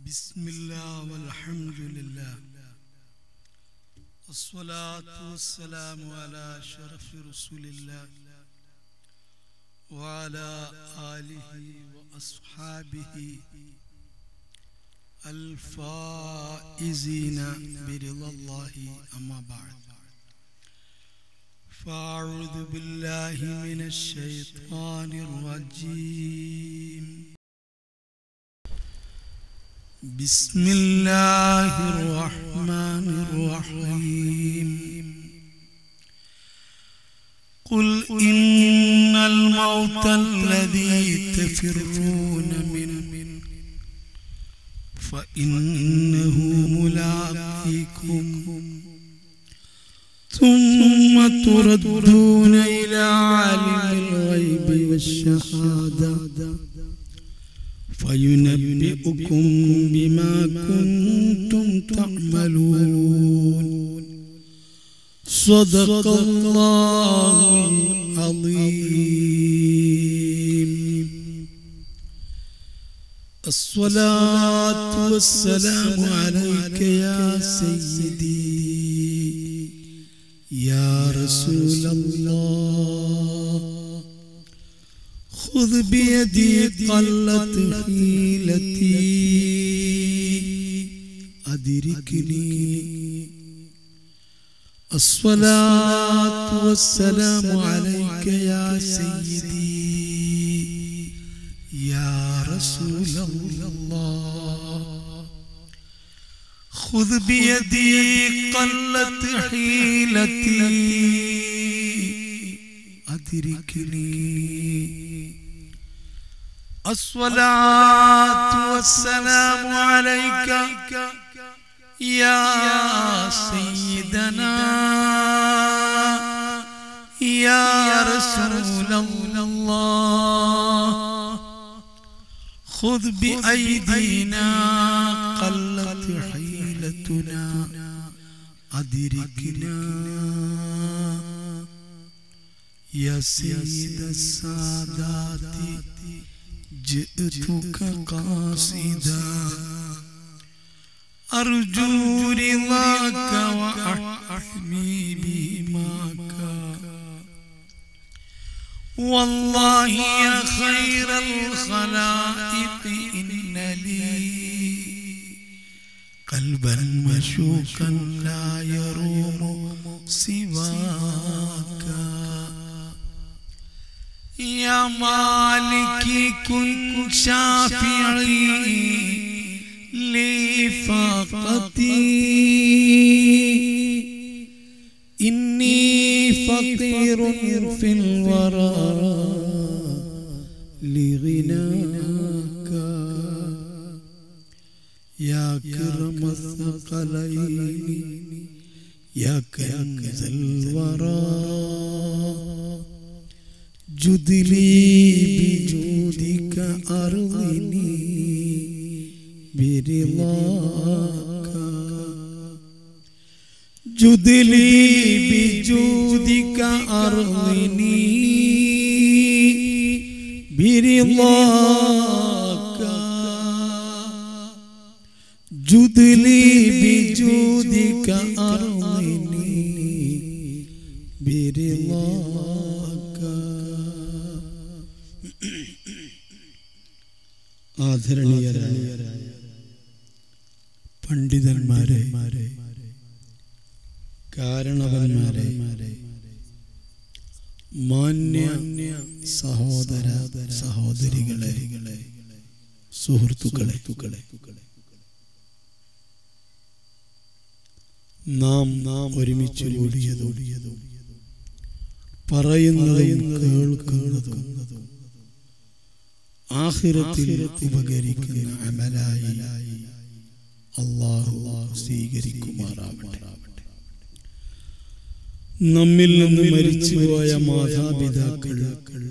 بسم الله والحمد لله الصلاة والسلام على شرف رسول الله وعلى آله وأصحابه الفائزين برضا الله أما بعد فأعوذ بالله من الشيطان الرجيم بسم الله الرحمن الرحيم قل إن الموت الذي تفرون منه فإنه ملاقيكم ثم تردون إلى عالم الغيب والشهادة فينبئكم بما كنتم تعملون صدق الله العظيم الصلاة والسلام عليك يا سيدي يا رسول الله خذ بيدي قلت حيلتي أدركني الصلاة والسلام عليك يا سيدي يا رسول الله خذ بيدي قلت حيلتي أدركني الصلاة والسلام عليك يا سيدنا يا رسول الله خذ بأيدينا قلت حيلتنا أدركنا يا سيد السادات جئتك قاصدا أرجو رضاك وأحمي بماك والله يا خير الخلائق إن لي قلبا مشوقا لا يروم سواك يا مالكي كن شافعي لي فاقتي إني فقير في الورى لغناك يا كرم الثقلين يا كنز الورى جد لي بجودك أرضني برضاك جد لي بجودك أرضني برضاك جد لي بجودك أرضني برضاك ആദരണീയരായ പണ്ഡിതന്മാരെ കാരണവന്മാരെ മാന്യ സഹോദര സഹോദരികളെ സുഹൃത്തുക്കളെ നാം നാം ഒരുമിച്ച് കൂടിയതും പറയുന്നതും കേൾക്കുന്നതും ആഹിരത്തിൽ ഉപകരിക്കുന്ന അമലായി അള്ളാഹു സ്വീകരിക്കുമാറാവട്ടെ നമ്മിൽ നിന്ന് മരിച്ചുപോയ മാതാപിതാക്കൾ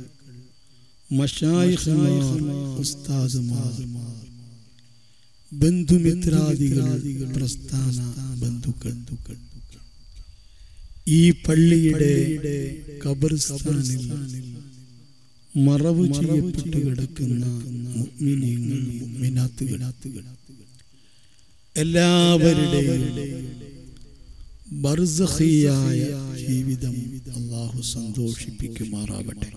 മഷായിഖ്മാർ ഉസ്താദുമാർ ബന്ധുമിത്രാദികൾ പ്രസ്ഥാന ബന്ധുക്കൾ ഈ പള്ളിയുടെ ഖബർസ്ഥാനിൽ മറവ് ചെയ്യപ്പെട്ടു കിടക്കുന്ന മുഅ്മിനീങ്ങൾ മുഅ്മിനാത്തുകൾ എല്ലാവരുടെയും ബർസഖിയായ ജീവിതം അള്ളാഹു സന്തോഷിപ്പിക്കുമാറാവട്ടെ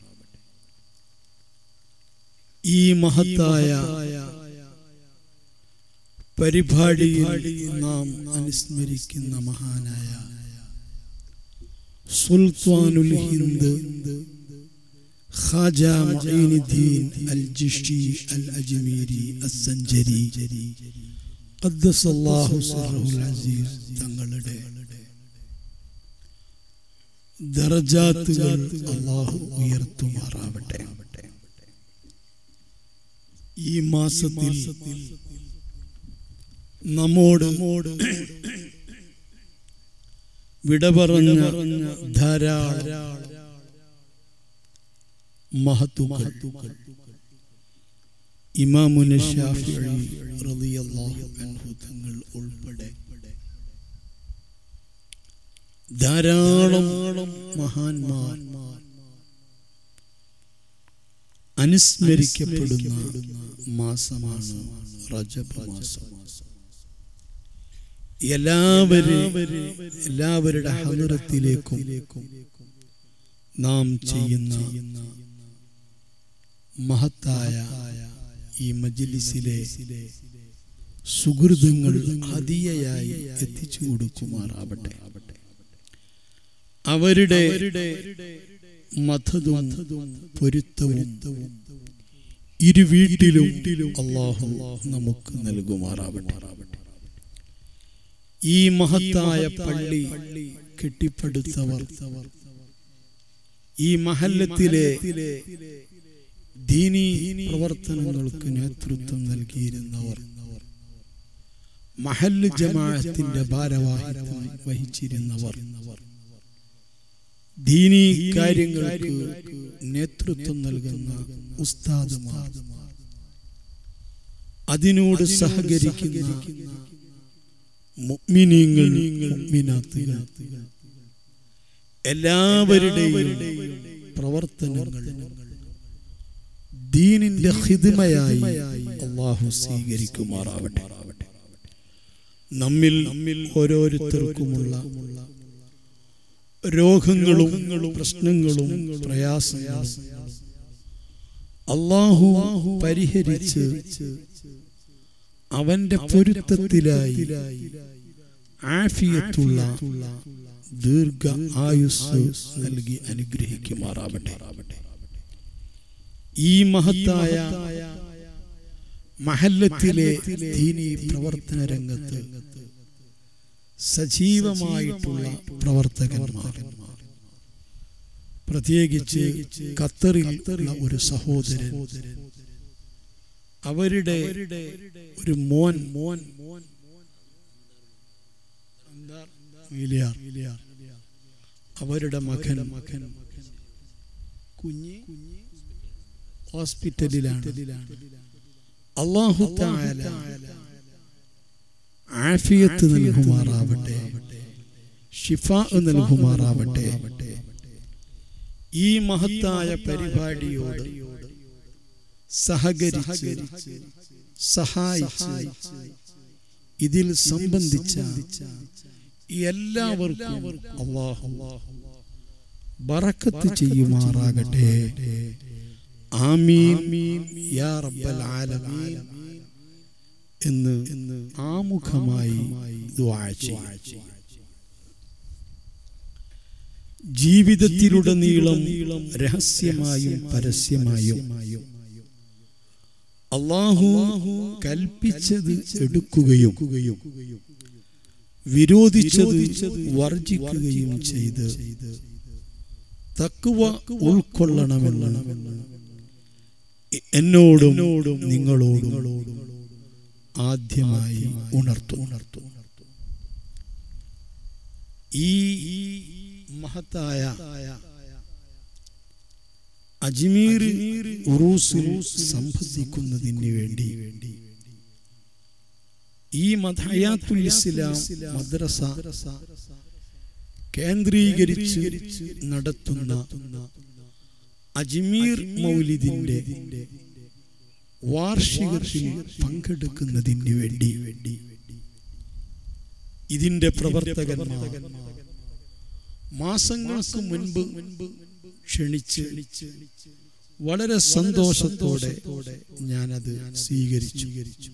ഈ മഹത്തായ പരിപാടിയിൽ നാം അനുസ്മരിക്കുന്ന മഹാനായ സുൽത്താനുൽ ഹിന്ദ് ഖാജ മഈനുദ്ദീൻ അൽ ജിഷ്ടി അൽ അജ്മീരി അസ്സഞ്ചരി ഖദ്ദസല്ലാഹു സിർറഹുൽ അസീസ് തങ്ങളുടെ ദറജാത്തുകൾ അള്ളാഹു ഉയർത്തുമാറാവട്ടെ ഈ മാസത്തിൽ നമ്മോട് വിട പറഞ്ഞ ധാരാളം മഹത്തുക്കൾ ഇമാമുന ഷാഫിഈ റളിയല്ലാഹു അൻഹു തങ്ങൾ ഉൾപ്പെടെ ധാരാളം മഹാന്മാർ അനുസ്മരിക്കപ്പെടുന്ന മാസമാണ് റജബ് മാസം എല്ലാവരും എല്ലാവരുടെ ഹലറത്തിലേക്കും നാം ചെയ്യുന്ന മഹത്തായ ഈ മജ്ലിസിലെ സുഹൃതങ്ങൾ ഹദിയയായി എത്തിച്ചു കൊടുക്കുമാറാവട്ടെ അവരുടെ മതവും പൊരുത്തവും ഇരു വീട്ടിലും അള്ളാഹു നമുക്ക് നൽകുമാറാവട്ടെ ഈ മഹത്തായ പള്ളി കെട്ടിപ്പടുത്തവർ ഈ മഹല്ലത്തിലെ ദീനി പ്രവർത്തനങ്ങൾക്ക് നേതൃത്വം നൽകിയിരുന്നവർ മഹല്ല് ജമാഅത്തിന്റെ ഭാരവാഹിത്വം വഹിച്ചിരുന്നവർ ദീനി കാര്യങ്ങൾക്ക് നേതൃത്വം നൽകുന്ന ഉസ്താദുമാർ അതിനോട് സഹകരിക്കുന്ന മുഅ്മിനീങ്ങൾ മുഅ്മിനാത്തുകൾ എല്ലാവരുടെയും പ്രവർത്തനങ്ങൾ ദീനിന്റെ ഹിദ്മയായി അള്ളാഹു സ്വീകരിക്കുമാറാവട്ടെ നമ്മിൽ നമ്മിൽ ഓരോരുത്തർക്കുമുള്ള രോഗങ്ങളും പ്രശ്നങ്ങളും പ്രയാസങ്ങളും അള്ളാഹു പരിഹരിച്ച് അവന്റെ പൊരുത്തത്തിലായി ആഫിയത്തുള്ള ദീർഘ ആയുസ് നൽകി അനുഗ്രഹിക്കുമാറാവട്ടെ ഈ മഹത്തായ മഹല്ലത്തിലെ ദീനി പ്രവർത്തന രംഗത്ത് സജീവമായിട്ടുള്ള പ്രവർത്തകന്മാർ പ്രത്യേകിച്ച് ഖത്തറിൽ ഉള്ള ഒരു സഹോദരൻ അവരുടെ ഒരു മോൻ മോൻ ഇലിയാർ. അവരുടെ മകൻ മകൻ കുഞ്ഞ് ഹോസ്പിറ്റലിലാണ് അള്ളാഹു തആല ആഫിയത്ത് നൽകുമാറാവട്ടെ ഷിഫ നൽകുമാറാവട്ടെ ഈ മഹത്തായ പരിപാടിയോട് സഹകരിച്ച് സഹായിച്ച് ഇതിൽ സംബന്ധിച്ച എല്ലാവർക്കും അള്ളാഹു ബറക്കത്ത് ചെയ്യുമാറാകട്ടെ ആമീൻ യാ റബ്ബൽ ആലമീൻ എന്ന് ആമുഖമായി ദുആ ചെയ്യും ജീവിതത്തിലുടനീളം രഹസ്യമായും പരസ്യമായും അള്ളാഹു കൽപ്പിച്ചത് എടുക്കുകയും വിരോധിച്ചത് വർജിക്കുകയും ചെയ്ത് തക്കുവ ഉൾക്കൊള്ളണമെന്ന് എന്നോടും നിങ്ങളോടും ആദ്യമായി ഉണർത്തു ഉണർത്തു ഈ മഹത്തായ അജ്മീർ ഉറൂസിൽ സംബന്ധിക്കുന്നതിന് വേണ്ടി ഈ മദഹയാത്തുൽ ഇസ്ലാം മദ്രസ കേന്ദ്രീകരിച്ച് നടത്തുന്ന അജ്മീർ മൗലിദിന്റെ വാർഷികത്തിൽ പങ്കെടുക്കുന്നതിന് വേണ്ടി ഇതിന്റെ പ്രവർത്തകന്മാർ മാസങ്ങൾക്ക് മുൻപ് ക്ഷണിച്ച് വളരെ സന്തോഷത്തോടെ ഞാനത് സ്വീകരിച്ചു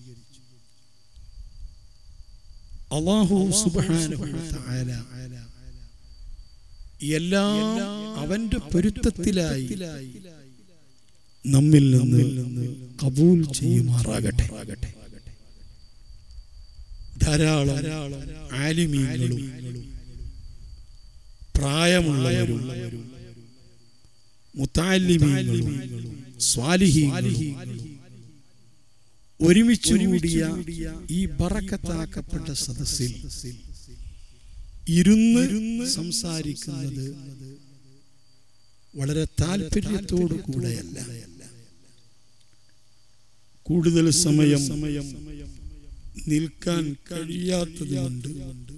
അള്ളാഹു സുബ്ഹാനഹു വ തആല എല്ലാം അവന്റെ പൊരുത്തത്തിലായി നമ്മിൽ നിന്ന് കബൂൽ ചെയ്യുമാറാകട്ടെ ധാരാളം ആലിമീങ്ങളും പ്രായമുള്ളവരും മുത്താലിമീങ്ങളും സ്വാലിഹീങ്ങളും ഒരുമിച്ച് കൂടിയ ഈ ബറക്കത്താക്കപ്പെട്ട സദസ്സിൽ ഇരുന്ന് സംസാരിക്കുന്നത് വളരെ താല്പര്യത്തോടു കൂടെയല്ല കൂടുതൽ സമയം നിൽക്കാൻ കഴിയാത്തത് കൊണ്ട്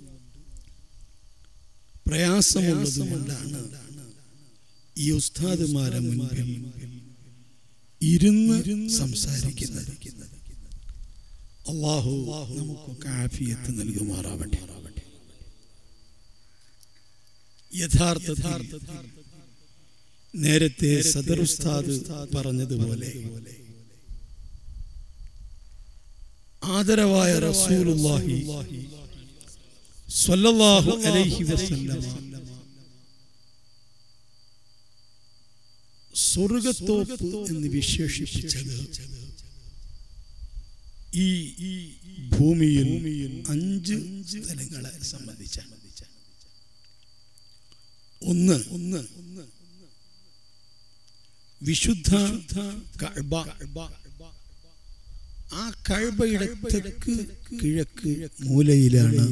പ്രയാസമുള്ളത് കൊണ്ടാണ് ഈ ഉസ്താദുമാരെ മുൻപിൽ ഇരുന്ന് സംസാരിക്കുന്നത് അള്ളാഹു നമുക്ക് ആഫിയത്ത് നൽകുമാറാവട്ടെ യഥാർത്ഥത്തിൽ നേരത്തെ സദർ ഉസ്താദ് പറഞ്ഞതുപോലെ ആദരവായ റസൂലുള്ളാഹി സ്വല്ലല്ലാഹു അലൈഹി വസല്ലമ സ്വർഗത്തോപ്പ് എന്ന് വിശേഷിപ്പിച്ചത് ഈ ഭൂമിയിൽ അഞ്ച് സ്ഥലങ്ങളെ സംബന്ധിച്ചാണ് ഒന്ന് ഒന്ന് വിശുദ്ധ കഅബ ആ കഅബയുടെ തെക്ക് കിഴക്ക് മൂലയിലാണ്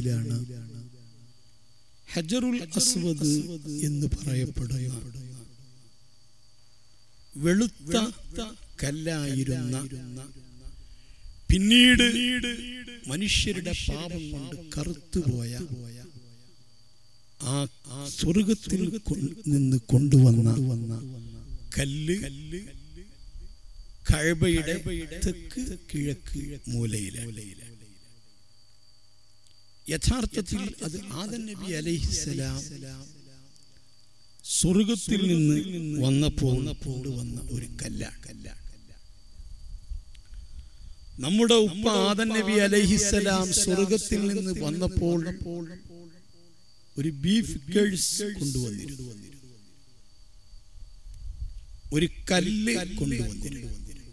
ഹജറുൽ അസ്വദ് എന്ന് പറയപ്പെടുന്ന വെളുത്ത കല്ലായിരുന്ന പിന്നീട് മനുഷ്യരുടെ പാപം കൊണ്ട് കറുത്തുപോയ ആ സ്വർഗത്തിൽ നിന്ന് കൊണ്ടുവന്ന കല്ല് കഴബയുടെ തെക്ക് കിഴക്ക് മൂലയിലെ യഥാർത്ഥത്തിൽ അത് ആദൻ നബി അലൈഹിസലാം സ്വർഗത്തിൽ നിന്ന് വന്നപ്പോൾ കൊണ്ടുവന്ന ഒരു കല്ല കല്ല നമ്മുടെ ഉപ്പ ആദൻ നബി അലൈഹിസലാം സ്വർഗത്തിൽ നിന്ന് വന്നപ്പോൾ ഒരു ബീഫ് കേഴ്സ് കൊണ്ടുവന്നിരുന്നു ഒരു കല്ല് കൊണ്ടുവന്നിരുന്നു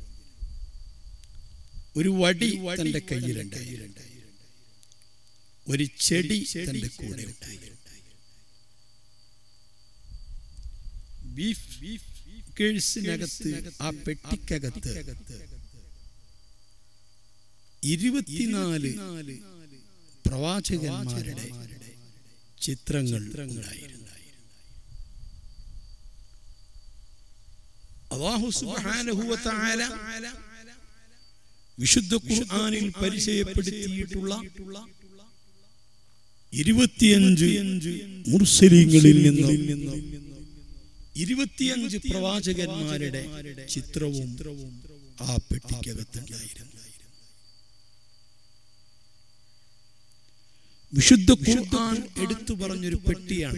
ഒരു വടി തന്റെ കയ്യിലുണ്ടായി ഒരു ചെടി തന്റെ കൂടെ ഉണ്ടായി ബീഫ് കേഴ്സിനകത്ത് ആ പെട്ടിക്കകത്ത് ഇരുപത്തിനാല് പ്രവാചകന്മാരുടെ ചിത്രങ്ങൾ ഉണ്ടായിരുന്നു അള്ളാഹു സുബ്ഹാനഹു വ തആല വിശുദ്ധ ഖുർആനിൽ പരിചയപ്പെടുത്തിയിട്ടുള്ള ഇരുപത്തിയഞ്ച് മുർസലിങ്ങളിൽ നിന്ന് ഇരുപത്തിയഞ്ച് പ്രവാചകന്മാരുടെ ചിത്രവും ആ പെട്ടിക്കകത്തുണ്ടായിരുന്നു വിശുദ്ധ ഖുർആൻ എടുത്തു പറഞ്ഞൊരു പെട്ടിയാണ്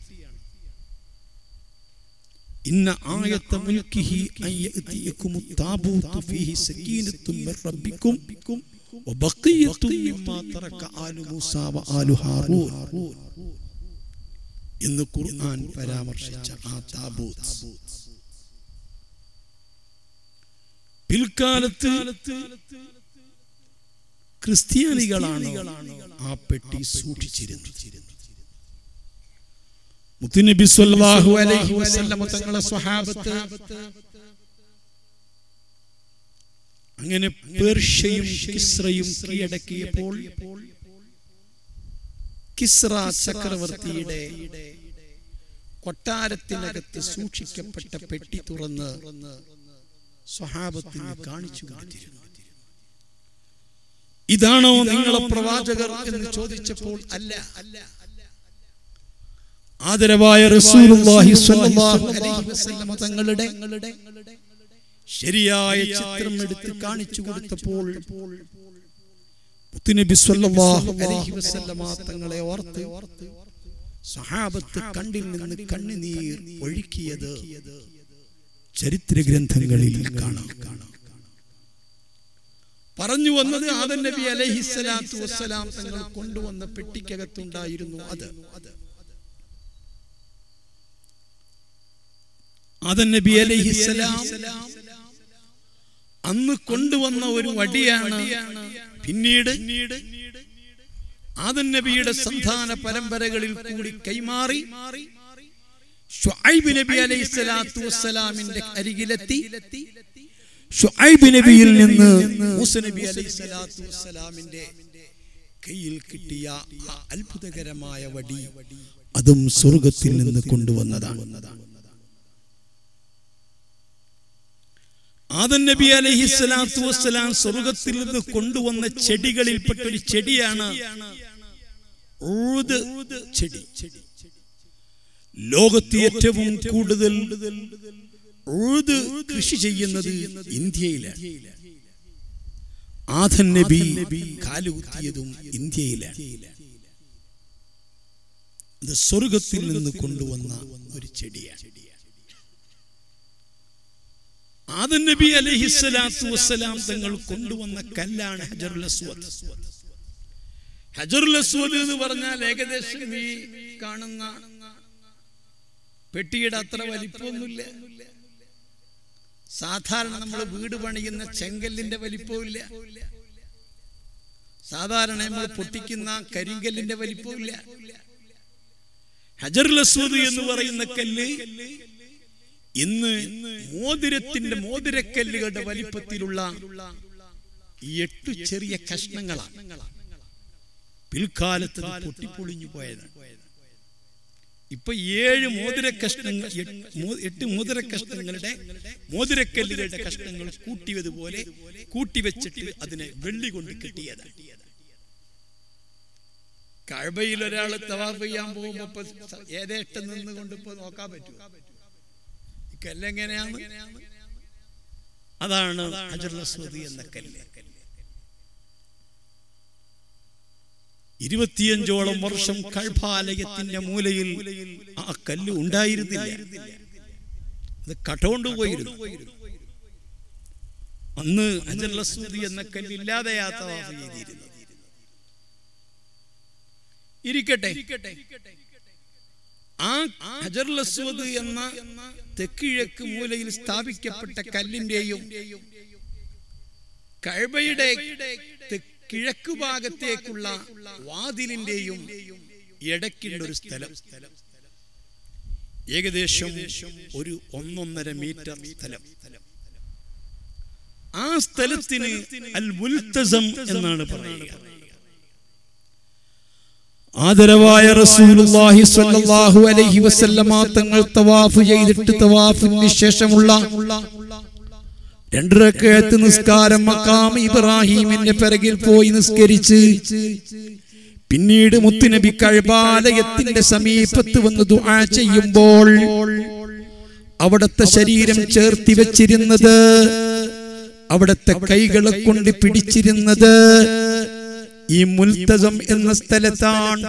ഇന്ന ആയത്ത മുൽക്കിഹി അൻ യഅതിയകുമു താബൂതു ഫീഹി സകീനത്തും മിർ റബ്ബിക്കും വബഖിയത്തും മിമ്മാ തറക ആലു മൂസ വആലു ഹാറൂൻ എന്ന് ഖുർആൻ പരാമർശിച്ച ആ താബൂത്ത് പിൽക്കാലത്ത് ക്രിസ്ത്യാനികളാണ് ആ പെട്ടി സൂക്ഷിച്ചിരുന്നത് മുത്തുനബി സല്ലല്ലാഹു അലൈഹി വസല്ലം തങ്ങളെ സ്വഹാബത്ത് അങ്ങനെ പേർഷ്യയും കിസ്രയും കീഴടക്കിയപ്പോൾ കിസ്ര ചക്രവർത്തിയുടെ കൊട്ടാരത്തിനകത്ത് സൂക്ഷിക്കപ്പെട്ട പെട്ടി തുറന്ന് സ്വഹാബത്തിന് കാണിച്ചു കൊടുത്തിരുന്നു ഇതാണോ നിങ്ങളെ പ്രവാചകർ എന്ന് ചോദിച്ചപ്പോൾ അല്ല ആദരവായ റസൂലുള്ളാഹി സ്വല്ലല്ലാഹു അലൈഹി വസല്ലമ തങ്ങളുടെ ശരിയായ ചിത്രം എടുത്ത് കാണിച്ചു കൊടുത്തപ്പോൾ മുത്തുനബി സല്ലല്ലാഹു അലൈഹി വസല്ലമ തങ്ങളെ ഓർത്ത് സഹാബത്ത് കണ്ടിൽ നിന്ന് കണ്ണുനീർ ഒഴുക്കിയത് ചരിത്ര ഗ്രന്ഥങ്ങളിൽ കാണാം പറഞ്ഞു വന്നത് ആദൻ നബി അലൈഹി സ്വലാത്തു വസ്സലാം തങ്ങൾ കൊണ്ടുവന്ന പെട്ടിക്കകത്തുണ്ടായിരുന്നു അത് ആദൻ നബി അലൈഹി സ്വലാം അന്ന് കൊണ്ടുവന്ന ഒരു വടിയാണ് പിന്നീട് ആദൻ നബിയുടെ സന്താന പരമ്പരകളിൽ കൂടി കൈമാറി ഷുഐബ് നബി അലൈഹി സ്വലാത്തു വസ്സലാമിന്റെ അരികിലെത്തി ഷുഐബ് നബിയിൽ നിന്ന് മൂസ നബി അലൈഹി സ്വലാത്തു വസ്സലാമിന്റെ കയ്യിൽ കിട്ടിയ ആ അത്ഭുതകരമായ വടി അതും സ്വർഗത്തിൽ നിന്ന് കൊണ്ടുവന്നതാണ് ആദൻ നബി അലൈഹി സ്വലാത്തു വസ്സലാം സ്വർഗത്തിൽ നിന്ന് കൊണ്ടുവന്ന ചെടികളിൽപ്പെട്ട ഒരു ചെടിയാണ് ഊത് ചെടി ലോകത്ത് ഏറ്റവും കൂടുതൽ ഊത് കൃഷി ചെയ്യുന്നത് ഇന്ത്യയിലാണ് ആദൻ നബി കാലുകുത്തിയതും ഇന്ത്യയിലാണ് അത് സ്വർഗത്തിൽ നിന്ന് കൊണ്ടുവന്ന ഒരു ചെടിയാണ് ആദൻ നബി അലൈഹിസ്സലാത്തു വസ്സലാം തങ്ങൾ കൊണ്ടുവന്ന കല്ലാണ് ഹജറുൽ അസ്വദ് ഹജറുൽ അസ്വദ് എന്ന് പറഞ്ഞാൽ ഏകദേശം ഈ കാണുന്ന പെട്ടിയുടെ അത്ര വലിപ്പമൊന്നുമില്ല സാധാരണ നമ്മൾ വീട് പണിയുന്ന ചെങ്കല്ലിന്റെ വലിപ്പമില്ല സാധാരണ നമ്മൾ പൊട്ടിക്കുന്ന കരിങ്കല്ലിന്റെ വലിപ്പമില്ല ഹജറുൽ അസ്വദ് എന്ന് പറയുന്ന കല്ല് ഇന്ന് മോതിരത്തിന്റെ മോതിരക്കല്ലുകളുടെ വലിപ്പത്തിലുള്ള ഈ എട്ടു ചെറിയ കഷ്ണങ്ങളാണ് പിൽക്കാലത്ത് അത് പൊട്ടിപ്പൊളിഞ്ഞു പോയതാണ് ഇപ്പൊ ഏഴ് മോതിര കഷ്ണങ്ങൾ എട്ട് മോ- എട്ട് മോതിര കഷ്ണങ്ങളുടെ മോതിരക്കല്ലുകളുടെ കഷ്ണങ്ങൾ കൂട്ടിയതുപോലെ കൂട്ടിവെച്ചിട്ട് അതിനെ വെള്ളി കൊണ്ട് കെട്ടിയതാണ് കഴബയിൽ ഒരാൾ തവാഫ് ചെയ്യാൻ പോകുമ്പോ ഇപ്പൊ സ- ഏതേഷ്ടം നിന്നുകൊണ്ട് ഇപ്പൊ നോക്കാൻ പറ്റുമോ ഈ കല്ലെങ്ങനെയാണ് അതാണ് ഹജറുൽ അസ്വദ് എന്ന കല്ല് ഇരുപത്തിയഞ്ചോളം വർഷം കൽഭാലയത്തിന്റെ മൂലയിൽ ആ കല്ല് ഉണ്ടായിരുന്നില്ല അത് കട്ടോണ്ട് പോയിരുന്നു അന്ന് ഹജറുൽ അസ്വദ് എന്ന കല്ല് ഇല്ലാതെയാ തവാഫ് ചെയ്തിരുന്നത് ഇരിക്കട്ടെ ആ ഹജറുൽ അസ്വദ് എന്ന തെക്കിഴക്ക് മൂലയിൽ സ്ഥാപിക്കപ്പെട്ട കല്ലിന്റെയും കഴബയുടെ തെ- കിഴക്ക് ഭാഗത്തേക്കുള്ള വാതിലിന്റെയും ഇടയ്ക്കുള്ള ഒരു സ്ഥലം ഏകദേശം ഒരു ഒന്നൊന്നര മീറ്റർ സ്ഥലം ആ സ്ഥലത്തിന് അൽ മുൽത്തസം എന്നാണ് പറയുക ആദരവായ റസൂലുള്ളാഹി സ്വല്ലല്ലാഹു അലൈഹി വസല്ലമ തങ്ങൾ തവാഫ് ചെയ്തിട്ട് തവാഫിന് ശേഷമുള്ള രണ്ട് റക്കഅത്ത് നിസ്കാരം മക്കാം ഇബ്രാഹിമിന്റെ പിറകിൽ പോയി നിസ്കരിച്ച് പിന്നീട് മുത്തുനബി കഴബാലയത്തിന്റെ സമീപത്ത് വന്ന് ദുആ ചെയ്യുമ്പോൾ അവിടത്തെ ശരീരം ചേർത്തി വെച്ചിരുന്നത് അവിടത്തെ കൈകളെ കൊണ്ട് പിടിച്ചിരുന്നത് ഈ മുൽത്തസം എന്ന സ്ഥലത്താണ്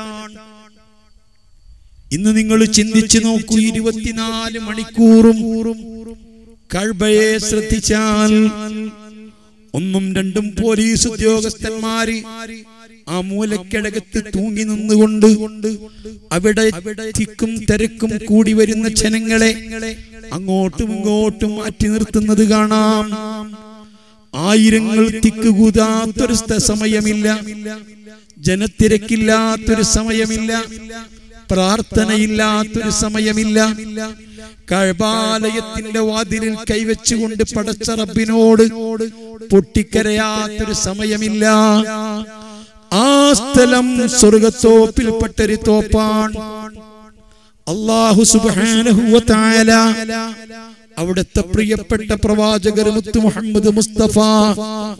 ഇന്ന് നിങ്ങൾ ചിന്തിച്ചു നോക്കൂ ഇരുപത്തിനാല് മണിക്കൂറും കഴ്ബയെ ശ്രദ്ധിച്ചാൽ ഒന്നും രണ്ടും പോലീസ് ഉദ്യോഗസ്ഥന്മാര് ആ മൂലക്കിടകത്ത് തൂങ്ങി നിന്നുകൊണ്ട് അവിടെ തിക്കും തിരക്കും കൂടി വരുന്ന ജനങ്ങളെ അങ്ങോട്ടും ഇങ്ങോട്ടും മാറ്റി നിർത്തുന്നത് കാണാം ആയിരങ്ങൾ തിക്കുകൂതാത്തൊരു സ്ഥ- സമയമില്ല ജനത്തിരക്കില്ലാത്തൊരു സമയമില്ല പ്രാർത്ഥനയില്ലാത്തൊരു സമയമില്ല കഴബാലയത്തിന്റെ വാതിലിൽ കൈവച്ചുകൊണ്ട് പടച്ച റബ്ബിനോട് പൊട്ടിക്കരയാത്തൊരു സമയമില്ല ആ സ്ഥലം സ്വർഗത്തോപ്പിൽപ്പെട്ടൊരു തോപ്പാണ് അള്ളാഹു സുബ്ഹാനഹു വ തആല അവിടുത്തെ പ്രിയപ്പെട്ട പ്രവാചകർ മുത്തു മുഹമ്മദ് മുസ്തഫ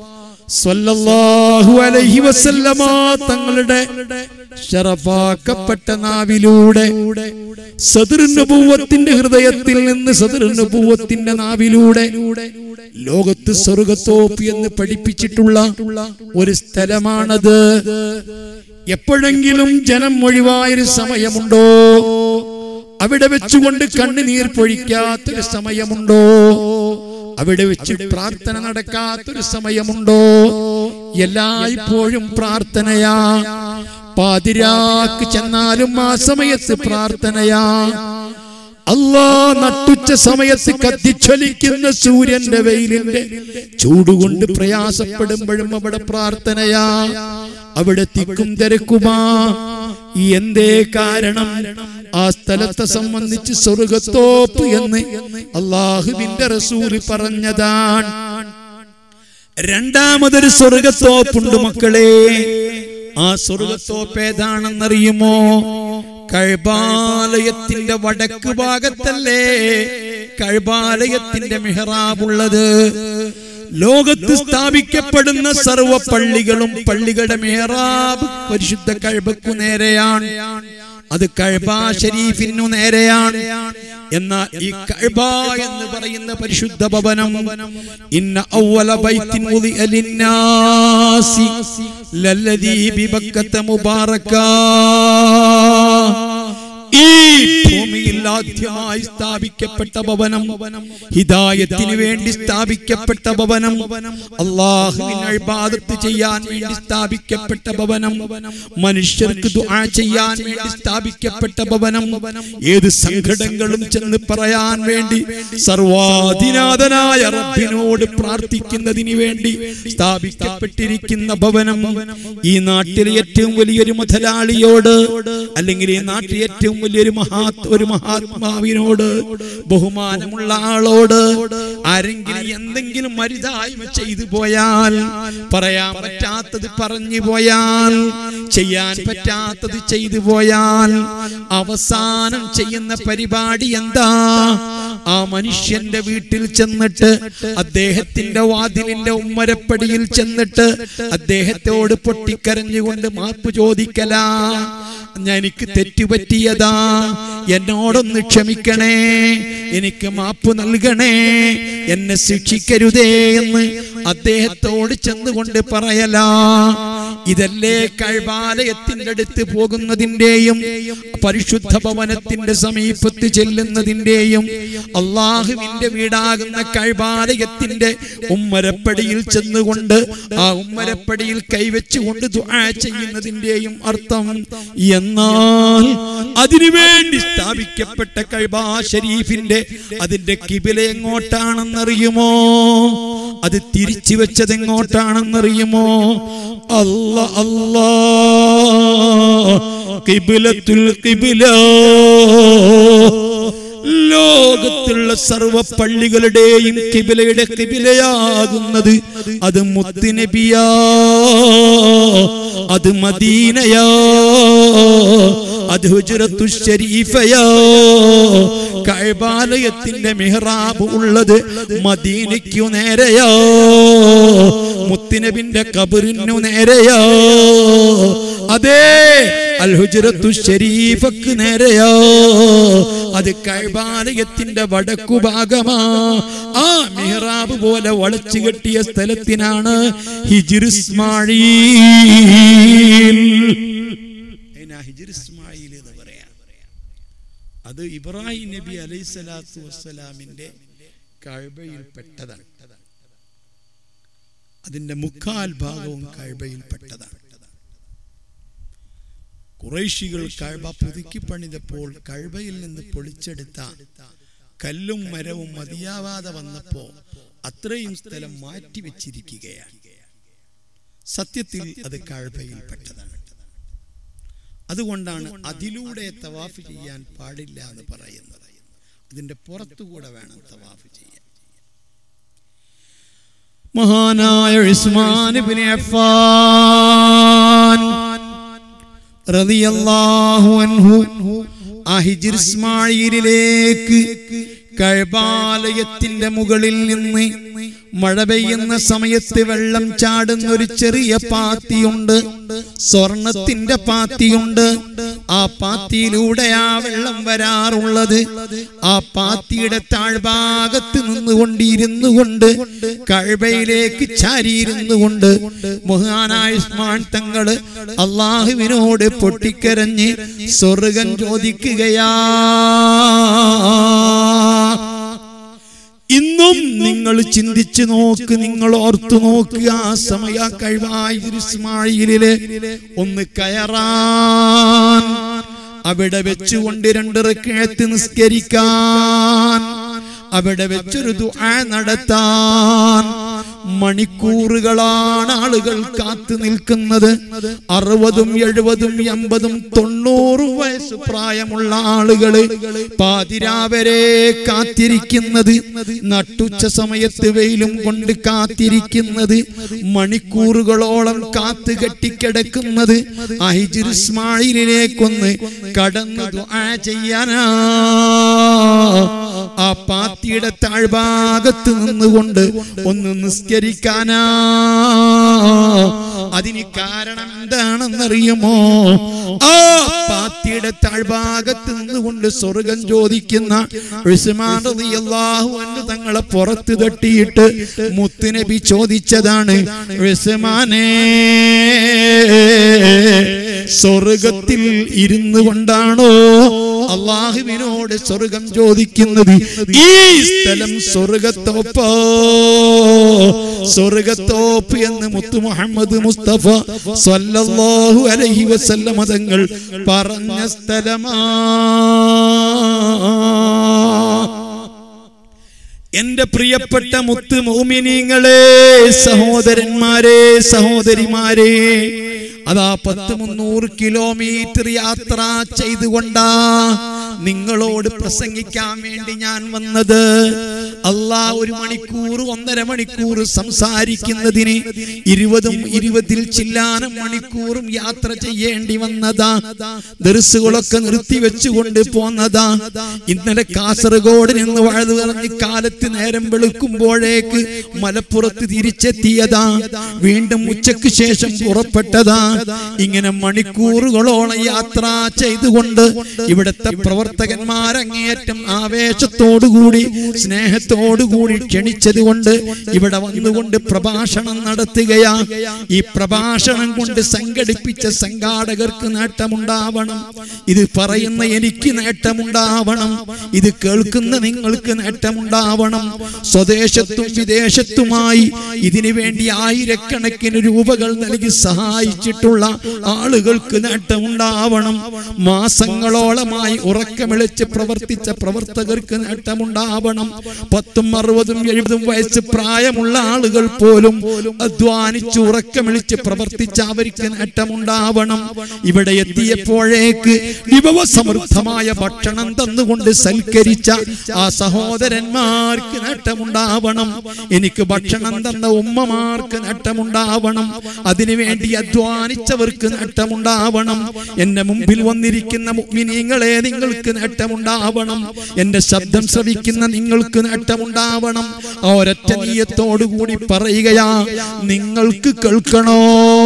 സ്വല്ലല്ലാഹു അലൈഹി വസല്ലമ തങ്ങളുടെ ഷറഫാക്കപ്പെട്ട നാവിലൂടെ സദൃനുഭൂവത്തിന്റെ ഹൃദയത്തിൽ നിന്ന് സദൃനുഭൂവത്തിന്റെ നാവിലൂടെ ലോകത്ത് സ്വർഗത്തോപ്പ് എന്ന് പഠിപ്പിച്ചിട്ടുള്ള ഒരു സ്ഥലമാണത് എപ്പോഴെങ്കിലും ജനം ഒഴിവായൊരു സമയമുണ്ടോ അവിടെ വെച്ചുകൊണ്ട് കണ്ണുനീർ പൊഴിക്കാത്തൊരു സമയമുണ്ടോ അവിടെ വെച്ച് പ്രാർത്ഥന നടക്കാത്തൊരു സമയമുണ്ടോ എല്ലായ്പ്പോഴും പ്രാർത്ഥനയാ പാതിരാക്ക് ചെന്നാലും ആ സമയത്ത് പ്രാർത്ഥനയാ അല്ലാ നട്ടുച്ച സമയത്ത് കത്തിച്ചൊലിക്കുന്ന സൂര്യന്റെ വെയിലിന്റെ ചൂടുകൊണ്ട് പ്രയാസപ്പെടുമ്പോഴും അവിടെ പ്രാർത്ഥനയാ അവിടെ തിക്കും തിരക്കുമാ എന്തേ കാരണം ആ സ്ഥലത്തെ സംബന്ധിച്ച് സ്വർഗത്തോപ്പ് എന്ന് അള്ളാഹുവിന്റെ റസൂല് പറഞ്ഞതാണ് രണ്ടാമതൊരു സ്വർഗത്തോപ്പുണ്ട് മക്കളെ ആ സ്വർഗത്തോപ്പ് ഏതാണെന്നറിയുമോ കഴബാലയത്തിന്റെ വടക്ക് ഭാഗത്തല്ലേ കഴബാലയത്തിന്റെ മെഹ്റാബുള്ളത് ലോകത്ത് സ്ഥാപിക്കപ്പെടുന്ന സർവ പള്ളികളും പള്ളികളുടെ മെഹ്റാബ് പരിശുദ്ധ കഴബക്കു നേരെയാണ് അത് കഴബ ഷരീഫിനു നേരെയാണ് എന്നാൽ ഈ കഴബ എന്ന് പറയുന്ന പരിശുദ്ധ ഭവനം ഇന്ന ഔവല ബൈത്തിൻ ഉദിഅ ലിന്നാസി ലല്ലദീ ബിബക്കത്ത മുബാറക്കാ ഈ ഭൂമിയിൽ ആദ്യമായി സ്ഥാപിക്കപ്പെട്ട ഭവനം ഹിദായത്തിന് വേണ്ടി സ്ഥാപിക്കപ്പെട്ട ഭവനം അള്ളാഹുവിന് അഴിബാദത്ത് ചെയ്യാൻ വേണ്ടി സ്ഥാപിക്കപ്പെട്ട ഭവനം മനുഷ്യർക്ക് ദുആ ചെയ്യാൻ വേണ്ടി സ്ഥാപിക്കപ്പെട്ട ഭവനം ഏത് സങ്കടങ്ങളും ചെന്ന് പറയാൻ വേണ്ടി സർവാധിനാഥനായ റബ്ബിനോട് പ്രാർത്ഥിക്കുന്നതിന് വേണ്ടി സ്ഥാപിക്കപ്പെട്ടിരിക്കുന്ന ഭവനം ഈ നാട്ടിലെ ഏറ്റവും വലിയൊരു മുതലാളിയോട് അല്ലെങ്കിൽ ഈ നാട്ടിലെ ഏറ്റവും വലിയൊരു മഹാ ഒരു മഹാത്മാവിനോട് ബഹുമാനമുള്ള ആളോട് ആരെങ്കിലും എന്തെങ്കിലും മരുതായ്മ ചെയ്തു പോയാൽ പറയാൻ പറ്റാത്തത് പറഞ്ഞു പോയാൽ ചെയ്യാൻ പറ്റാത്തത് ചെയ്തു പോയാൽ അവസാനം ചെയ്യുന്ന പരിപാടി എന്താ ആ മനുഷ്യന്റെ വീട്ടിൽ ചെന്നിട്ട് അദ്ദേഹത്തിന്റെ വാതിലിന്റെ ഉമ്മരപ്പടിയിൽ ചെന്നിട്ട് അദ്ദേഹത്തോട് പൊട്ടിക്കരഞ്ഞുകൊണ്ട് മാപ്പ് ചോദിക്കലാ ഞാൻ എനിക്ക് തെറ്റുപറ്റിയതാ എന്നോടൊന്ന് ക്ഷമിക്കണേ എനിക്ക് മാപ്പ് നൽകണേ എന്നെ ശിക്ഷിക്കരുതേ എന്ന് അദ്ദേഹത്തോട് ചെന്നുകൊണ്ട് പറയലാ ഇതല്ലേ കഴിവാലയത്തിന്റെ അടുത്ത് പോകുന്നതിന്റെയും പരിശുദ്ധ ഭവനത്തിന്റെ സമീപത്ത് ചെല്ലുന്നതിന്റെയും അള്ളാഹുവിന്റെ വീടാകുന്ന കഴിവാലയത്തിന്റെ ഉമ്മരപ്പടിയിൽ ചെന്നുകൊണ്ട് ആ ഉമ്മരപ്പടിയിൽ കൈവച്ചുകൊണ്ട് ദുആ ചെയ്യുന്നതിന്റെയും അർത്ഥം എന്നാൽ അതിനുവേണ്ടി സ്ഥാപിക്കപ്പെട്ട കഴിബാ ഷരീഫിന്റെ അതിന്റെ കിബില എങ്ങോട്ടാണെന്നറിയുമോ അത് തിരിച്ചു വെച്ചത് എങ്ങോട്ടാണെന്നറിയുമോ അല്ല അല്ലാ കിബിലത്തുൽ കിബില ലോകത്തുള്ള സർവ പള്ളികളുടെയും കിബിലയുടെ കിബിലയാകുന്നത് അത് മുത്തുനബിയാ അത് മദീനയാ അത് ഹുജറത്തു ഷരീഫയാ കൈബാലയത്തിന്റെ മെഹ്റാബ് ഉള്ളത് മദീനയ്ക്കു നേരെയോ മുത്തുനബിന്റെ കബറിനു നേരെയോ അതേ അൽ ഹുജറത്തു ഷരീഫക്ക് നേരെയോ അത് കൈബാലയത്തിന്റെ വടക്കു ഭാഗമാ ആ മിഹ്റാബ് പോലെ വളച്ചു കെട്ടിയ സ്ഥലത്തിനാണ് ഹിജിർ ഇസ്മായിൽ അതിനാ ഹിജിർ ഇസ്മായിൽ എന്ന് പറയാം അത് ഇബ്രാഹിം നബി അലൈഹി സ്വലാത്തു വസ്സലാമിന്റെ കഴബയിൽപ്പെട്ടതാണ് അതിന്റെ മുക്കാൽ ഭാഗവും കഴബയിൽപ്പെട്ടതാണ് കുറേശികൾ കഴബ പുതുക്കി പണിതപ്പോൾ കഴബയിൽ നിന്ന് പൊളിച്ചെടുത്ത കല്ലും മരവും മതിയാവാതെ വന്നപ്പോ അത്രയും സ്ഥലം മാറ്റി വെച്ചിരിക്കുകയാണ് സത്യത്തിൽ അത് കഴബയിൽപ്പെട്ടതാണ് അതുകൊണ്ടാണ് അതിലൂടെ തവാഫ് ചെയ്യാൻ പാടില്ല എന്ന് പറയുന്നത് അതിന്റെ പുറത്തുകൂടെ വേണം തവാഫ് ചെയ്യാൻ മഹാനായ ഉസ്മാൻ ഇബ്നു അഫ്ഫാൻ റളിയല്ലാഹു അൻഹു ആ ഹിജ്ർ ഇസ്മായിലിലേക്ക് കഴബാലയത്തിന്റെ മുകളിൽ നിന്ന് മഴ പെയ്യുന്ന സമയത്ത് വെള്ളം ചാടുന്ന ഒരു ചെറിയ പാത്തിയുണ്ട് സ്വർണത്തിന്റെ പാത്തിയുണ്ട് ആ പാത്തിയിലൂടെ ആ വെള്ളം വരാറുള്ളത് ആ പാത്തിയുടെ താഴ്ഭാഗത്ത് നിന്നുകൊണ്ട് ഇരുന്നു കൊണ്ട് കഴബയിലേക്ക് ചാരിയിരുന്നു കൊണ്ട് മഹാനായ ഉസ്മാൻ തങ്ങള് അള്ളാഹുവിനോട് പൊട്ടിക്കരഞ്ഞ് സ്വർഗം ചോദിക്കുകയാ ഇന്നും നിങ്ങൾ ചിന്തിച്ചു നോക്ക് നിങ്ങൾ ഓർത്തു നോക്കുക ആ സമയ കഴിവായി ഇസ്മായിലിലെ ഒന്ന് കയറാൻ അവിടെ വെച്ചുകൊണ്ട് രണ്ട് റക്കഴത്ത് നിസ്കരിക്കാൻ അവിടെ വെച്ചൊരു ദുആ നടത്താൻ മണിക്കൂറുകളാണ് ആളുകൾ കാത്തു നിൽക്കുന്നത് അറുപതും എഴുപതും എൺപതും തൊണ്ണൂറും വയസ്സ് പ്രായമുള്ള ആളുകള് പാതിരാവരെ കാത്തിരിക്കുന്നത് നട്ടുച്ച സമയത്ത് വെയിലും കൊണ്ട് കാത്തിരിക്കുന്നത് മണിക്കൂറുകളോളം കാത്തു കെട്ടിക്കിടക്കുന്നത് അഹിജിസ്മായിലേക്കൊന്ന് കടന്നു ദുആ ചെയ്യാനാ ആ പാത്തിയുടെ താഴ്ഭാഗത്ത് നിന്നുകൊണ്ട് ഒന്ന് നിസ്കരിക്കാനാ അതിന് കാരണം എന്താണെന്നറിയുമോ ആ പാത്തിയുടെ താഴ്ഭാഗത്ത് നിന്നുകൊണ്ട് സ്വർഗം ചോദിക്കുന്ന ഉസ്മാൻ റളിയല്ലാഹു അൻഹു തങ്ങളെ പുറത്ത് തട്ടിയിട്ട് മുത്തുനബി ചോദിച്ചതാണ് ഉസ്മാനേ സ്വർഗത്തിൽ ഇരുന്നു കൊണ്ടാണോ അള്ളാഹുവിനോട് സ്വർഗം ചോദിക്കുന്നത് ഈ സ്ഥലം സ്വർഗത്തോപ്പോ സ്വർഗത്തോപ്പ് എന്ന് മുത്തു മുഹമ്മദ് മുസ്തഫ സല്ലല്ലാഹു അലൈഹി വസല്ലമ തങ്ങൾ പറഞ്ഞ സ്ഥലമാ എന്റെ പ്രിയപ്പെട്ട മുത്ത് മോമിനിങ്ങളെ സഹോദരന്മാരെ സഹോദരിമാരെ അതാ പത്ത് മുന്നൂറ് കിലോമീറ്റർ യാത്ര ചെയ്തുകൊണ്ടാ നിങ്ങളോട് പ്രസംഗിക്കാൻ വേണ്ടി ഞാൻ വന്നത് അല്ലാ ഒരു മണിക്കൂർ ഒന്നര മണിക്കൂർ സംസാരിക്കുന്നതിന് ഇരുപതും ഇരുപതിൽ ചില്ലാനം മണിക്കൂറും യാത്ര ചെയ്യേണ്ടി വന്നതാ ദർസുകളൊക്കെ നിർത്തി വെച്ചുകൊണ്ട് പോന്നതാ ഇന്നലെ കാസർഗോഡ് നിന്ന് വഴുതു പറഞ്ഞ് കാലത്ത് നേരം വെളുക്കുമ്പോഴേക്ക് മലപ്പുറത്ത് തിരിച്ചെത്തിയതാ വീണ്ടും ഉച്ചയ്ക്ക് ശേഷം പുറപ്പെട്ടതാ ഇങ്ങനെ മണിക്കൂറുകളോളം യാത്ര ചെയ്തുകൊണ്ട് ഇവിടുത്തെ പ്രവർത്തകന്മാരങ്ങേയറ്റം ആവേശത്തോടുകൂടി സ്നേഹത്തോടുകൂടി ക്ഷണിച്ചത് കൊണ്ട് ഇവിടെ വന്നുകൊണ്ട് പ്രഭാഷണം നടത്തുകയാ ഈ പ്രഭാഷണം കൊണ്ട് സംഘടിപ്പിച്ച സംഘാടകർക്ക് നേട്ടമുണ്ടാവണം ഇത് പറയുന്ന എനിക്ക് നേട്ടമുണ്ടാവണം ഇത് കേൾക്കുന്ന നിങ്ങൾക്ക് നേട്ടമുണ്ടാവണം സ്വദേശത്തും വിദേശത്തുമായി ഇതിനു വേണ്ടി ആയിരക്കണക്കിന് രൂപകൾ നൽകി സഹായിച്ചിട്ടുള്ള ആളുകൾക്ക് നേട്ടമുണ്ടാവണം മാസങ്ങളോളമായി ഉറക്കമിളിച്ച് പ്രവർത്തിച്ച പ്രവർത്തകർക്ക് നേട്ടമുണ്ടാവണം പത്തും അറുപതും എഴുപതും വയസ്സ് പ്രായമുള്ള ആളുകൾ പോലും അധ്വാനിച്ച് ഉറക്കമിളിച്ച് പ്രവർത്തിച്ച അവർക്ക് നേട്ടമുണ്ടാവണം ഇവിടെ എത്തിയപ്പോഴേക്ക് വിഭവസമൃദ്ധമായ ഭക്ഷണം തന്നുകൊണ്ട് സൽക്കരിച്ച ആ സഹോദരന്മാർക്ക് നേട്ടമുണ്ടാവണം എനിക്ക് ഭക്ഷണം തന്ന ഉമ്മമാർക്ക് നേട്ടമുണ്ടാവണം അതിനുവേണ്ടി അധ്വാനിച്ചവർക്ക് നേട്ടമുണ്ടാവണം എന്റെ മുമ്പിൽ വന്നിരിക്കുന്ന മുഗ്മിനീങ്ങളെ നിങ്ങൾക്ക് നേട്ടമുണ്ടാവണം എന്റെ ശബ്ദം ശ്രവിക്കുന്ന നിങ്ങൾക്ക് നേട്ടമുണ്ടാവണം ആ ഒരൊറ്റ നീയത്തോടുകൂടി പറയുകയാ നിങ്ങൾക്ക് കേൾക്കണോ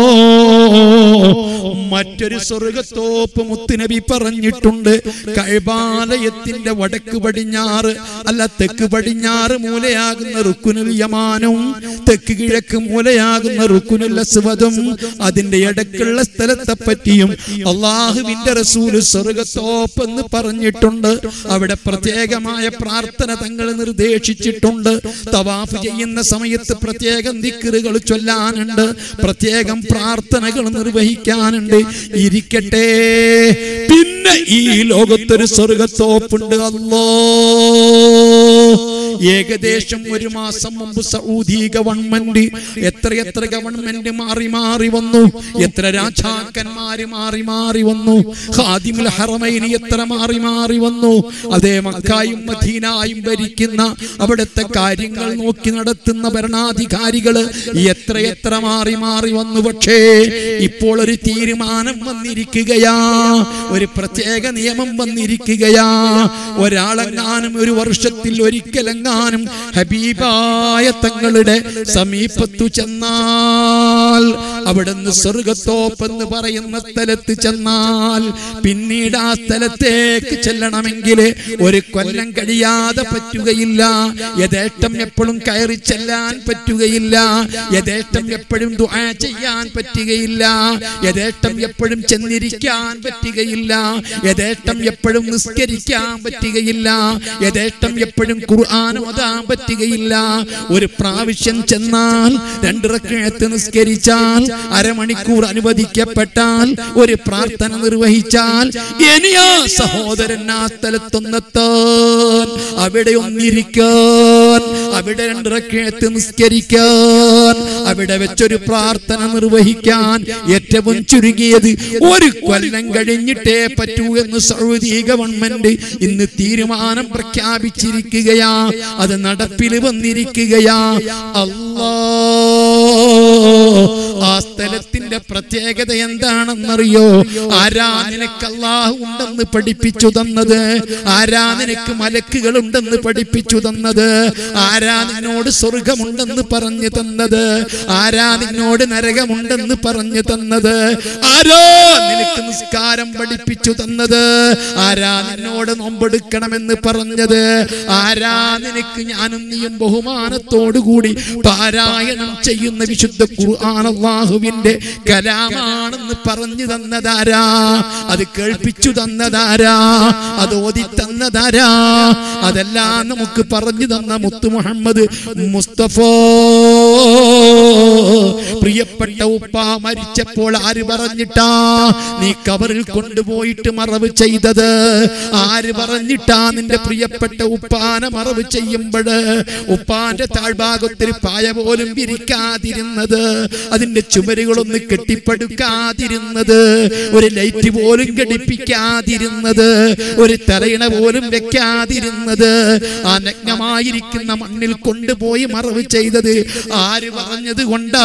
മറ്റൊരു സ്വർഗത്തോപ്പ് മുത്തുനബി പറഞ്ഞിട്ടുണ്ട് കൈബാലയത്തിന്റെ വടക്ക് പടിഞ്ഞാറ് അല്ല തെക്ക് പടിഞ്ഞാറ് മൂലയാകുന്ന റുക്കുനുൽ യമാനും തെക്ക് കിഴക്ക് മൂലയാകുന്ന റുക്കുനുൽ അസ്വദും അതിന്റെ ഇടക്കുള്ള സ്ഥലത്തെ പറ്റിയും അള്ളാഹുവിന്റെ റസൂല് സ്വർഗത്തോപ്പ് എന്ന് പറഞ്ഞിട്ടുണ്ട് അവിടെ പ്രത്യേകമായ പ്രാർത്ഥന തങ്ങൾ നിർദ്ദേശിച്ചിട്ടുണ്ട് തവാഫ് ചെയ്യുന്ന സമയത്ത് പ്രത്യേകം ദിക്കറുകൾ ചൊല്ലാനുണ്ട് പ്രത്യേകം പ്രാർത്ഥനകൾ നിർവഹിക്കാനുണ്ട് ഇരിക്കട്ടെ പിന്നെ ഈ ലോകത്തൊരു സ്വർഗത്തോപ്പുണ്ട് അല്ലോ ഏകദേശം ഒരു മാസം മുമ്പ് സൗദി ഗവൺമെന്റ് എത്രയെത്ര ഗവൺമെന്റ് മാറി മാറി വന്നു എത്ര രാജാക്കന്മാര് മാറി മാറി വന്നു ഖാദിമുൽ ഹറമൈനി എത്ര മാറി മാറി വന്നു അതേ മക്കായും മദീനായും ഭരിക്കുന്ന അവിടുത്തെ കാര്യങ്ങൾ നോക്കി നടത്തുന്ന ഭരണാധികാരികള് എത്രയെത്ര മാറി മാറി വന്നു പക്ഷേ ഇപ്പോൾ ഒരു തീരുമാനം വന്നിരിക്കുകയാ ഒരു പ്രത്യേക നിയമം വന്നിരിക്കുകയാ ഒരാളെങ്ങാനും ഒരു വർഷത്തിൽ ഒരിക്കലെങ്കിലും ഒരിക്കലെങ്ങാനും ഹബീബായ തങ്ങളുടെ സമീപത്തു ചെന്നാൽ അവിടുന്ന് സ്വർഗത്തോപ്പെന്ന് പറയുന്ന സ്ഥലത്ത് ചെന്നാൽ പിന്നീട് ആ സ്ഥലത്തേക്ക് ചെല്ലണമെങ്കിൽ ഒരു കൊല്ലം കഴിയാതെ പറ്റുകയില്ല യഥേഷ്ടം എപ്പോഴും കയറി ചെല്ലാൻ പറ്റുകയില്ല യഥേഷ്ടം എപ്പോഴും ദുആ ചെയ്യാൻ പറ്റുകയില്ല യഥേഷ്ടം എപ്പോഴും ചെന്നിരിക്കാൻ പറ്റുകയില്ല യഥേഷ്ടം എപ്പോഴും നിസ്കരിക്കാൻ പറ്റുകയില്ല യഥേഷ്ടം എപ്പോഴും ഖുർആൻ ഓതാൻ പറ്റുകയില്ല ഒരു പ്രാവശ്യം ചെന്നാൽ രണ്ടിറക്കഴത്ത് നിസ്കരിച്ചാൽ അരമണിക്കൂർ അനുവദിക്കപ്പെട്ടാൽ ഒരു പ്രാർത്ഥന നിർവഹിച്ചാൽ ഇനിയാ സഹോദരൻ ആ സ്ഥലത്തൊന്നെത്താൻ അവിടെ ഒന്നിരിക്കാൻ അവിടെ രണ്ടിറക്കഴത്ത് നിസ്കരിക്കാൻ അവിടെ വെച്ചൊരു പ്രാർത്ഥന നിർവഹിക്കാൻ ഏറ്റവും ചുരുങ്ങിയത് ഒരു കൊല്ലം കഴിഞ്ഞിട്ടേ പറ്റൂ എന്ന് സൗദി ഗവൺമെന്റ് ഇന്ന് തീരുമാനം പ്രഖ്യാപിച്ചിരിക്കുകയാ അത് നടപ്പിൽ വന്നിരിക്കുകയാ അല്ലാ ആ സ്ഥലത്തിന്റെ പ്രത്യേകത എന്താണെന്നറിയോ ആരാ നിനക്ക് അള്ളാഹു ഉണ്ടെന്ന് പഠിപ്പിച്ചു തന്നത് ആരാ നിനക്ക് മലക്കുകൾ ഉണ്ടെന്ന് പഠിപ്പിച്ചു തന്നത് ആരാ നിന്നോട് സ്വർഗമുണ്ടെന്ന് പറഞ്ഞു തന്നത് ആരാ നിന്നോട് നരകമുണ്ടെന്ന് പറഞ്ഞു തന്നത് ആരോ നിനക്ക് നിസ്കാരം പഠിപ്പിച്ചു തന്നത് ആരാ നിന്നോട് നോമ്പെടുക്കണമെന്ന് പറഞ്ഞത് ആരാ നിനക്ക് ഞാനും നീയും ബഹുമാനത്തോടുകൂടി പാരായണം ചെയ്യുന്ന വിശുദ്ധ ഖുർആൻ അള്ളാഹുവിന്റെ കലാമാണെന്ന് പറഞ്ഞു തന്നതാരാ അത് കേൾപ്പിച്ചു തന്നതാരാ അത് ഓതി തന്നതാരാ അതെല്ലാം നമുക്ക് പറഞ്ഞു തന്ന മുത്തു മുഹമ്മദ് മുസ്തഫ പ്രിയപ്പെട്ട ഉപ്പ മരിച്ചപ്പോൾ ആര് പറഞ്ഞിട്ടാ നീ കബറിൽ കൊണ്ടുപോയിട്ട് മറവ് ചെയ്തത് ആര് പറഞ്ഞിട്ടാ നിന്റെ പ്രിയപ്പെട്ട ഉപ്പാനെ മറവ് ചെയ്യുമ്പോൾ ഉപ്പാന്റെ താഴ്ഭാഗത്തിൽ പായ പോലും വിരിക്കാതിരുന്നത് അതിന്റെ ചുമരുകളൊന്ന് കെട്ടിപ്പടുക്കാതിരുന്നത് ഒരു ലൈറ്റ് പോലും ഘടിപ്പിക്കാതിരുന്നത് ഒരു തലയിണ പോലും വെക്കാതിരുന്നത് ആ നഗ്നമായിരിക്കുന്ന മണ്ണിൽ കൊണ്ടുപോയി മറവ് ചെയ്തത് ആര് പറഞ്ഞത് കൊണ്ടാ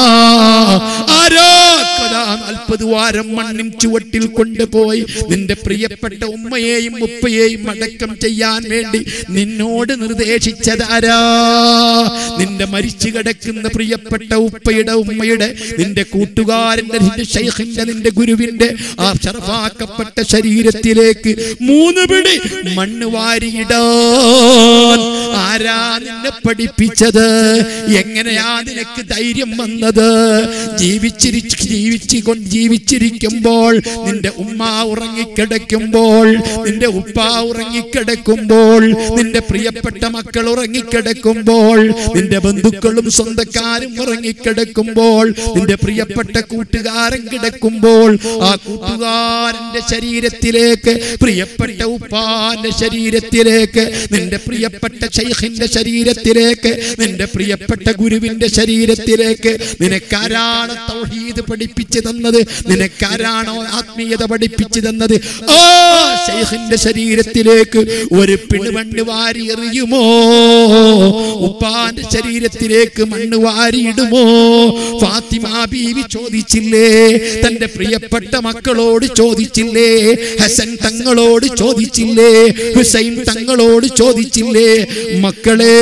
ആരോ നാൽപ്പത് വാരം മണ്ണിൻ ചുവട്ടിൽ കൊണ്ടുപോയി നിന്റെ പ്രിയപ്പെട്ട ഉമ്മയെയും ഉപ്പയെയും അടക്കം ചെയ്യാൻ വേണ്ടി നിന്നോട് നിർദ്ദേശിച്ചതാരാ നിന്റെ മരിച്ചു കിടക്കുന്ന പ്രിയപ്പെട്ട ഉപ്പയുടെ ഉമ്മയുടെ നിന്റെ കൂട്ടുകാരന്റെ നിന്റെ ഷൈഖിന്റെ നിന്റെ ഗുരുവിന്റെ ആ ഷറഫാക്കപ്പെട്ട ശരീരത്തിലേക്ക് മൂന്ന് പിടി മണ്ണ് വാരിയിടാൻ ആരാ നിന്നെ പഠിപ്പിച്ചത് എങ്ങനെയാ നിനക്ക് ധൈര്യം വന്നത് ജീവിച്ചിരി ജീവിച്ചു കൊണ്ട് ജീവിച്ചിരിക്കുമ്പോൾ നിന്റെ ഉമ്മ ഉറങ്ങിക്കിടക്കുമ്പോൾ നിന്റെ ഉപ്പ ഉറങ്ങിക്കിടക്കുമ്പോൾ നിന്റെ പ്രിയപ്പെട്ട മക്കൾ ഉറങ്ങിക്കിടക്കുമ്പോൾ നിന്റെ ബന്ധുക്കളും സ്വന്തക്കാരും ഉറങ്ങിക്കിടക്കുമ്പോൾ നിന്റെ പ്രിയപ്പെട്ട കൂട്ടുകാരൻ കിടക്കുമ്പോൾ ആ കൂട്ടുകാരന്റെ ശരീരത്തിലേക്ക് പ്രിയപ്പെട്ട ഉപ്പാന്റെ ശരീരത്തിലേക്ക് നിന്റെ പ്രിയപ്പെട്ട ഷൈഖിന്റെ ശരീരത്തിലേക്ക് നിന്റെ പ്രിയപ്പെട്ട ഗുരുവിന്റെ ശരീരത്തിലേക്ക് നിനക്കാരാണ് തൗഹീദ് പഠിപ്പിച്ചു തന്നത് നിനക്കാരാണോ ആത്മീയത പഠിപ്പിച്ചു തന്നത് ആ ഷൈഖിന്റെ ശരീരത്തിലേക്ക് ഒരു പിണിമണ്ണ് വാരി എറിയുമോ ഉപ്പാന്റെ ശരീരത്തിലേക്ക് മണ്ണ് വാരിയിടുമോ ഫാത്തിമ ബീവി ചോദിച്ചില്ലേ തന്റെ പ്രിയപ്പെട്ട മക്കളോട് ചോദിച്ചില്ലേ ഹസൻ തങ്ങളോട് ചോദിച്ചില്ലേ ഹുസൈൻ തങ്ങളോട് ചോദിച്ചില്ലേ മക്കളെ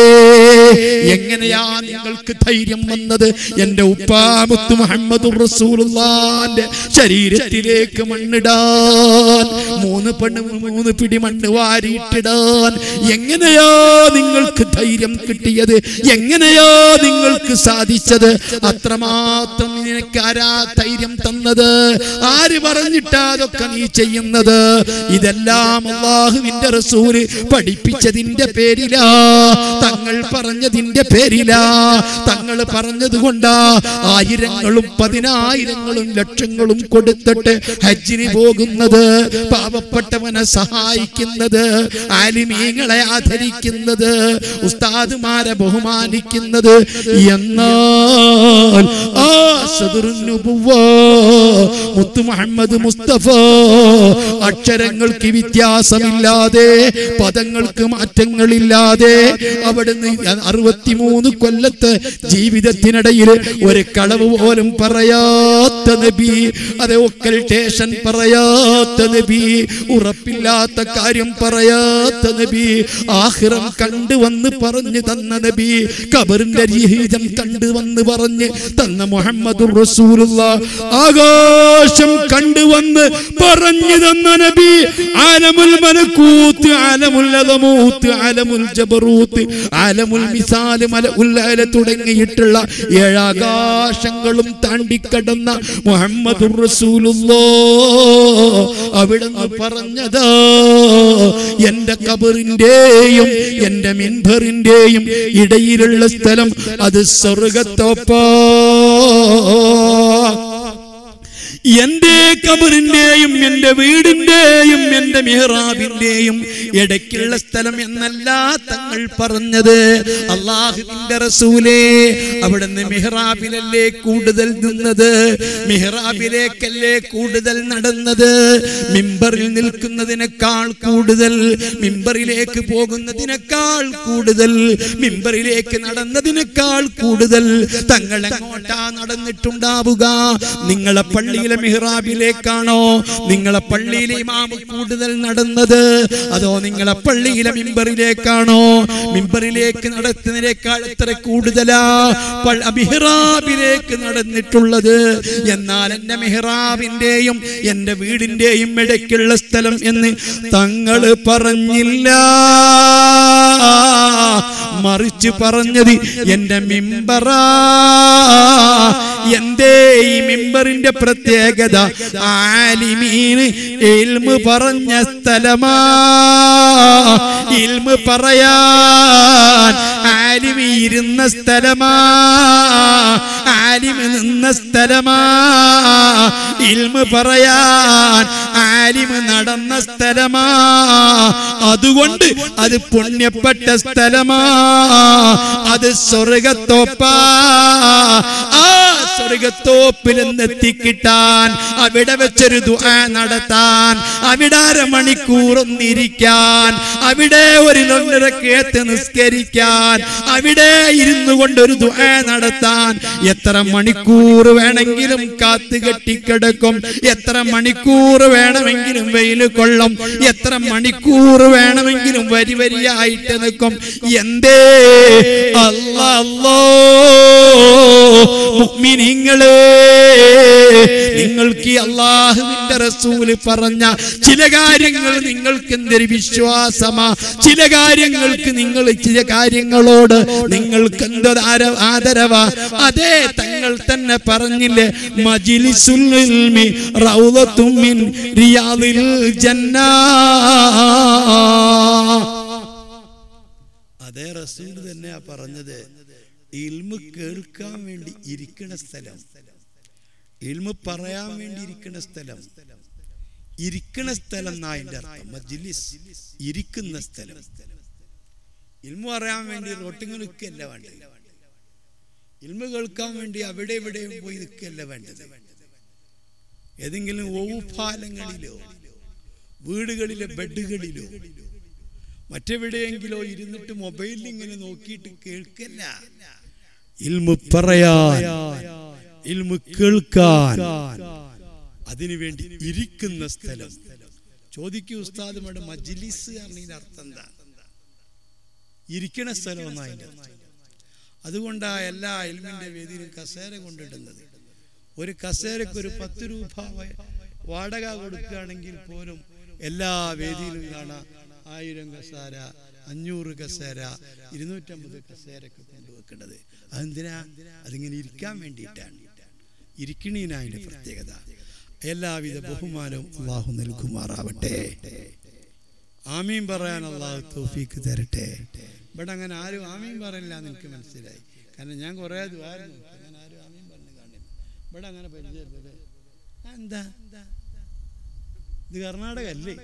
എങ്ങനെയാ നിങ്ങൾക്ക് ധൈര്യം വന്നത് എന്റെ ഉപ്പാമുത്ത് മുഹമ്മദ് റസൂലുള്ളാന്റെ ശരീരത്തിലേക്ക് മണ്ണിടാൻ മൂന്ന് പെണ്ണ് മൂന്ന് പിടി മണ്ണ് വാരിയിട്ടിടാൻ എങ്ങനെയാ നിങ്ങൾക്ക് ധൈര്യം കിട്ടിയത് എങ്ങനെയാ നിങ്ങൾക്ക് സാധിച്ചത് അത്രമാത്രം നിനക്ക് ആരാ ധൈര്യം തന്നത് ആര് പറഞ്ഞിട്ടാ അതൊക്കെ നീ ചെയ്യുന്നത് ഇതെല്ലാം അള്ളാഹുവിന്റെ റസൂല് പഠിപ്പിച്ചതിന്റെ പേരിലാ തങ്ങൾ പറഞ്ഞതിന്റെ പേരിലാ തങ്ങൾ പറഞ്ഞത് കൊണ്ടാ ആയിരങ്ങളും പതിനായിരങ്ങളും ലക്ഷങ്ങളും കൊടുത്തിട്ട് ഹജ്ജിന് പോകുന്നത് പാവപ്പെട്ടവനെ സഹായിക്കുന്നത് ആലിമീങ്ങളെ ആദരിക്കുന്നത് ഉസ്താദുമാരെ ബഹുമാനിക്കുന്നത് എന്നാൽ ആ സദുറുന്നുബുവ മുത്തു മുഹമ്മദ് മുസ്തഫ അക്ഷരങ്ങൾക്ക് വ്യത്യാസമില്ലാതെ പദങ്ങൾക്ക് മാറ്റങ്ങളില്ലാതെ അവിടുന്ന് അറുപത്തിമൂന്ന് കൊല്ലത്തെ ജീവിതത്തിനിടയിൽ ഒരു കളവ് പോലും പറയാത്ത നബി അതെ ഒക്കൽട്ടേഷൻ പറയാത്ത നബി ഉറപ്പില്ലാത്ത കാര്യം പറയാത്ത നബി ആഹിറം കണ്ടുവന്ന് പറഞ്ഞു തന്ന നബി കബറിന്റെ രീതം കണ്ടുവന്ന് പറഞ്ഞ് തന്ന മുഹമ്മദ് റസൂലുള്ള ആകാശം കണ്ടുവന്ന് പറഞ്ഞു തന്ന നബി ആലമുൽ മലക്കൂത്ത് ആലമുൽ അലമൂത്ത് ആലമുൽ ജബറൂത്ത് ആലമുൽ മിസാല് മല ഉല്ലല തുടങ്ങിയിട്ടുള്ള ഏഴാകാശങ്ങളും താണ്ടിക്കടന്ന മുഹമ്മദ് റസൂലുള്ളോ അവിടുന്ന് പറഞ്ഞതാ എന്റെ കബറിന്റെയും എന്റെ മിൻഭറിന്റെയും ഇടയിലുള്ള സ്ഥലം അത് സ്വർഗത്തോപ്പാ എന്റെ കബറിന്റെയും എന്റെ വീടിന്റെയും എന്റെ മെഹ്റാബിന്റെയും ഇടയ്ക്കുള്ള സ്ഥലം എന്നല്ല തങ്ങൾ പറഞ്ഞത് അള്ളാഹുവിന്റെ റസൂലേ അവിടുന്ന് മെഹ്റാബിലല്ലേ കൂടുതൽ നിന്നത് മെഹ്റാബിലേക്കല്ലേ കൂടുതൽ നടന്നത് മിമ്പറിൽ നിൽക്കുന്നതിനേക്കാൾ കൂടുതൽ മിമ്പറിലേക്ക് പോകുന്നതിനേക്കാൾ കൂടുതൽ മിമ്പറിലേക്ക് നടന്നതിനേക്കാൾ കൂടുതൽ തങ്ങൾ എങ്ങോട്ടാ നടന്നിട്ടുണ്ടാവുക നിങ്ങളെ പള്ളിയിലെ മിഹ്റാബിലേക്കാണോ നിങ്ങളെ പള്ളിയിലെ ഇമാമ് കൂടുതൽ നടന്നത് അതോ നിങ്ങളെ പള്ളിയിലെ മിമ്പറിലേക്കാണോ മിമ്പറിലേക്ക് നടത്തുന്നതിനേക്കാൾ എത്ര കൂടുതലാ പൾ- മിഹ്റാബിലേക്ക് നടന്നിട്ടുള്ളത് എന്നാൽ എന്റെ മിഹ്റാബിന്റെയും എന്റെ വീടിന്റെയും ഇടയ്ക്കുള്ള സ്ഥലം എന്ന് തങ്ങള് പറഞ്ഞില്ല മറിച്ച് പറഞ്ഞത് എന്റെ മിമ്പറാ എന്തേ ഈ മിമ്പറിന്റെ പ്രത്യേകത ആലിമീന് ഇൽമ് പറഞ്ഞ സ്ഥലമാ ഇൽമ് പറയാൻ ആലിമി ഇരുന്ന സ്ഥലമാ ആലിമ് നിന്ന സ്ഥലമാ ഇൽമ് പറയാൻ ആലിമ് നടന്ന സ്ഥലമാ അതുകൊണ്ട് അത് പുണ്യപ്പെട്ട സ്ഥലമാ അത് സ്വർഗത്തോപ്പാ ആ സ്വർഗത്തോപ്പിൽ എത്തിക്കിട്ടാൻ അവിടെ വെച്ചൊരു ദുആ നടത്താൻ അവിടെ അരമണിക്കൂർ ഒന്നിരിക്കാൻ അവിടെ ഒരു നൊന്നരക്കേത്ത് നിസ്കരിക്കാൻ അവിടെ ഇരുന്നു കൊണ്ടൊരു ദുആ നടത്താൻ എത്ര മണിക്കൂർ വേണമെങ്കിലും കാത്തു കെട്ടിക്കിടക്കും എത്ര മണിക്കൂർ വേണമെങ്കിലും വെയിൽ കൊള്ളും എത്ര മണിക്കൂർ വേണമെങ്കിലും വരി വരിയായിട്ട് നിൽക്കും എന്തേ അല്ല അല്ലോ മുഅ്മിനീങ്ങളെ നിങ്ങൾക്ക് ഈ അള്ളാഹുവിന്റെ റസൂല് പറഞ്ഞ ചില കാര്യങ്ങൾ നിങ്ങൾക്ക് എന്തൊരു വിശ്വാസമാ ചില കാര്യങ്ങൾക്ക് നിങ്ങൾ ചില കാര്യങ്ങളോട് നിങ്ങൾക്ക് എന്തൊരു ആര- ആദരവാ അതേ തങ്ങൾ തന്നെ പറഞ്ഞില്ലേ മജിലിസുൽ ഇൽമി റൗളത്തും മിൻ റിയാദിൽ ജന്നാ അതേ റസൂൽ തന്നെയാ പറഞ്ഞത് ഇൽമ് കേൾക്കാൻ വേണ്ടി ഇരിക്കണ സ്ഥലം ഇൽമ് പറയാൻ വേണ്ടി ഇരിക്കണ സ്ഥലം ഇരിക്കണ സ്ഥലം എന്നാ അതിന്റെ അർത്ഥം മജ്ലിസ് ഇരിക്കുന്ന സ്ഥലം ഇൽമു അറിയാൻ വേണ്ടി റോട്ടിങ് നിൽക്കല്ല വേണ്ടത് ഇൽമു കേൾക്കാൻ വേണ്ടി അവിടെ ഇവിടെയും പോയി നിൽക്കല്ല വേണ്ടത് ഏതെങ്കിലും ഓവുപാലങ്ങളിലോ വീടുകളിലെ ബെഡുകളിലോ മറ്റെവിടെയെങ്കിലോ ഇരുന്നിട്ട് മൊബൈലിൽ ഇങ്ങനെ നോക്കിയിട്ട് കേൾക്കല്ല ഇൽമു പറയാൻ ഇൽമു കേൾക്കാൻ അതിനുവേണ്ടി ഇരിക്കുന്ന സ്ഥലം ചോദിക്കൂ ഉസ്താദുമാരുടെ മജ്ലിസ് പറഞ്ഞതിന്റെ അർത്ഥം എന്താ ഇരിക്കണ സ്ഥലം എന്നാ അതിന്റെ അർത്ഥം അതുകൊണ്ടാ എല്ലാ ഇൽമിന്റെ വേദിയിലും കസേര കൊണ്ടിടുന്നത് ഒരു കസേരക്ക് ഒരു പത്ത് രൂപ വ- വാടക കൊടുക്കുകയാണെങ്കിൽ പോലും എല്ലാ വേദിയിലും കാണാം ആയിരം കസേര അഞ്ഞൂറ് കസേര ഇരുന്നൂറ്റമ്പത് കസേരക്ക് കൊണ്ടുവെക്കുന്നത് അതെന്തിനാ അതിങ്ങനെ ഇരിക്കാൻ വേണ്ടിയിട്ടാണ് ഇരിക്കണീനാ അതിന്റെ പ്രത്യേകത എല്ലാവിധ ബഹുമാനവും അള്ളാഹു നൽകുമാറാവട്ടെ ആമീൻ പറയാൻ അള്ളാഹു തോഫീക്ക് തരട്ടെ ഇവിടെ അങ്ങനെ ആരും ആമീൻ പറയില്ല എന്ന് എനിക്ക് മനസ്സിലായി കാരണം ഞാൻ കുറേ ദ്വാരം നോക്കി അങ്ങനെ ആരും ആമീൻ പറഞ്ഞു കാണില്ല ഇവിടെ അങ്ങനെ പരിചയമില്ലല്ലേ ആ, എന്താ ഇത് കർണാടക അല്ലേ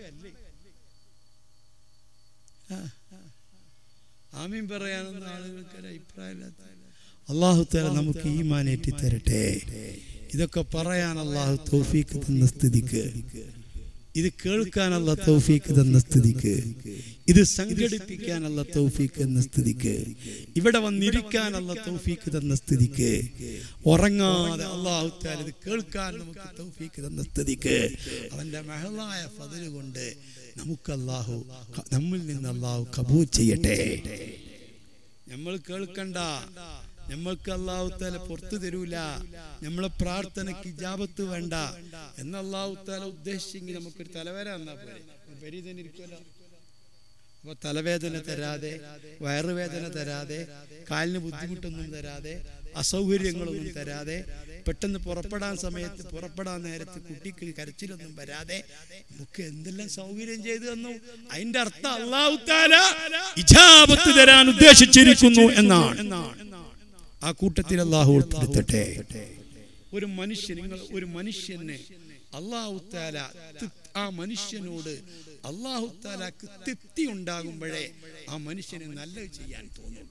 ആ, ആ. ആമീൻ പറയാനൊന്നും ആളുകൾക്ക് ഒരു അഭിപ്രായമില്ലാത്ത അള്ളാഹു തല നമുക്ക് ഈ മാനേറ്റി തരട്ടെ ഇതൊക്കെ പറയാൻ അള്ളാഹു തൗഫീക്ക് തന്ന സ്ഥിതിക്ക് ഇത് കേൾക്കാൻ അല്ല തൗഫീക്ക് തന്ന സ്ഥിതിക്ക് ഇത് സംഘടിപ്പിക്കാൻ അല്ല തൗഫീക്ക് എന്ന സ്ഥിതിക്ക് ഇവിടെ വന്നിരിക്കാൻ അല്ല തൗഫീക്ക് തന്ന സ്ഥിതിക്ക് ഉറങ്ങാതെ അള്ളാഹു താല ഇത് കേൾക്കാൻ നമുക്ക് തൗഫീക്ക് തന്ന സ്ഥിതിക്ക് അവന്റെ മഹളായ ഫതില് കൊണ്ട് നമുക്ക് അള്ളാഹു നമ്മിൽ നിന്ന് അള്ളാഹു കബൂൽ ചെയ്യട്ടെ നമ്മൾ കേൾക്കണ്ട നമ്മൾക്ക് അള്ളാഹു താല പുറത്തു തരൂല നമ്മളെ പ്രാർത്ഥനയ്ക്ക് ഇജാബത്ത് വേണ്ട എന്ന് അള്ളാഹു താല ഉദ്ദേശിച്ചെങ്കിൽ നമുക്കൊരു തലവേദന എന്നാ പോലെ പെരി തന്നെ ഇരിക്കുമല്ലോ അപ്പൊ തലവേദന തരാതെ വയറുവേദന തരാതെ കാലിന് ബുദ്ധിമുട്ടൊന്നും തരാതെ അസൗകര്യങ്ങളൊന്നും തരാതെ പെട്ടെന്ന് പുറപ്പെടാൻ സമയത്ത് പുറപ്പെടാൻ നേരത്ത് കുട്ടിക്ക് കരച്ചിലൊന്നും വരാതെ നമുക്ക് എന്തെല്ലാം സൗകര്യം ചെയ്തു തന്നു അതിന്റെ അർത്ഥം അള്ളാഹു താല ഇജാബത്ത് തരാൻ ഉദ്ദേശിച്ചിരിക്കുന്നു എന്നാണ് ആ കൂട്ടത്തിൽ അള്ളാഹു ഉൾപ്പെടുത്തട്ടെ ഒരു മനുഷ്യൻ നിങ്ങൾ ഒരു മനുഷ്യന് അള്ളാഹു താല ആ മനുഷ്യനോട് അള്ളാഹു താലാക്ക് തൃപ്തി ഉണ്ടാകുമ്പോഴേ ആ മനുഷ്യന് നല്ലത് ചെയ്യാൻ തോന്നുള്ളൂ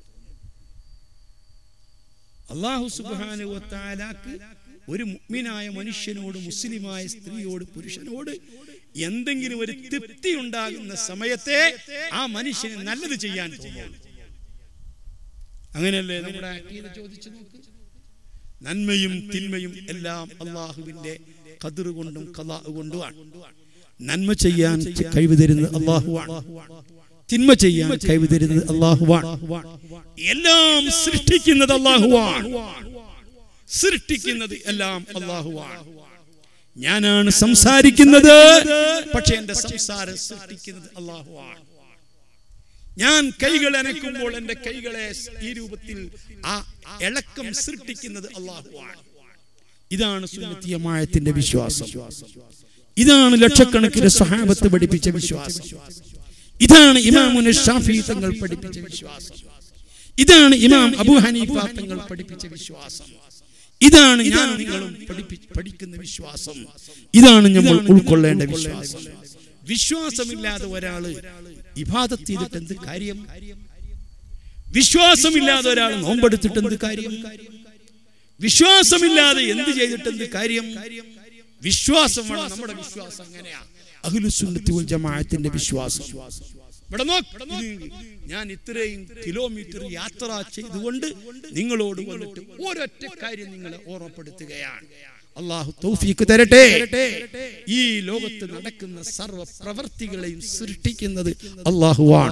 അള്ളാഹു സുബാനുവത്താലാക്ക് ഒരു മുഗ്മിനായ മനുഷ്യനോട് മുസ്ലിമായ സ്ത്രീയോട് പുരുഷനോട് എന്തെങ്കിലും ഒരു തൃപ്തി ഉണ്ടാകുന്ന സമയത്തെ ആ മനുഷ്യന് നല്ലത് ചെയ്യാൻ തോന്നുള്ളൂ അങ്ങനെയല്ലേ നമ്മുടെ അക്കീദ ചോദിച്ചു നോക്ക് നന്മയും തിന്മയും എല്ലാം അള്ളാഹുവിന്റെ കതിർ കൊണ്ടും കലാ കൊണ്ടുമാണ് നന്മ ചെയ്യാൻ കഴിവ് തരുന്നത് അള്ളാഹുവാണ് തിന്മ ചെയ്യാൻ കഴിവ് തരുന്നത് അള്ളാഹുവാണ് എല്ലാം സൃഷ്ടിക്കുന്നത് അള്ളാഹുവാണ് സൃഷ്ടിക്കുന്നത് എല്ലാം അള്ളാഹുവാണ് ഞാനാണ് സംസാരിക്കുന്നത് പക്ഷെ എന്റെ സംസാരം സൃഷ്ടിക്കുന്നത് അള്ളാഹുവാണ് ഞാൻ കൈകൾ അനക്കുമ്പോൾ എന്റെ കൈകളെ ഈ രൂപത്തിൽ ആ ഇളക്കം സൃഷ്ടിക്കുന്നത് അള്ളാഹുവാണ് ഇതാണ് സുന്നത്തിയമായത്തിന്റെ വിശ്വാസം ഇതാണ് ലക്ഷക്കണക്കിന് സഹാബത്ത് പഠിപ്പിച്ച വിശ്വാസം ഇതാണ് ഇമാമുന ഷാഫി തങ്ങൾ പഠിപ്പിച്ച വിശ്വാസം ഇതാണ് ഇമാം അബു ഹനീഫ തങ്ങൾ പഠിപ്പിച്ച വിശ്വാസം ഇതാണ് ഞാൻ നിങ്ങളും പഠിക്കുന്ന വിശ്വാസം ഇതാണ് നമ്മൾ ഉൾക്കൊള്ളേണ്ട വിശ്വാസം വിശ്വാസമില്ലാതെ ഒരാള് ഇബാദത്ത് ചെയ്തിട്ട് എന്ത് കാര്യം വിശ്വാസമില്ലാതെ ഒരാൾ നോമ്പെടുത്തിട്ട് എന്ത് കാര്യം വിശ്വാസമില്ലാതെ എന്ത് ചെയ്തിട്ട് എന്ത് കാര്യം വിശ്വാസമാണ് നമ്മുടെ വിശ്വാസം അങ്ങനെയാ അഖിലുസുന്നത്തി വൽ ജമാഅത്തിന്റെ വിശ്വാസം ഇവിടെ നോക്ക് ഞാൻ ഇത്രയും കിലോമീറ്റർ യാത്ര ചെയ്തുകൊണ്ട് നിങ്ങളോട് വന്നിട്ട് ഒരൊറ്റ കാര്യം നിങ്ങളെ ഓർമ്മപ്പെടുത്തുകയാണ് അള്ളാഹു തൗഫീക്ക് തരട്ടെ ഈ ലോകത്ത് നടക്കുന്ന സർവ പ്രവർത്തികളെയും സൃഷ്ടിക്കുന്നത് അള്ളാഹുവാണ്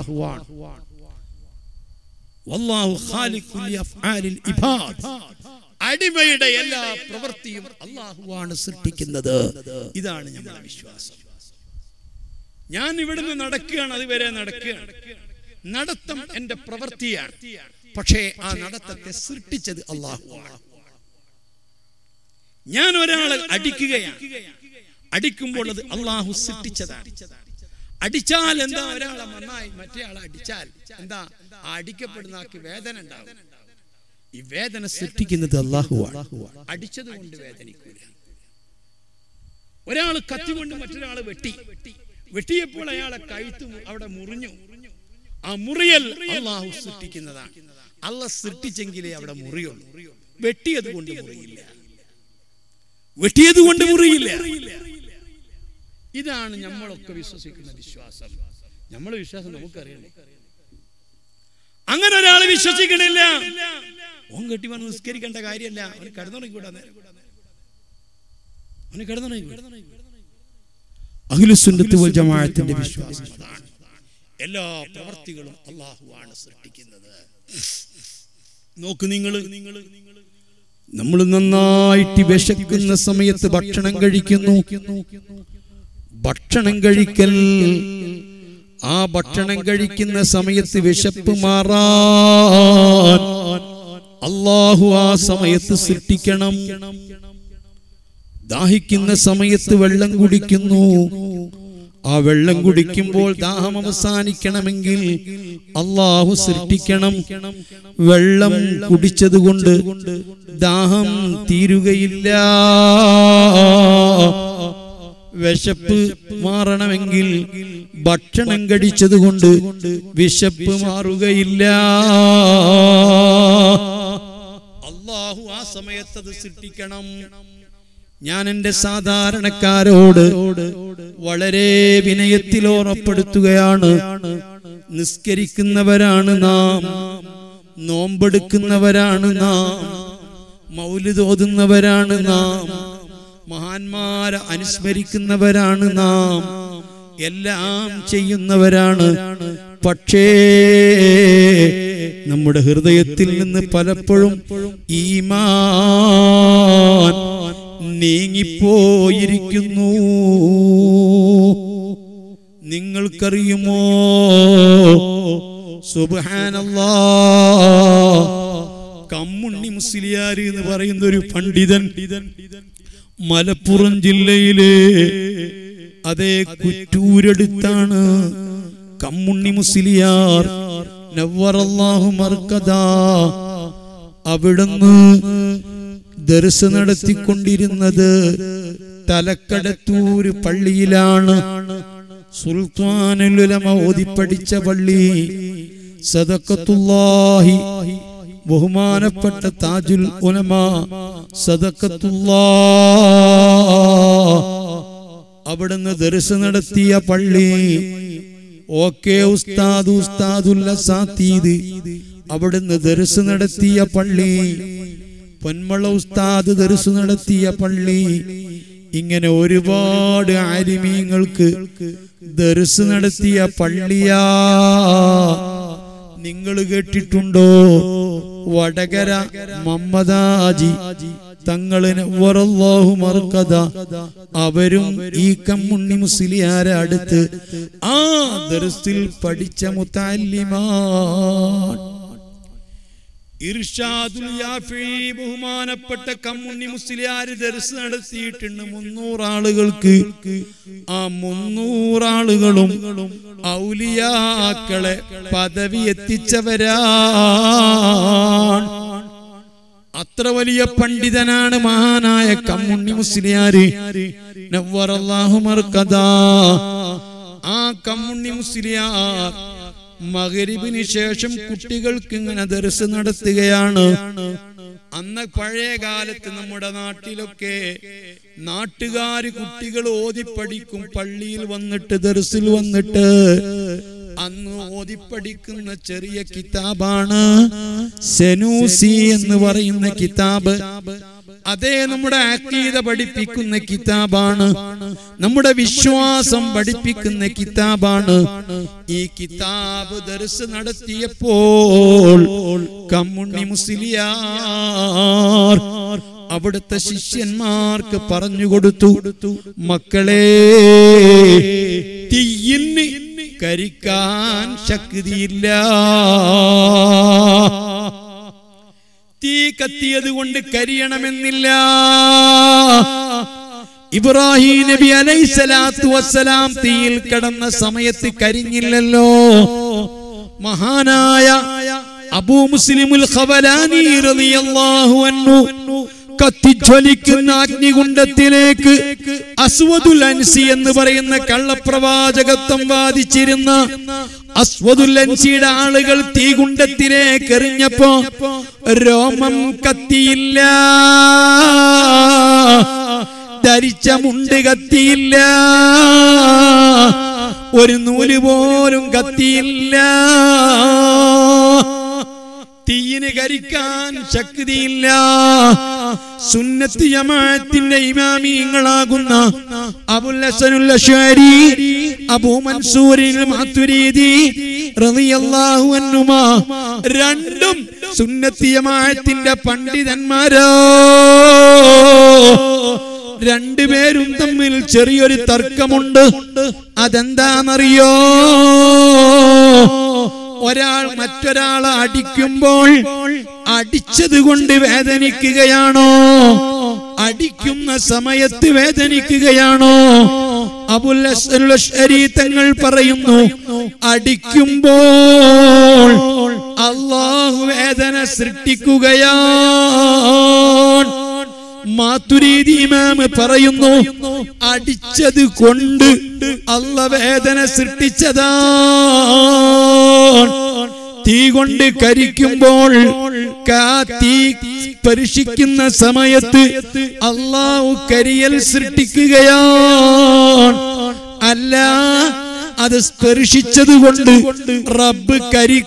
വല്ലാഹു ഖാലിഖുൽ അഫ്ആലിൽ ഇബാദ് അടിമയുടെ എല്ലാ പ്രവൃത്തിയും അള്ളാഹുവാണ് സൃഷ്ടിക്കുന്നത് ഇതാണ് നമ്മുടെ വിശ്വാസം ഞാൻ ഇവിടുന്ന് നടക്കുകയാണ് അതുവരെ നടക്കുകയാണ് നടത്തം എന്റെ പ്രവൃത്തിയാണ് പക്ഷേ ആ നടത്തത്തെ സൃഷ്ടിച്ചത് അള്ളാഹുവാണ് ഞാൻ ഒരാളെ അടിക്കുകയാണ് അടിക്കുമ്പോൾ അത് അള്ളാഹു സൃഷ്ടിച്ചതാണ് അടിച്ചാൽ എന്താ ഒരാളെ നന്നായി മറ്റേ ആളെ അടിച്ചാൽ എന്താ ആ അടിക്കപ്പെടുന്ന ആൾക്ക് വേദന ഉണ്ടാവും ഈ വേദന സൃഷ്ടിക്കുന്നത് അള്ളാഹുവാണ് അടിച്ചത് കൊണ്ട് വേദനിക്കൂല ഒരാൾ കത്തി കൊണ്ട് മറ്റൊരാൾ വെട്ടി വെട്ടിയപ്പോൾ അയാളെ കഴുത്ത് അവിടെ മുറിഞ്ഞു ആ മുറിയൽ അള്ളാഹു സൃഷ്ടിക്കുന്നതാണ് അല്ല സൃഷ്ടിച്ചെങ്കിലേ അവിടെ മുറിയുള്ളൂ വെട്ടിയത് കൊണ്ട് മുറിയില്ല വെട്ടിയത് കൊണ്ട് മുറിയില്ല ഇതാണ് നമ്മളൊക്കെ വിശ്വസിക്കുന്ന വിശ്വാസം നമ്മളെ വിശ്വാസം നമുക്കറിയണം അങ്ങനെ ഒരാൾ വിശ്വസിക്കണില്ല ഓൻ കെട്ടി വന്ന് നിസ്കരിക്കേണ്ട കാര്യമല്ല അവന് കിടന്നുറങ്ങിക്കൂടാ അവന് കിടന്നുറങ്ങി അഖിലുസുന്നത്ത് വൽ ജമാഅത്തിന്റെ വിശ്വാസം അതാണ് എല്ലാ പ്രവർത്തികളും അള്ളാഹുവാണ് സൃഷ്ടിക്കുന്നത് നോക്ക് നിങ്ങൾ നമ്മൾ നന്നായിട്ട് വിശക്കുന്ന സമയത്ത് ഭക്ഷണം കഴിക്കുന്നു ഭക്ഷണം കഴിക്കൽ ആ ഭക്ഷണം കഴിക്കുന്ന സമയത്ത് വിശപ്പ് മാറാൻ അള്ളാഹു ആ സമയത്ത് സൃഷ്ടിക്കണം ദാഹിക്കുന്ന സമയത്ത് വെള്ളം കുടിക്കുന്നു ആ വെള്ളം കുടിക്കുമ്പോൾ ദാഹം അവസാനിക്കണമെങ്കിൽ അള്ളാഹു സൃഷ്ടിക്കണം വെള്ളം കുടിച്ചത് കൊണ്ട് ദാഹം തീരുകയില്ല വിശപ്പ് മാറണമെങ്കിൽ ഭക്ഷണം കഴിച്ചത് കൊണ്ട് വിശപ്പ് മാറുകയില്ല അള്ളാഹു ആ സമയത്ത് അത് സൃഷ്ടിക്കണം ഞാൻ എൻ്റെ സാധാരണക്കാരോട് വളരെ വിനയത്തിൽ ഓർമ്മപ്പെടുത്തുകയാണ് നിസ്കരിക്കുന്നവരാണ് നാം നോമ്പെടുക്കുന്നവരാണ് നാം മൗലിദ് ഓതുന്നവരാണ് നാം മഹാന്മാരെ അനുസ്മരിക്കുന്നവരാണ് നാം എല്ലാം ചെയ്യുന്നവരാണ് പക്ഷേ നമ്മുടെ ഹൃദയത്തിൽ നിന്ന് പലപ്പോഴും ഈമാൻ നീങ്ങിപ്പോയിരിക്കുന്നു നിങ്ങൾക്കറിയുമോ സുബാനല്ലാ കമ്മുണ്ണി മുസ്ലിയാർ എന്ന് പറയുന്ന ഒരു പണ്ഡിതൻ മലപ്പുറം ജില്ലയിലെ അതേ കുറ്റൂരടുത്താണ് കമ്മുണ്ണി മുസ്ലിയാർ നവ്വറല്ലാഹു മർക്കദാ അവിടുന്ന് ദർസ് നടത്തിക്കൊണ്ടിരുന്നത് തലക്കടത്തൂര് പള്ളിയിലാണ് സുൽത്താനുലമ ഓതിപ്പടിച്ച പള്ളി സദക്കത്തുല്ലാഹി ബഹുമാനപ്പെട്ട താജുൽ ഉലമ സദക്കത്തുല്ലാ അവിടുന്ന് ദർസ് നടത്തിയ പള്ളി ഓക്കെ ഉസ്താദ് ഉസ്താദുല്ല സാത്തീദ് അവിടുന്ന് ദർസ് നടത്തിയ പള്ളി പൊന്മള ഉസ്താദ് ദർസ് നടത്തിയ പള്ളി ഇങ്ങനെ ഒരുപാട് ആലിമീങ്ങൾക്ക് ദർസ് നടത്തിയ പള്ളിയാ നിങ്ങൾ കേട്ടിട്ടുണ്ടോ വടകര മമ്മദാജി തങ്ങള് നവ്വറല്ലാഹു മർക്കദ അവരും ഈ കമ്മുണ്ണി മുസ്ലിയാരെ അടുത്ത് ആ ദർസിൽ പഠിച്ച മുത്താലിമാൻ ഇർഷാദുൽ യാഫി ബഹുമാനപ്പെട്ട കമ്മുണ്ണി മുസ്ലിയാര് ദർസ് നടത്തിയിട്ടുണ്ട് മുന്നൂറ് ആളുകൾക്ക് ആ മുന്നൂറ് ആളുകളും ഔലിയാക്കളെ പദവി എത്തിച്ചവരാണ് അത്ര വലിയ പണ്ഡിതനാണ് മഹാനായ കമ്മുണ്ണി മുസ്ലിയാര് നവ്വറല്ലാഹു മർക്കദാ ആ കമ്മുണ്ണി മുസ്ലിയാർ മകരിബിന് ശേഷം കുട്ടികൾക്ക് ഇങ്ങനെ ദർസ് നടത്തുകയാണ് അന്ന് പഴയ കാലത്ത് നമ്മുടെ നാട്ടിലൊക്കെ നാട്ടുകാര് കുട്ടികൾ ഓതിപ്പടിക്കും പള്ളിയിൽ വന്നിട്ട് ദർസിൽ വന്നിട്ട് അന്ന് ഓതിപ്പടിക്കുന്ന ചെറിയ കിതാബാണ് സെനൂസി എന്ന് പറയുന്ന കിതാബ് അതേ നമ്മുടെ ആക്കീത പഠിപ്പിക്കുന്ന കിതാബാണ് നമ്മുടെ വിശ്വാസം പഠിപ്പിക്കുന്ന കിതാബാണ് ഈ കിതാബ് ദർസ് നടത്തിയപ്പോൾ കമ്മുണ്ണി മുസ്ലിയാർ അവിടുത്തെ ശിഷ്യന്മാർക്ക് പറഞ്ഞു കൊടുത്തു മക്കളെ തീയിന് കരിക്കാൻ ശക്തിയില്ല തീ കത്തിയത് കൊണ്ട് കരിയണമെന്നില്ല ഇബ്രാഹിം നബി അലൈസലാത്തു വസ്സലാം തീയിൽ കിടന്ന സമയത്ത് കരിഞ്ഞില്ലല്ലോ മഹാനായ അബൂ മുസ്ലിമുൽ ഖബലാനി റളിയല്ലാഹു അൻഹു കത്തിജ്വലിക്കുന്ന അഗ്നികുണ്ഡത്തിലേക്ക് അസ്വദുൽ അൻസി എന്ന് പറയുന്ന കള്ളപ്രവാചകത്വം വാദിച്ചിരുന്ന അസ്വദുൽ അൻസിയുടെ ആളുകൾ തീകുണ്ഡത്തിലേക്ക് എറിഞ്ഞപ്പോ രോമം കത്തിയില്ല ധരിച്ച മുണ്ട് കത്തിയില്ല ഒരു നൂല് പോലും കത്തിയില്ല തീയിന് കരിക്കാൻ ശക്തിയില്ല സുന്നത്ത് ജമാഅത്തിന്റെ ഇമാമിങ്ങളാകുന്ന അബുൽ ഹസനുൽ അശ്വരി അബൂ മൻസൂരിൽ മാതുരീദി റളിയല്ലാഹു അൻഹുമാ രണ്ടും സുന്നത്ത് ജമാഅത്തിന്റെ പണ്ഡിതന്മാരോ രണ്ടുപേരും തമ്മിൽ ചെറിയൊരു തർക്കമുണ്ട് അതെന്താണെന്നറിയോ ഒരാൾ മറ്റൊരാളെ അടിക്കുമ്പോൾ അടിച്ചത് കൊണ്ട് വേദനിക്കുകയാണോ അടിക്കുന്ന സമയത്ത് വേദനിക്കുകയാണോ അബുൽ ഹസനുൽ അശ്അരി തങ്ങൾ പറയുന്നു അടിക്കുമ്പോൾ അള്ളാഹു വേദന സൃഷ്ടിക്കുകയാണ് മാതുരീതി ഇമാമ് പറയുന്നു അടിച്ചത് കൊണ്ട് അല്ല വേദന സൃഷ്ടിച്ചതാ തീ കൊണ്ട് കരിക്കുമ്പോൾ കാ തീ സ്പർശിക്കുന്ന സമയത്ത് അള്ളാഹു കരിയൽ സൃഷ്ടിക്കുകയാണ് അല്ല അത് സ്പർശിച്ചത് കൊണ്ട് റബ്ബ്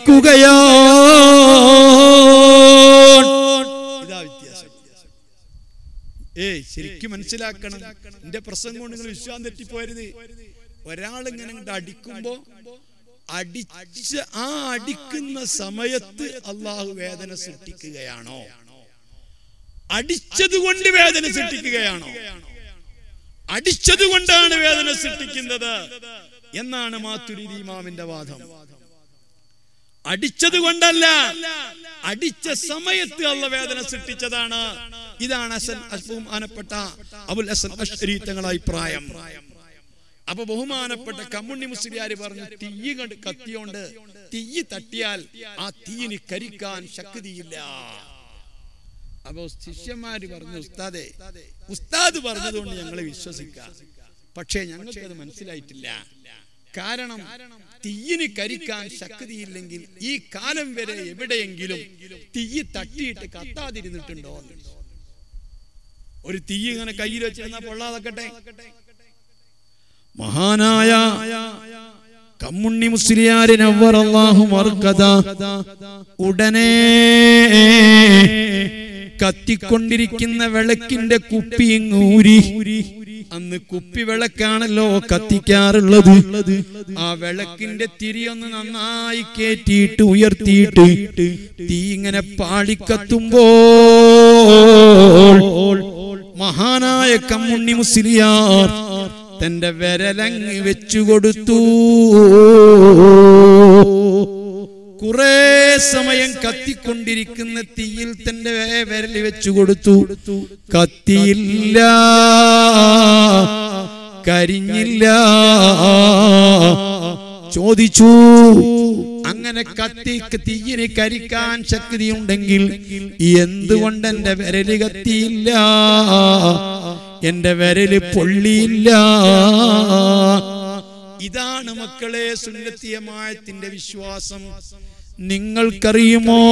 കരിക്കുകയാണ് ഇതാ വ്യത്യാസം ഏയ് ശരിക്കും മനസ്സിലാക്കണം എന്റെ പ്രസംഗം കൊണ്ട് നിങ്ങൾ വിശ്വാസം തെറ്റിപ്പോരുത് ഒരാൾ ഇങ്ങനെ ഇങ്ങോട്ട് അടിക്കുമ്പോ അടിച്ച ആ അടിക്കുന്ന സമയത്ത് അള്ളാഹു വേദന സൃഷ്ടിക്കുകയാണോ അടിച്ചത് കൊണ്ട് വേദന സൃഷ്ടിക്കുകയാണോ അടിച്ചത് കൊണ്ടാണ് വേദന സൃഷ്ടിക്കുന്നത് എന്നാണ് മാത്തുരിതി ഇമാമിന്റെ വാദം അടിച്ചത് കൊണ്ടല്ല അടിച്ച സമയത്ത് അള്ള വേദന സൃഷ്ടിച്ചതാണ് ഇതാണ് അസൻ ബഹുമാനപ്പെട്ട അബുൽ അസൻ അഷ്അരി തങ്ങളുടെ അഭിപ്രായം അപ്പൊ ബഹുമാനപ്പെട്ട കമ്മുണ്ണി മുസ്ലിയാര് പറഞ്ഞു തീയ് കണ്ട് കത്തിയോണ്ട് തീയ് തട്ടിയാൽ ആ തീയിന് കരിക്കാൻ ശക്തിയില്ല അപ്പൊ ശിഷ്യന്മാര് പറഞ്ഞു ഉസ്താദെ ഉസ്താദ് പറഞ്ഞതുകൊണ്ട് ഞങ്ങൾ വിശ്വസിക്കാം പക്ഷേ ഞങ്ങൾക്ക് അത് മനസ്സിലായിട്ടില്ല കാരണം തീയിന് കരിക്കാൻ ശക്തിയില്ലെങ്കിൽ ഈ കാലം വരെ എവിടെയെങ്കിലും തീയ് തട്ടിയിട്ട് കത്താതിരുന്നിട്ടുണ്ടോ എന്ന്. ഒരു തീ ഇങ്ങനെ കയ്യിൽ വെച്ചിരുന്ന പൊള്ളാതക്കട്ടെ മഹാനായ കമ്മുണ്ണി മുസ്ലിയാരിന് അള്ളാഹു മറുക്കഥ ഉടനെ കത്തിക്കൊണ്ടിരിക്കുന്ന വിളക്കിന്റെ കുപ്പി ഇങ്ങൂരി അന്ന് കുപ്പി വിളക്കാണല്ലോ കത്തിക്കാറുള്ളത് ആ വിളക്കിന്റെ തിരിയൊന്ന് നന്നായി കേറ്റിയിട്ട് ഉയർത്തിയിട്ട് തീ ഇങ്ങനെ പാളിക്കത്തുമ്പോൾ മഹാനായ കമ്മുണ്ണി മുസ്ലിയാർ തന്റെ വിരലങ്ങ് വെച്ചു കൊടുത്തു കുറെ സമയം കത്തിക്കൊണ്ടിരിക്കുന്ന തീയിൽ തന്റെ വിരൽ വെച്ചു കൊടുത്തു കത്തിയില്ല കരിഞ്ഞില്ല ചോദിച്ചു അങ്ങനെ കത്തി തീയിന് കരിക്കാൻ ശക്തിയുണ്ടെങ്കിൽ എന്തുകൊണ്ട് എന്റെ വിരല് കത്തിയില്ല എന്റെ വിരല് പൊള്ളിയില്ല ഇതാണ് മക്കളെ സുന്നത്തിയമായത്തിന്റെ വിശ്വാസം നിങ്ങൾക്കറിയുമോ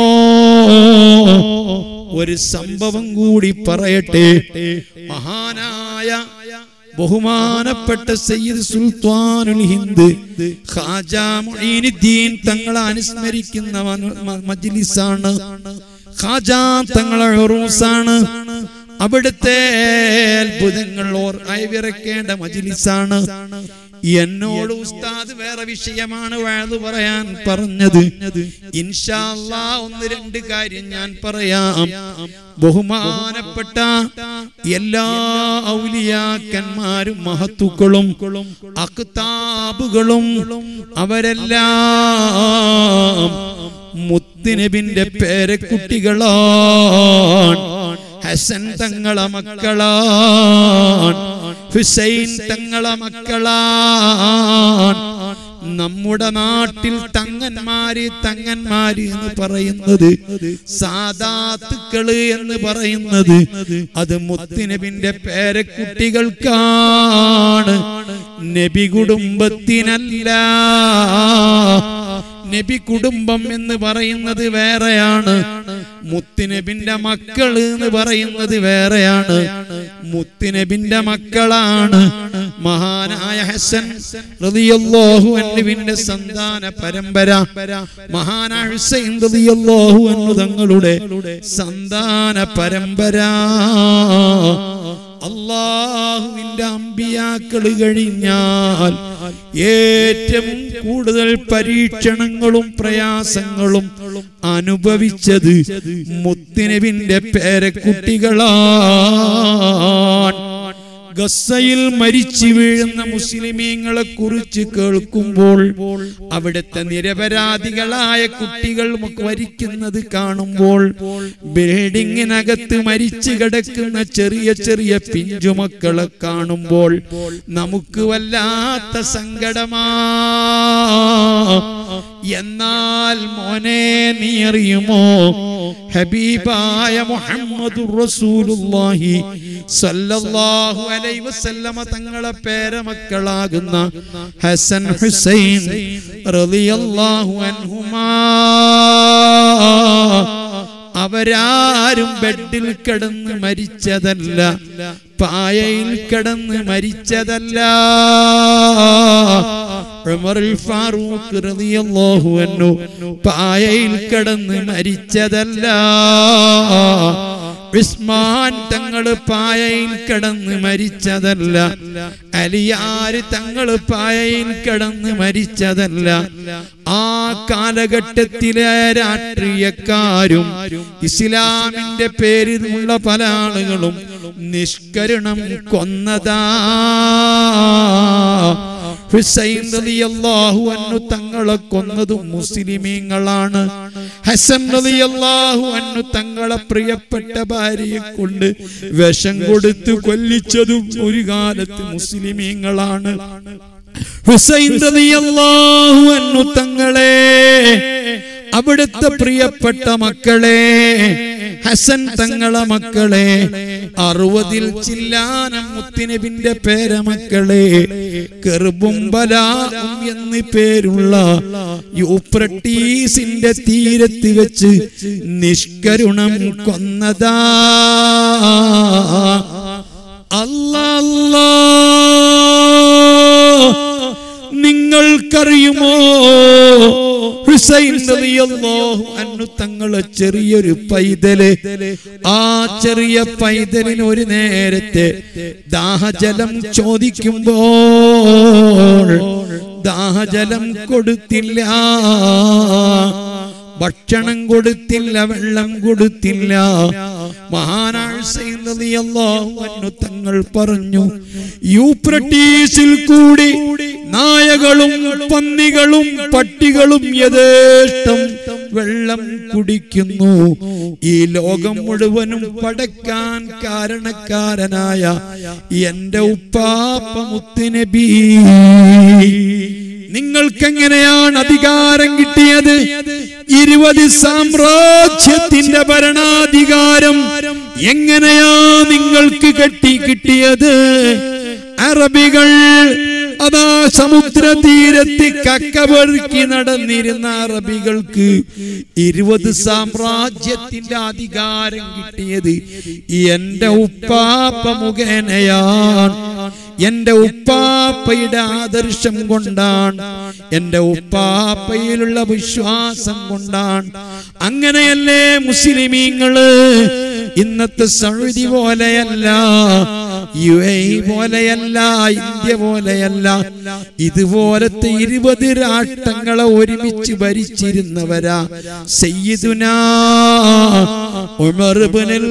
ഒരു സംഭവം കൂടി പറയട്ടെ മഹാനായ ബഹുമാനപ്പെട്ട സയ്യിദ് സുൽത്താനുൽ ഹിന്ദ് ഖാജ മുഈനുദ്ദീൻ തങ്ങളെ അനുസ്മരിക്കുന്ന മന- മ- മജ്ലിസാണ് ഖാജ തങ്ങളെ ഉറൂസാണ് അവിടുത്തെ അത്ഭുതങ്ങൾ ഓർ അയവിറക്കേണ്ട മജ്ലിസാണ് എന്നോട് ഉസ്താദ് വേറെ വിഷയമാണ് വാഴ് പറയാൻ പറഞ്ഞത് ഇൻഷാ അല്ലാ ഒന്ന് രണ്ട് കാര്യം ഞാൻ പറയാം ബഹുമാനപ്പെട്ട എല്ലാ ഔലിയാക്കന്മാരും മഹത്തുക്കളും അക്താബുകളും അവരെല്ലാം മുത്തുനബിന്റെ പേരക്കുട്ടികളാണ് ഹസൻ തങ്ങളെ മക്കളാണ് ഹുസൈൻ തങ്ങളെ മക്കളാണ് നമ്മുടെ നാട്ടിൽ തങ്ങന്മാര് തങ്ങന്മാര് എന്ന് പറയുന്നത് സാദാത്തുക്കള് എന്ന് പറയുന്നത് അത് മുത്തുനബിന്റെ പേരക്കുട്ടികൾക്കാണ് നബി കുടുംബത്തിനല്ല നബി കുടുംബം എന്ന് പറയുന്നത് വേറെയാണ് മുത്തുനബിന്റെ മക്കൾ എന്ന് പറയുന്നത് വേറെയാണ് മുത്തുനബിന്റെ മക്കളാണ് മഹാനായ ഹസൻ റളിയല്ലാഹു അൻഹുവിന്റെ സന്താന പരമ്പര മഹാനായ ഹുസൈൻ റളിയല്ലാഹു അൻഹു തങ്ങളുടെ സന്താന പരമ്പര അള്ളാഹുവിന്റെ അമ്പിയാക്കള് കഴിഞ്ഞാൽ ഏറ്റവും കൂടുതൽ പരീക്ഷണങ്ങളും പ്രയാസങ്ങളും അനുഭവിച്ചത് മുത്തിനബിന്റെ പേരക്കുട്ടികളാണ് ഗസയിൽ മരിച്ചു വീഴുന്ന മുസ്ലിമീങ്ങളെ കുറിച്ച് കേൾക്കുമ്പോൾ അവിടുത്തെ നിരപരാധികളായ കുട്ടികൾ നമുക്ക് മരിക്കുന്നത് കാണുമ്പോൾ ബിൽഡിങ്ങിനകത്ത് മരിച്ചു കിടക്കുന്ന ചെറിയ ചെറിയ പിഞ്ചുമക്കളെ കാണുമ്പോൾ നമുക്ക് വല്ലാത്ത സങ്കടമാ എന്നാൽ മോനെ നീ അറിയുമോ ഹബീബായ മുഹമ്മദ് റസൂലുള്ളാഹി സല്ലല്ലാഹു അലൈഹി വസല്ലമ തങ്ങളെ പേരമക്കളാകുന്ന ഹസൻ ഹുസൈൻ റളിയല്ലാഹു അൻഹുമാ അവരാരും ബെഡിൽ കിടന്ന് മരിച്ചതല്ല പായയിൽ കിടന്ന് മരിച്ചതല്ല ഉമറുൽ ഫാറൂഖ് റളിയല്ലാഹു അൻഹു പായയിൽ കിടന്ന് മരിച്ചതല്ല ഉസ്മാൻ തങ്ങള് പായയിൽ കിടന്ന് മരിച്ചതല്ല അലിയാര് തങ്ങള് പായയിൽ കിടന്ന് മരിച്ചതല്ല ആ കാലഘട്ടത്തിലെ രാഷ്ട്രീയക്കാരും ഇസ്ലാമിന്റെ പേരിലുള്ള പല ആളുകളും നിഷ്കരുണം കൊന്നതാ ഹുസൈൻ റളിയല്ലാഹു അൻഹു തങ്ങളെ കൊന്നതും മുസ്ലിമീങ്ങളാണ് ഹസൻ റളിയല്ലാഹു അൻഹു തങ്ങളെ പ്രിയപ്പെട്ട ഭാര്യയെ കൊണ്ട് വിഷം കൊടുത്ത് കൊല്ലിച്ചതും ഒരു കാലത്ത് മുസ്ലിമീങ്ങളാണ് ഹുസൈൻ റളിയല്ലാഹു അൻഹു തങ്ങളെ അവിടുത്തെ പ്രിയപ്പെട്ട മക്കളെ ഹസൻ തങ്ങളെ മക്കളെ അറുപതിൽ ചില്ലാനം മുത്തിനബിന്റെ പേരമക്കളെ കെറുബുംബലാം എന്ന് പേരുള്ള യൂപ്രട്ടീസിന്റെ തീരത്ത് വെച്ച് നിഷ്കരുണം കൊന്നതാ അല്ലാ നിങ്ങൾക്കറിയുമോ ഹുസൈൻ റളിയല്ലാഹു അൻഹു തങ്ങളെ ചെറിയൊരു പൈതല് ആ ചെറിയ പൈതലിന് ഒരു നേരത്തെ ദാഹജലം ചോദിക്കുമ്പോൾ ദാഹജലം കൊടുത്തില്ല ഭക്ഷണം കൊടുത്തില്ല വെള്ളം കൊടുത്തില്ല മഹാനായ ഹുസൈൻ റളിയല്ലാഹു അൻഹു തങ്ങൾ പറഞ്ഞു യൂപ്രട്ടീസിൽ കൂടി നായകളും പന്നികളും പട്ടികളും യഥേഷ്ടം വെള്ളം കുടിക്കുന്നു ഈ ലോകം മുഴുവനും പടക്കാൻ കാരണക്കാരനായ എന്റെ ഉപ്പാപ്പ മുത്തുനബി നിങ്ങൾക്കെങ്ങനെയാണ് അധികാരം കിട്ടിയത് ഇരുപത് സാമ്രാജ്യത്തിന്റെ ഭരണാധികാരം എങ്ങനെയാ നിങ്ങൾക്ക് കെട്ടി കിട്ടിയത് അറബികൾ അതാ സമുദ്ര തീരത്ത് കക്കപെറുക്കി നടന്നിരുന്ന അറബികൾക്ക് ഇരുപത് സാമ്രാജ്യത്തിന്റെ അധികാരം കിട്ടിയത് എന്റെ ഉപ്പാപ്പ മുഖേനയാണ് എന്റെ ഉപ്പാപ്പയുടെ ആദർശം കൊണ്ടാണ് എന്റെ ഉപ്പാപ്പയിലുള്ള വിശ്വാസം കൊണ്ടാണ് അങ്ങനെയല്ലേ മുസ്ലിമീങ്ങള് ഇന്നത്തെ സൗദി പോലെയല്ല യു എ പോലെയല്ല ഇന്ത്യ പോലെയല്ല ഇതുപോലത്തെ ഇരുപത് രാഷ്ട്രങ്ങളെ ഒരുമിച്ച് ഭരിച്ചിരുന്നവരാ സയ്യിദുനാ ഉമർ ഇബ്നുൽ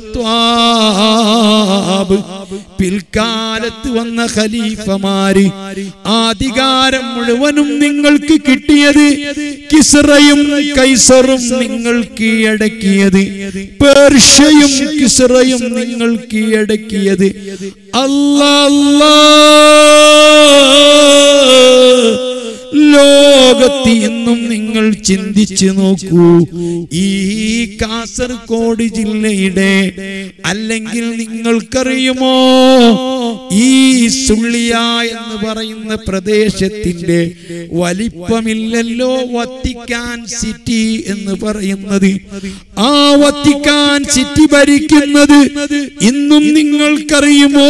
ഖത്താബ് പിൽക്കാലത്ത് വന്ന ഖലീഫമാര് അധികാരം മുഴുവനും നിങ്ങൾക്ക് കിട്ടിയത് കിസ്റയും കൈസറും നിങ്ങൾ കീഴടക്കിയത് പേർഷ്യയും കിസ്റയും നിങ്ങൾ കീഴടക്കിയത് അല്ലാ ലോകത്ത് ഇന്നും നിങ്ങൾ ചിന്തിച്ചു നോക്കൂ ഈ കാസർഗോഡ് ജില്ലയുടെ അല്ലെങ്കിൽ നിങ്ങൾക്കറിയുമോ ഈ സുള്ളിയ എന്ന് പറയുന്ന പ്രദേശത്തിന്റെ വലിപ്പമില്ലല്ലോ വത്തിക്കാൻ സിറ്റി എന്ന് പറയുന്നത് ആ വത്തിക്കാൻ സിറ്റി ഭരിക്കുന്നത് ഇന്നും നിങ്ങൾക്കറിയുമോ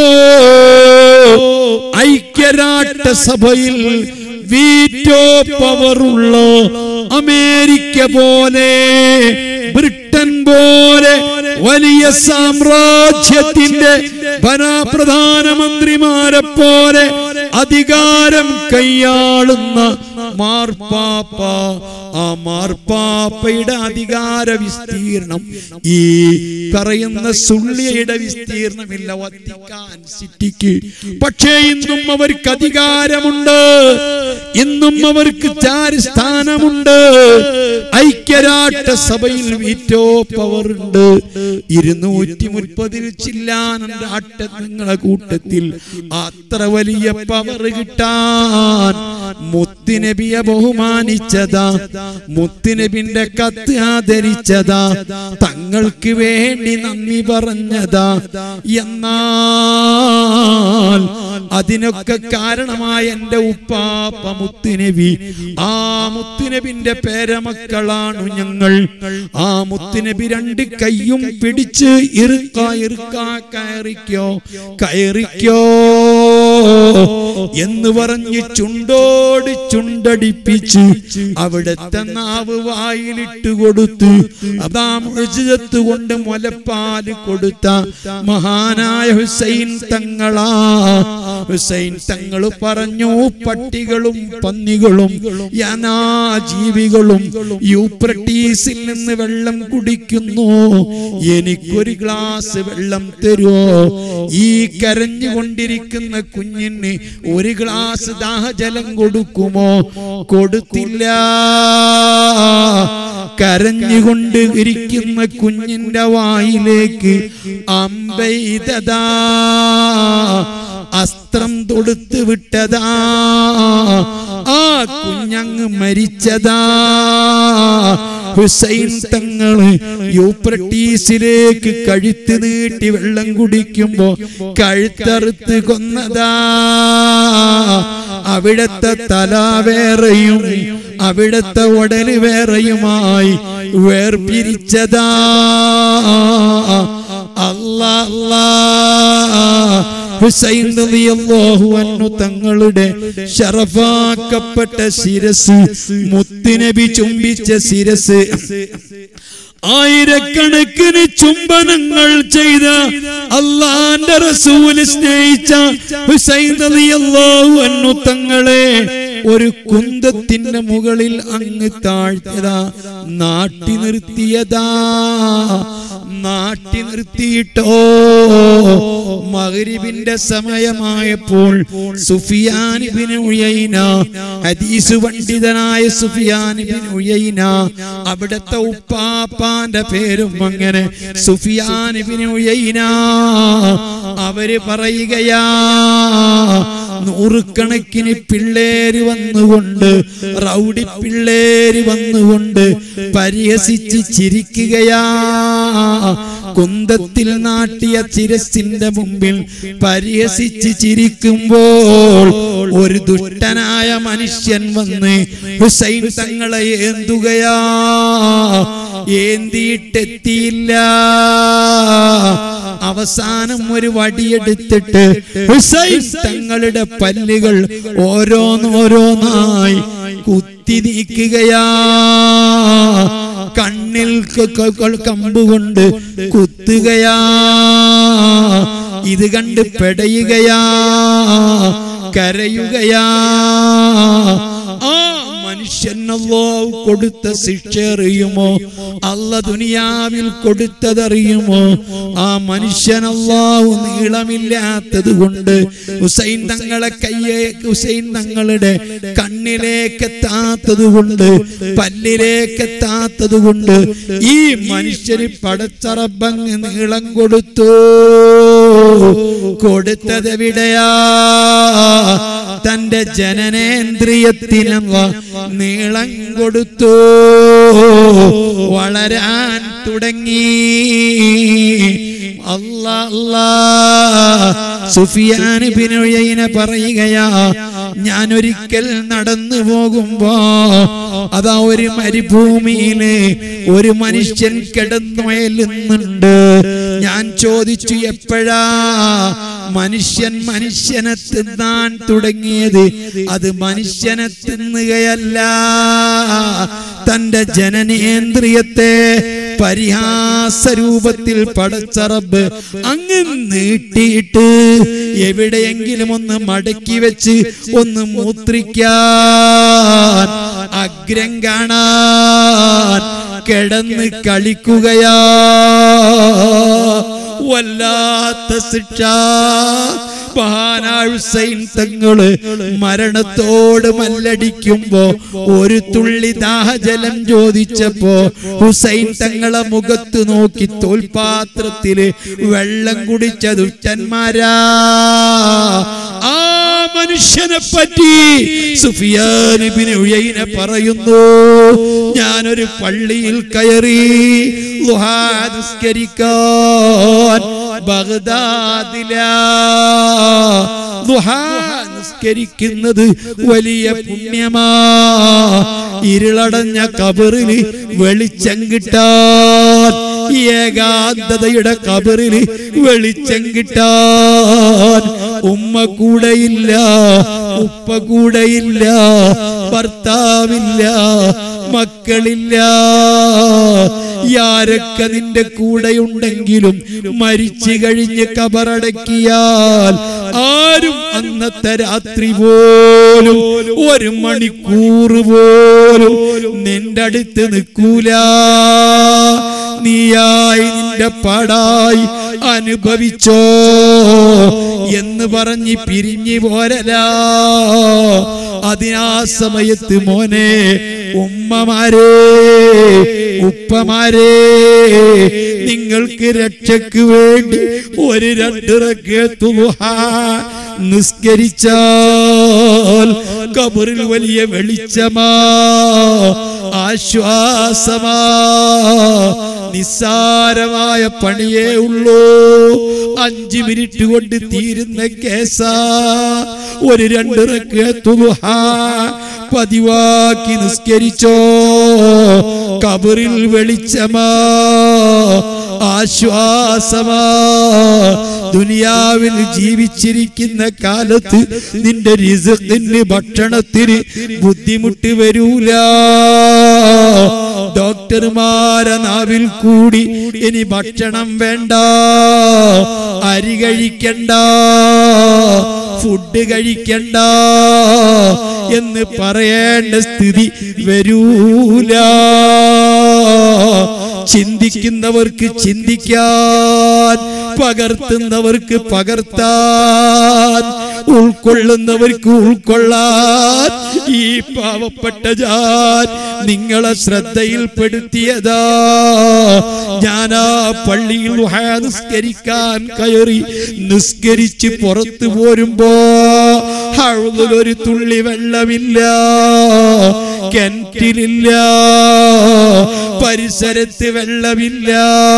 ഐക്യരാഷ്ട്ര സഭയിൽ വീറ്റോ പവറുള്ള അമേരിക്ക പോലെ ബ്രിട്ടൻ പോലെ വലിയ സാമ്രാജ്യത്തിന്റെ ഭരണ- പ്രധാനമന്ത്രിമാരെ പോലെ അധികാരം കൈയാളുന്ന മാർപ്പാപ്പ ആ മാർപ്പാപ്പയുടെ അധികാര വിസ്തീർണം ഈ പറയുന്ന സുള്ളിയുടെ വിസ്തീർണമില്ല വത്തിക്കാൻ സിറ്റിക്ക് പക്ഷേ ഇന്നും അവർക്ക് അധികാരമുണ്ട് ഇന്നും അവർക്ക് ചാരി സ്ഥാനമുണ്ട് ഐക്യ ഐക്യരാഷ്ട്ര സഭയിൽ വീറ്റോ പവർ ഉണ്ട് ഇരുന്നൂറ്റി മുപ്പതിൽ ചില്ലാനം രാഷ്ട്രങ്ങളെ കൂട്ടത്തിൽ അത്ര വലിയ പവർ കിട്ടാൻ മുത്തുനബിയെ ബഹുമാനിച്ചതാ മുത്തുനബിന്റെ കത്ത് ആദരിച്ചതാ തങ്ങൾക്ക് വേണ്ടി നന്ദി പറഞ്ഞതാ എന്നാൽ അതിനൊക്കെ കാരണമായ എന്റെ ഉപ്പാപ്പ മുത്തുനബി ആ മുത്തുനബിന്റെ പേരമക്കളാണു ഞങ്ങൾ ആ മുത്തുനബി രണ്ട് കൈയും പിടിച്ച് ഇറുക്ക ഇറുക്ക കയറിക്കോ കയറിക്കോ എന്ന് പറഞ്ഞ് ചുണ്ടോട് ചുണ്ടടിപ്പിച്ച് അവിടുത്തെ നാവ് വായിലിട്ട് കൊടുത്തു അതാ മുഴുജത്ത് കൊണ്ട് മുലപ്പാല് കൊടുത്ത മഹാനായ ഹുസൈൻ തങ്ങളാ ഹുസൈൻ തങ്ങൾ പറഞ്ഞു പട്ടികളും പന്നികളും യനാ ജീവികളും യൂപ്രട്ടീസിൽ നിന്ന് വെള്ളം കുടിക്കുന്നു എനിക്കൊരു ഗ്ലാസ് വെള്ളം തരുമോ ഈ കരഞ്ഞുകൊണ്ടിരിക്കുന്ന കുഞ്ഞിന് ഒരു ഗ്ലാസ് ദാഹജലം കൊടുക്കുമോ കൊടുത്തില്ല കരഞ്ഞുകൊണ്ട് ഇരിക്കുന്ന കുഞ്ഞിന്റെ വായിലേക്ക് അമ്പെയ്തതാ അസ്ത്രം തൊടുത്ത് വിട്ടതാ ആ കുഞ്ഞങ്ങ് മരിച്ചതാ ഹുസൈൻ തങ്ങള് യൂപ്രട്ടീസിലേക്ക് കഴുത്ത് നീട്ടി വെള്ളം കുടിക്കുമ്പോ കഴുത്തറുത്ത് കൊന്നതാ അവിടത്തെ തല വേറെയും അവിടത്തെ ഉടല് വേറെയുമായി വേർപിരിച്ചതാ അല്ലാ അല്ലാ ഹുസൈൻ റളിയല്ലാഹു അൻഹു തങ്ങളുടെ ഷറഫാക്കപ്പെട്ട ശിരസ് മുത്തുനബി ചുംബിച്ച ശിരസ് ആയിരക്കണക്കിന് ചുംബനങ്ങൾ ചെയ്ത അള്ളാന്റെ റസൂല് സ്നേഹിച്ച ഹുസൈൻ റളിയല്ലാഹു അൻഹു തങ്ങളെ ഒരു കുന്തത്തിന്റെ മുകളിൽ അങ്ങ് താഴ്ത്തിയതാ നാട്ടി നിർത്തിയതാ നാട്ടി നിർത്തിയിട്ടോ മഗ്രിബിന്റെ സമയമായപ്പോൾ സുഫിയാൻ ഇബ്നു ഉയൈന ഹദീസ് പണ്ഡിതനായ സുഫിയാൻ ഇബ്നു ഉയൈന അവിടുത്തെ ഉപ്പാപ്പാന്റെ പേരും അങ്ങനെ സുഫിയാൻ ഇബ്നു ഉയൈന അവര് പറയുകയാ നൂറുകണക്കിന് പിള്ളേര് വന്നുകൊണ്ട് റൗഡി പിള്ളേര് വന്നുകൊണ്ട് പരിഹസിച്ച് ചിരിക്കുകയാ കുന്തത്തിൽ നാട്ടിയ ചിരസിന്റെ മുമ്പിൽ പരിഹസിച്ച് ചിരിക്കുമ്പോൾ ഒരു ദുഷ്ടനായ മനുഷ്യൻ വന്ന് ഹുസൈൻ തങ്ങളെ ഏന്തുകയാ ഏന്തിയിട്ടെത്തിയില്ല അവസാനം ഒരു വടിയെടുത്തിട്ട് ഹുസൈൻ തങ്ങളുടെ പല്ലുകൾ ഓരോന്നോരോന്നായി കുത്തി നീക്കുകയാ കണ്ണിൽ ക- ക- ക- കമ്പുകൊണ്ട് കുത്തുകയാ ഇത് കണ്ട് പെടയുകയാ കരയുകയാ ആ മനുഷ്യനല്ലോ കൊടുത്ത ശിക്ഷ അറിയുമോ അല്ല ദുനിയാവിൽ കൊടുത്തതറിയുമോ ആ മനുഷ്യനല്ലാവു നീളമില്ലാത്തത് കൊണ്ട് ഹുസൈൻ തങ്ങളെ കയ്യെ ഹുസൈൻ തങ്ങളുടെ കണ്ണിലേക്ക് എത്താത്തത് കൊണ്ട് പല്ലിലേക്ക് എത്താത്തത് കൊണ്ട് ഈ മനുഷ്യന് പടച്ചറബങ്ങ് നീളം കൊടുത്തു കൊടുത്തതെവിടെയാ തന്റെ ജനനേന്ദ്രിയത്തിനുള്ള നീളം കൊടുത്തു വളരാൻ തുടങ്ങി അല്ലാ അല്ലാ സുഫിയാൻ ബിനുയൈന പറയുകയാ ഞാൻ ഒരിക്കൽ നടന്നു പോകുമ്പോ അതാ ഒരു മരുഭൂമിയില് ഒരു മനുഷ്യൻ കിടന്നുയലുന്നുണ്ട് ഞാൻ ചോദിച്ചു എപ്പോഴാ മനുഷ്യൻ മനുഷ്യനെ തിന്നാൻ തുടങ്ങിയത് അത് മനുഷ്യനെ തിന്നുകയല്ല തന്റെ ജനനേന്ദ്രിയത്തെ പരിഹാസ രൂപത്തിൽ പടച്ചറബ് അങ്ങ് നീട്ടിയിട്ട് എവിടെയെങ്കിലും ഒന്ന് മടക്കി വെച്ച് ഒന്ന് മൂത്രിക്കാൻ അഗ്രം കാണാൻ കിടന്ന് കളിക്കുകയാ വല്ലാത്ത ശിക്ഷ മഹാനായ ഹുസൈൻ തങ്ങള് മരണത്തോട് മല്ലടിക്കുമ്പോ ഒരു തുള്ളി ദാഹജലം ചോദിച്ചപ്പോ ഹുസൈൻ തങ്ങളെ മുഖത്ത് നോക്കി തോൽപാത്രത്തില് വെള്ളം കുടിച്ച ദുഷ്ടന്മാരാ ആ മനുഷ്യനെ പറ്റി സുഫിയാൻ ഇബ്നു ഉയൈന പറയുന്നു ഞാനൊരു പള്ളിയിൽ കയറി ളുഹാ നിസ്കരിക്കാൻ ബഗ്ദാദിലാ ളുഹാ നിസ്കരിക്കുന്നത് വലിയ പുണ്യമാ ഇരുളടഞ്ഞ കബറില് വെളിച്ചം കിട്ടാൻ ഏകാന്തതയുടെ കബറില് വെളിച്ചം കിട്ടാൻ ഉമ്മ കൂടെയില്ല ഉപ്പ കൂടെയില്ല ഭർത്താവില്ല മക്കളില്ല യാരൊക്കെ നിന്റെ കൂടെയുണ്ടെങ്കിലും മരിച്ചു കഴിഞ്ഞ് കബറടക്കിയാൽ ആരും അന്നത്തെ രാത്രി പോലും ഒരു മണിക്കൂർ പോലും നിന്റെ അടുത്ത് നിൽക്കൂല നീയായി നിന്റെ പാടായി അനുഭവിച്ചോ എന്ന് പറഞ്ഞ് പിരിഞ്ഞു പോരലാ അതിനാ സമയത്ത് മോനെ ഉമ്മമാരെ ഉപ്പമാരെ നിങ്ങൾക്ക് രക്ഷയ്ക്ക് വേണ്ടി ഒരു രണ്ടിറക്കത്തു നിസ്കരിച്ചാൽ കബറിൽ വലിയ വെളിച്ചമാ ആശ്വാസമാ നിസ്സാരമായ പണിയേ ഉള്ളൂ അഞ്ചു മിനിറ്റ് കൊണ്ട് തീരുന്ന കേസാ ഒരു രണ്ടിറക്കത്തു പതിവാക്കി നിസ്കരിച്ചോ കബറിൽ വെളിച്ചമാ ആശ്വാസമാ ദുനിയാവിൽ ജീവിച്ചിരിക്കുന്ന കാലത്ത് നിന്റെ റിസത്തിന് ഭക്ഷണത്തിന് ബുദ്ധിമുട്ട് വരൂല ഡോക്ടർമാരെ നാവിൽ കൂടി ഇനി ഭക്ഷണം വേണ്ട അരി കഴിക്കണ്ട ഫുഡ് കഴിക്കണ്ട എന്ന് പറയേണ്ട സ്ഥിതി വരൂല ചിന്തിക്കുന്നവർക്ക് ചിന്തിക്കാൻ പകർത്തുന്നവർക്ക് പകർത്താൻ ഉൾക്കൊള്ളുന്നവർക്ക് ഉൾക്കൊള്ളാൻ ഈ പാവപ്പെട്ട ഞാൻ നിങ്ങളെ ശ്രദ്ധയിൽപ്പെടുത്തിയതാ ഞാൻ ആ പള്ളിയിൽ ളുഹാ നിസ്കരിക്കാൻ കയറി നിസ്കരിച്ച് പുറത്തു പോരുമ്പോ ഹൗദിൽ ഒരു തുള്ളി വെള്ളമില്ല കിണറ്റിലില്ല പരിസരത്ത് വെള്ളമില്ല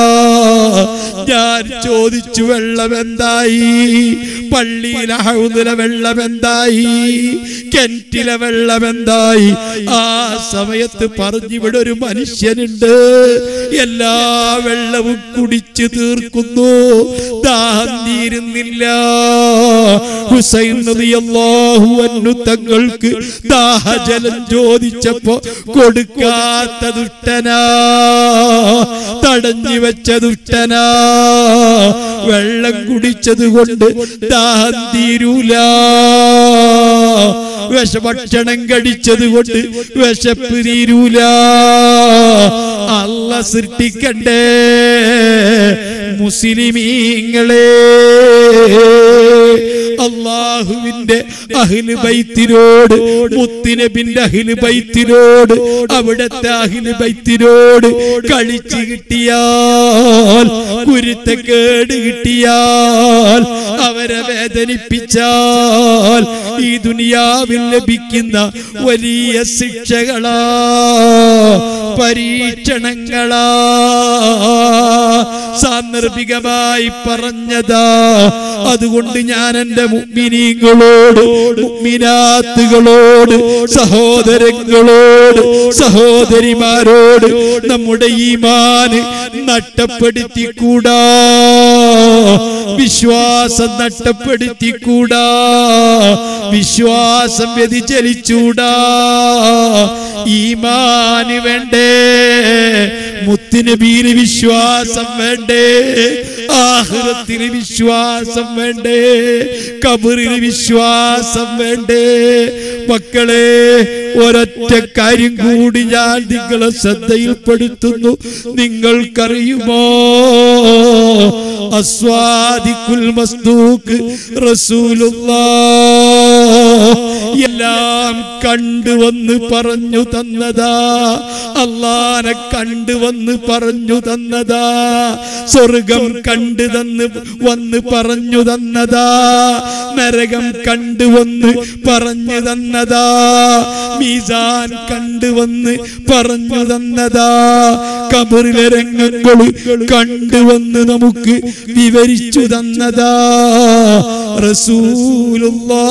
ഞാൻ ചോദിച്ചു വെള്ളം എന്തായി പള്ളിയിലെ ഹൗദിലെ വെള്ളം എന്തായി കിണറ്റിലെ വെള്ളം എന്തായി ആ സമയത്ത് പറഞ്ഞിവിടെ ഒരു മനുഷ്യനുണ്ട് എല്ലാ വെള്ളവും കുടിച്ചു തീർക്കുന്നു ദാഹം തീരുന്നില്ല ഹുസൈൻ റളിയല്ലാഹു അൻഹു തങ്ങൾക്ക് ദാഹജലം ചോദിച്ചപ്പോ കൊടുക്കാത്ത ദുഷ്ടനാ തടഞ്ഞു വെച്ച ദുഷ്ടനാ വെള്ളം കുടിച്ചത് കൊണ്ട് ദാഹം തീരൂല വിഷഭക്ഷണം കഴിച്ചത് കൊണ്ട് വിശപ്പ് തീരൂല അല്ല സൃഷ്ടിക്കണ്ടേ മുസ്ലിമീങ്ങളെ അള്ളാഹുവിന്റെ അഹില് ബൈത്തിനോട് മുത്തിനബിന്റെ അഹില് ബൈത്തിനോട് അവിടത്തെ അഹില് ബൈത്തിനോട് കളിച്ചു കിട്ടിയാൽ കുരുത്തക്കേട് കിട്ടിയാൽ അവരെ വേദനിപ്പിച്ചാൽ ഈ ദുനിയാവിൽ ലഭിക്കുന്ന വലിയ ശിക്ഷകളാ പരീക്ഷണങ്ങളാ സാന്ദർഭികമായി പറഞ്ഞതാ അതുകൊണ്ട് ഞാൻ എന്റെ മുഗ്മിനീങ്ങളോട് മുഗ്മിനാത്തുകളോട് സഹോദരങ്ങളോട് സഹോദരിമാരോട് നമ്മുടെ ഈമാന് നഷ്ടപ്പെടുത്തിക്കൂടാ വിശ്വാസം നഷ്ടപ്പെടുത്തിക്കൂടാ വിശ്വാസം വ്യതിചലിച്ചൂടാ ഈമാന് വേണ്ടേ മുത്തുനബീന് വിശ്വാസം വേണ്ടേ ആഹ്റത്തിന് വിശ്വാസം വേണ്ടേ കബറിന് വിശ്വാസം വേണ്ടേ മക്കളെ ഒരൊറ്റ കാര്യം കൂടി ഞാൻ നിങ്ങളെ ശ്രദ്ധയിൽപ്പെടുത്തുന്നു നിങ്ങൾക്കറിയുമോ അസ്വാദിക്കുൽ മസ്തൂക്ക് റസൂലുള്ളാ എല്ലാം കണ്ടുവന്ന് പറഞ്ഞു തന്നതാ അള്ളാനെ കണ്ടുവന്ന് പറഞ്ഞു തന്നതാ സ്വർഗം കണ്ടു തന്ന് വന്ന് പറഞ്ഞു തന്നതാ നരകം കണ്ടുവന്ന് പറഞ്ഞു തന്നതാ മീസാൻ കണ്ടുവന്ന് പറഞ്ഞു തന്നതാ കബറിലെ രംഗങ്ങൾ കണ്ടുവന്ന് നമുക്ക് വിവരിച്ചു തന്നതാ റസൂലുള്ളാ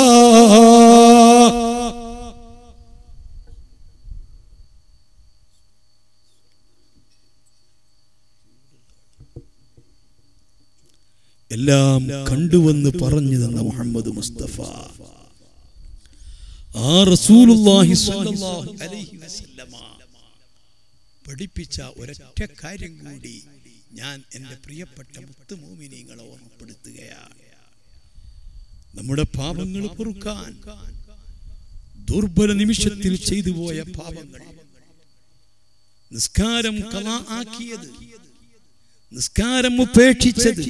എല്ലാം കണ്ടുവന്ന് പറഞ്ഞു തന്ന മുഹമ്മദ് മുസ്തഫ ആ റസൂലുള്ളാഹി സ്വല്ലല്ലാഹു അലൈഹി വസല്ലമ പഠിപ്പിച്ച ഒരൊറ്റ കാര്യം കൂടി ഞാൻ എൻ്റെ പ്രിയപ്പെട്ട മുത്തുമോമിനിങ്ങളെ ഓർമ്മപ്പെടുത്തുകയാണ് നമ്മുടെ പാപങ്ങൾ പൊറുക്കാൻ ദുർബല നിമിഷത്തിൽ ചെയ്തു പോയ പാപങ്ങൾ നിസ്കാരം കല ആക്കിയത് നിസ്കാരം ഉപേക്ഷിച്ചത്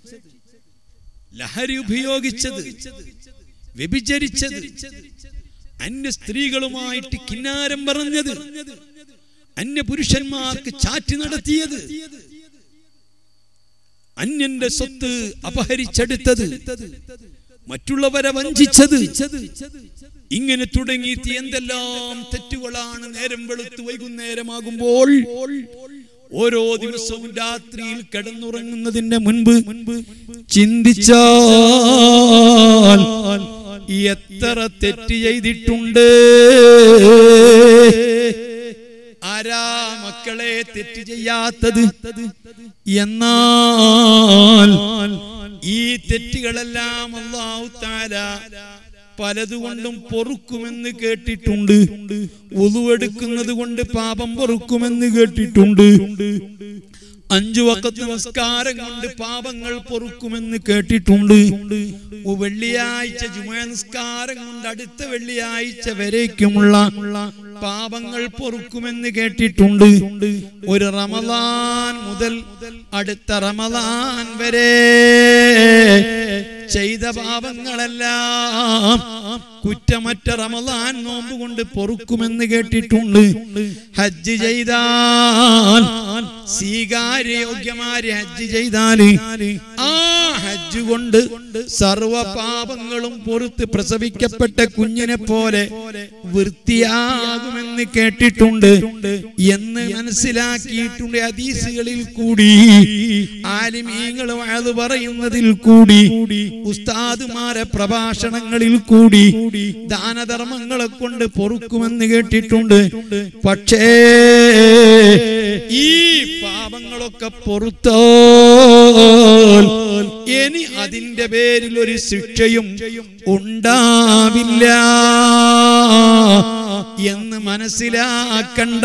ലഹരി ഉപയോഗിച്ചത് വ്യഭിചരിച്ചത് അന്യ സ്ത്രീകളുമായിട്ട് കിന്നാരം പറഞ്ഞത് അന്യ പുരുഷന്മാർക്ക് ചാറ്റ് നടത്തിയത് അന്യന്റെ സ്വത്ത് അപഹരിച്ചെടുത്തത് മറ്റുള്ളവരെ വഞ്ചിച്ചത് ഇങ്ങനെ തുടങ്ങിയിട്ട് എന്തെല്ലാം തെറ്റുകളാണ് നേരം വെളുത്ത് വൈകുന്നേരമാകുമ്പോൾ ഓരോ ദിവസവും രാത്രിയിൽ കിടന്നുറങ്ങുന്നതിന്റെ മുൻപ് ചിന്തിച്ചാൽ എത്ര തെറ്റ് ചെയ്തിട്ടുണ്ട് ആരാ മക്കളെ തെറ്റ് ചെയ്യാത്തത് എന്നാൽ ഈ തെറ്റുകളെല്ലാം അള്ളാഹു താല പലതുകൊണ്ടും പൊറുക്കുമെന്ന് കേട്ടിട്ടുണ്ട് ഉതുവെടുക്കുന്നത് കൊണ്ട് പാപം പൊറുക്കുമെന്ന് കേട്ടിട്ടുണ്ട് അഞ്ചു വക്കത്ത് നമസ്കാരം കൊണ്ട് പാപങ്ങൾ പൊറുക്കുമെന്ന് കേട്ടിട്ടുണ്ട് ഓ, വെള്ളിയാഴ്ച ജുമാ നിസ്കാരം കൊണ്ട് അടുത്ത വെള്ളിയാഴ്ച വരേക്കുമുള്ള പാപങ്ങൾ പൊറുക്കുമെന്ന് കേട്ടിട്ടുണ്ട് ഒരു റമദാൻ മുതൽ അടുത്ത റമദാൻ വരെ ചെയ്ത പാപങ്ങളെല്ലാം കുറ്റമറ്റ റമദാൻ നോമ്പ് കൊണ്ട് പൊറുക്കുമെന്ന് കേട്ടിട്ടുണ്ട് ഹജ്ജ് ചെയ്താൽ സ്വീകാര്യയോഗ്യമാര് ഹജ്ജ് ചെയ്താല് ആ ഹജ്ജ് കൊണ്ട് സർവ പാപങ്ങളും പൊറുത്ത് പ്രസവിക്കപ്പെട്ട കുഞ്ഞിനെ പോലെ വൃത്തിയാകുമെന്ന് കേട്ടിട്ടുണ്ട് എന്ന് മനസ്സിലാക്കിയിട്ടുണ്ട് ഹദീസുകളിൽ കൂടി ആലിമീങ്ങൾ അത് പറയുന്നതിൽ കൂടി ഉസ്താദുമാരെ പ്രഭാഷണങ്ങളിൽ കൂടി ദാനധർമ്മങ്ങളെ കൊണ്ട് പൊറുക്കുമെന്ന് കേട്ടിട്ടുണ്ട് പക്ഷേ ഈ പാപങ്ങളൊക്കെ പൊറുത്തോ ഇനി അതിന്റെ പേരിൽ ഒരു ശിക്ഷയും ഉണ്ടാവില്ല എന്ന് മനസ്സിലാക്കണ്ട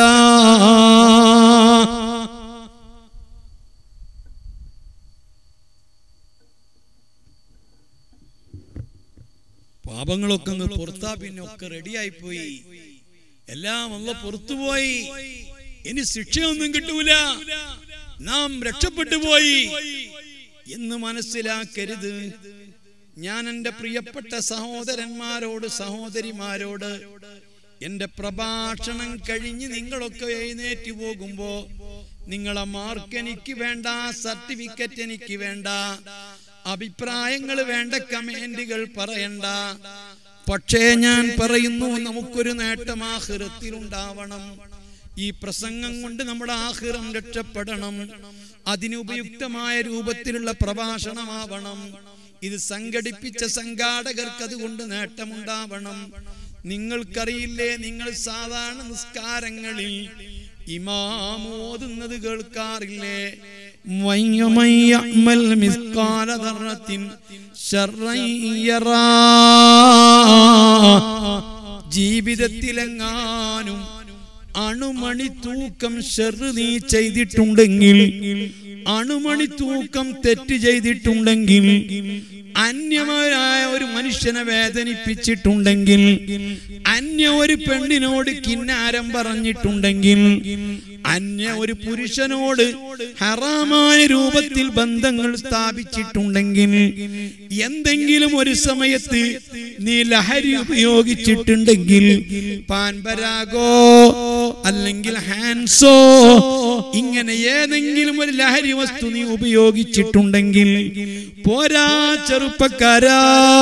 പാപങ്ങളൊക്കെ ഒന്ന് പുറത്താ പിന്നെ ഒക്കെ റെഡിയായി പോയി എല്ലാം അല്ല പുറത്തുപോയി ഇനി ശിക്ഷയൊന്നും കിട്ടൂല നാം രക്ഷപ്പെട്ടു പോയി എന്ന് മനസ്സിലാക്കരുത് ഞാൻ എൻ്റെ പ്രിയപ്പെട്ട സഹോദരന്മാരോട് സഹോദരിമാരോട് എന്റെ പ്രഭാഷണം കഴിഞ്ഞ് നിങ്ങളൊക്കെ എഴുന്നേറ്റ് പോകുമ്പോ നിങ്ങളെ മാർക്ക് എനിക്ക് വേണ്ട സർട്ടിഫിക്കറ്റ് എനിക്ക് വേണ്ട അഭിപ്രായങ്ങൾ വേണ്ട കമന്റുകൾ പറയണ്ട പക്ഷേ ഞാൻ പറയുന്നു നമുക്കൊരു നേട്ടം ആഹൃത്തിലുണ്ടാവണം ഈ പ്രസംഗം കൊണ്ട് നമ്മുടെ ആഹ്റം രക്ഷപ്പെടണം അതിനുപയുക്തമായ രൂപത്തിലുള്ള പ്രഭാഷണമാവണം ഇത് സംഘടിപ്പിച്ച സംഘാടകർക്ക് അതുകൊണ്ട് നേട്ടമുണ്ടാവണം നിങ്ങൾക്കറിയില്ലേ നിങ്ങൾ സാധാരണ നിസ്കാരങ്ങളിൽ ഇമാം ഓതുന്നത് കേൾക്കാറില്ലേ വയ്യമൻ യഅ്മൽ മിസ്കാല ദർറത്തിൻ ശർറൻ യറാ. ജീവിതത്തിലെങ്ങാനും അണുമണി തൂക്കം ഷെറ് നീ ചെയ്തിട്ടുണ്ടെങ്കിൽ അണുമണി തൂക്കം തെറ്റ് ചെയ്തിട്ടുണ്ടെങ്കിൽ അന്യമായ ഒരു മനുഷ്യനെ വേദനിപ്പിച്ചിട്ടുണ്ടെങ്കിൽ അന്യ ഒരു പെണ്ണിനോട് കിന്നാരം പറഞ്ഞിട്ടുണ്ടെങ്കിൽ അന്യ ഒരു പുരുഷനോട് ഹറാമായ രൂപത്തിൽ ബന്ധങ്ങൾ സ്ഥാപിച്ചിട്ടുണ്ടെങ്കിൽ എന്തെങ്കിലും ഒരു സമയത്ത് നീ ലഹരി ഉപയോഗിച്ചിട്ടുണ്ടെങ്കിൽ പാൻപരാഗോ അല്ലെങ്കിൽ ഹാൻസോ ഇങ്ങനെ ഏതെങ്കിലും ഒരു ലഹരി വസ്തു നീ ഉപയോഗിച്ചിട്ടുണ്ടെങ്കിൽ പോരാ ചെറുപ്പക്കാരാ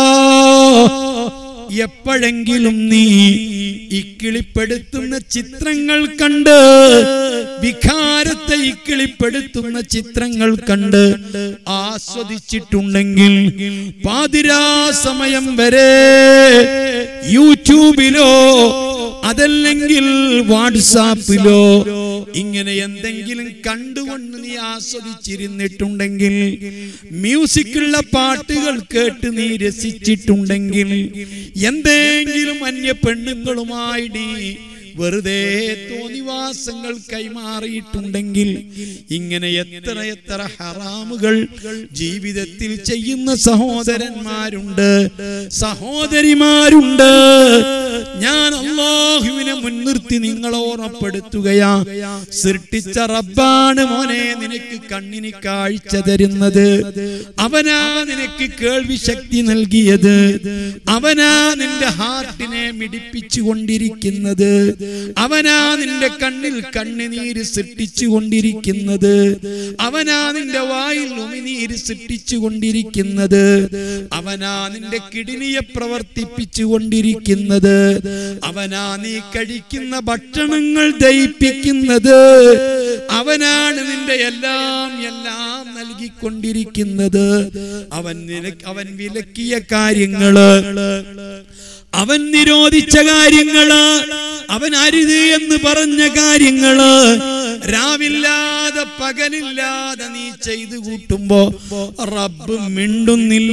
എപ്പോഴെങ്കിലും നീ ഇക്കിളിപ്പെടുത്തുന്ന ചിത്രങ്ങൾ കണ്ട് വികാരത്തെ ഇക്കിളിപ്പെടുത്തുന്ന ചിത്രങ്ങൾ കണ്ട് ആസ്വദിച്ചിട്ടുണ്ടെങ്കിൽ പാതിരാ സമയം വരെ യൂട്യൂബിലോ അതല്ലെങ്കിൽ വാട്സാപ്പിലോ ഇങ്ങനെ എന്തെങ്കിലും കണ്ടുകൊണ്ട് നീ ആസ്വദിച്ചിരുന്നിട്ടുണ്ടെങ്കിൽ മ്യൂസിക്കുള്ള പാട്ടുകൾ കേട്ട് നീ രസിച്ചിട്ടുണ്ടെങ്കിൽ എന്തെങ്കിലും അന്യ പെണ്ണുങ്ങളുമായി നീ വെറുതെ തോന്നിവാസങ്ങൾ കൈമാറിയിട്ടുണ്ടെങ്കിൽ ഇങ്ങനെ എത്ര എത്ര ഹറാമുകൾ ജീവിതത്തിൽ ചെയ്യുന്ന സഹോദരന്മാരുണ്ട് സഹോദരിമാരുണ്ട് ഞാൻ അള്ളാഹുവിനെ മുൻനിർത്തി നിങ്ങളെ ഓർമ്മപ്പെടുത്തുകയാ സൃഷ്ടിച്ച റബ്ബാണ് മോനെ നിനക്ക് കണ്ണിന് കാഴ്ച തരുന്നത് അവനാ നിനക്ക് കേൾവി ശക്തി നൽകിയത് അവനാ നിന്റെ ഹാർട്ടിനെ മിടിപ്പിച്ചു കൊണ്ടിരിക്കുന്നത് അവനാ നിന്റെ കണ്ണിൽ കണ്ണുനീര് സൃഷ്ടിച്ചു കൊണ്ടിരിക്കുന്നത് അവനാ നിന്റെ വായിൽ ഉമിനീര് സൃഷ്ടിച്ചു കൊണ്ടിരിക്കുന്നത് അവനാ നിന്റെ കിഡ്നിയെ പ്രവർത്തിപ്പിച്ചു കൊണ്ടിരിക്കുന്നത് അവനാ നീ കഴിക്കുന്ന ഭക്ഷണങ്ങൾ ദയിപ്പിക്കുന്നത് അവനാണ് നിന്റെ എല്ലാം എല്ലാം നൽകിക്കൊണ്ടിരിക്കുന്നത് അവൻ നിനക്ക് അവൻ വിലക്കിയ കാര്യങ്ങള് അവൻ നിരോധിച്ച കാര്യങ്ങള് അവൻ അരുത് എന്ന് പറഞ്ഞ കാര്യങ്ങള് രാവില്ലാതെ പകലില്ലാതെ നീ ചെയ്തു കൂട്ടുമ്പോ റബ്ബ് മിണ്ടുന്നില്ല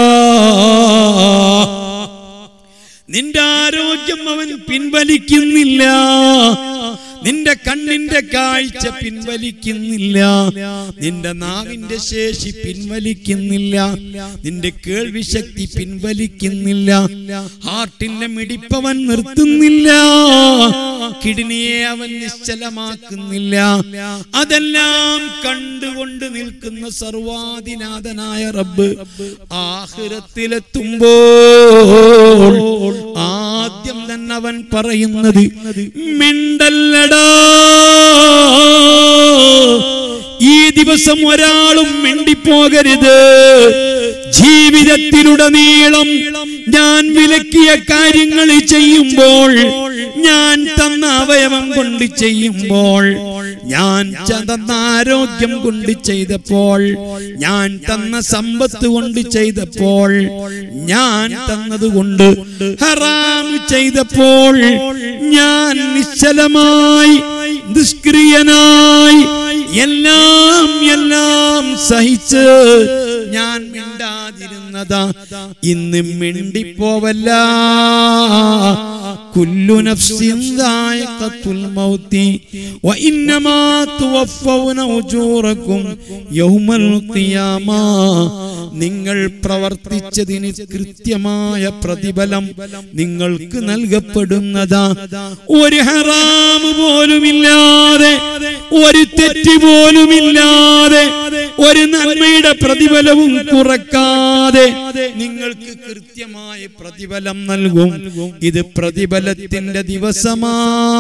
നിന്റെ ആരോഗ്യം അവൻ പിൻവലിക്കുന്നില്ല നിന്റെ കണ്ണിന്റെ കാഴ്ച പിൻവലിക്കുന്നില്ല നിന്റെ നാവിന്റെ ശേഷി പിൻവലിക്കുന്നില്ല നിന്റെ കേൾവി ശക്തി പിൻവലിക്കുന്നില്ല ഹാർട്ടിന്റെ മിടിപ്പവൻ നിർത്തുന്നില്ല കിഡ്നിയെ അവൻ നിശ്ചലമാക്കുന്നില്ല അതെല്ലാം കണ്ടുകൊണ്ട് നിൽക്കുന്ന സർവാധിനാഥനായ റബ്ബ് ആഹിരത്തിലെത്തുമ്പോൾ ആദ്യം തന്നെ അവൻ പറയുന്നത് മിണ്ടല്ലടാ ഈ ദിവസം ഒരാളും മിണ്ടിപ്പോകരുത് ജീവിതത്തിലുടനീളം ഞാൻ വിലക്കിയ കാര്യങ്ങൾ ചെയ്യുമ്പോൾ ഞാൻ തന്ന അവയവം കൊണ്ട് ചെയ്യുമ്പോൾ ഞാൻ ച- തന്ന ആരോഗ്യം കൊണ്ട് ചെയ്തപ്പോൾ ഞാൻ തന്ന സമ്പത്ത് കൊണ്ട് ചെയ്തപ്പോൾ ഞാൻ തന്നതുകൊണ്ട് ഹറാം ചെയ്തപ്പോൾ ഞാൻ നിശ്ചലമായി നിഷ്ക്രിയനായി എല്ലാം എല്ലാം സഹിച്ച് ഞാൻ മിണ്ടാതിരുന്നതാ ഇന്ന് മിണ്ടിപ്പോവല്ല കുല്ലു നഫ്സിൻ ദായിഖത്തുൽ മൗതി വഇന്നമാ തുവഫൗന ഉജൂറക്കും യൗമൽ ഖിയാമ നിങ്ങൾ പ്രവർത്തിച്ചതിന് കൃത്യമായ പ്രതിഫലം നിങ്ങൾക്ക് നൽകപ്പെടുന്നതാ ഒരു ഹറാം പോലുമില്ലാതെ ഒരു തെറ്റ് പോലുമില്ലാതെ ഒരു നന്മയുടെ പ്രതിഫലവും കുറക്കാതെ നിങ്ങൾക്ക് കൃത്യമായ പ്രതിഫലം നൽകും ഇത് പ്രതിഫലത്തിന്റെ ദിവസമാ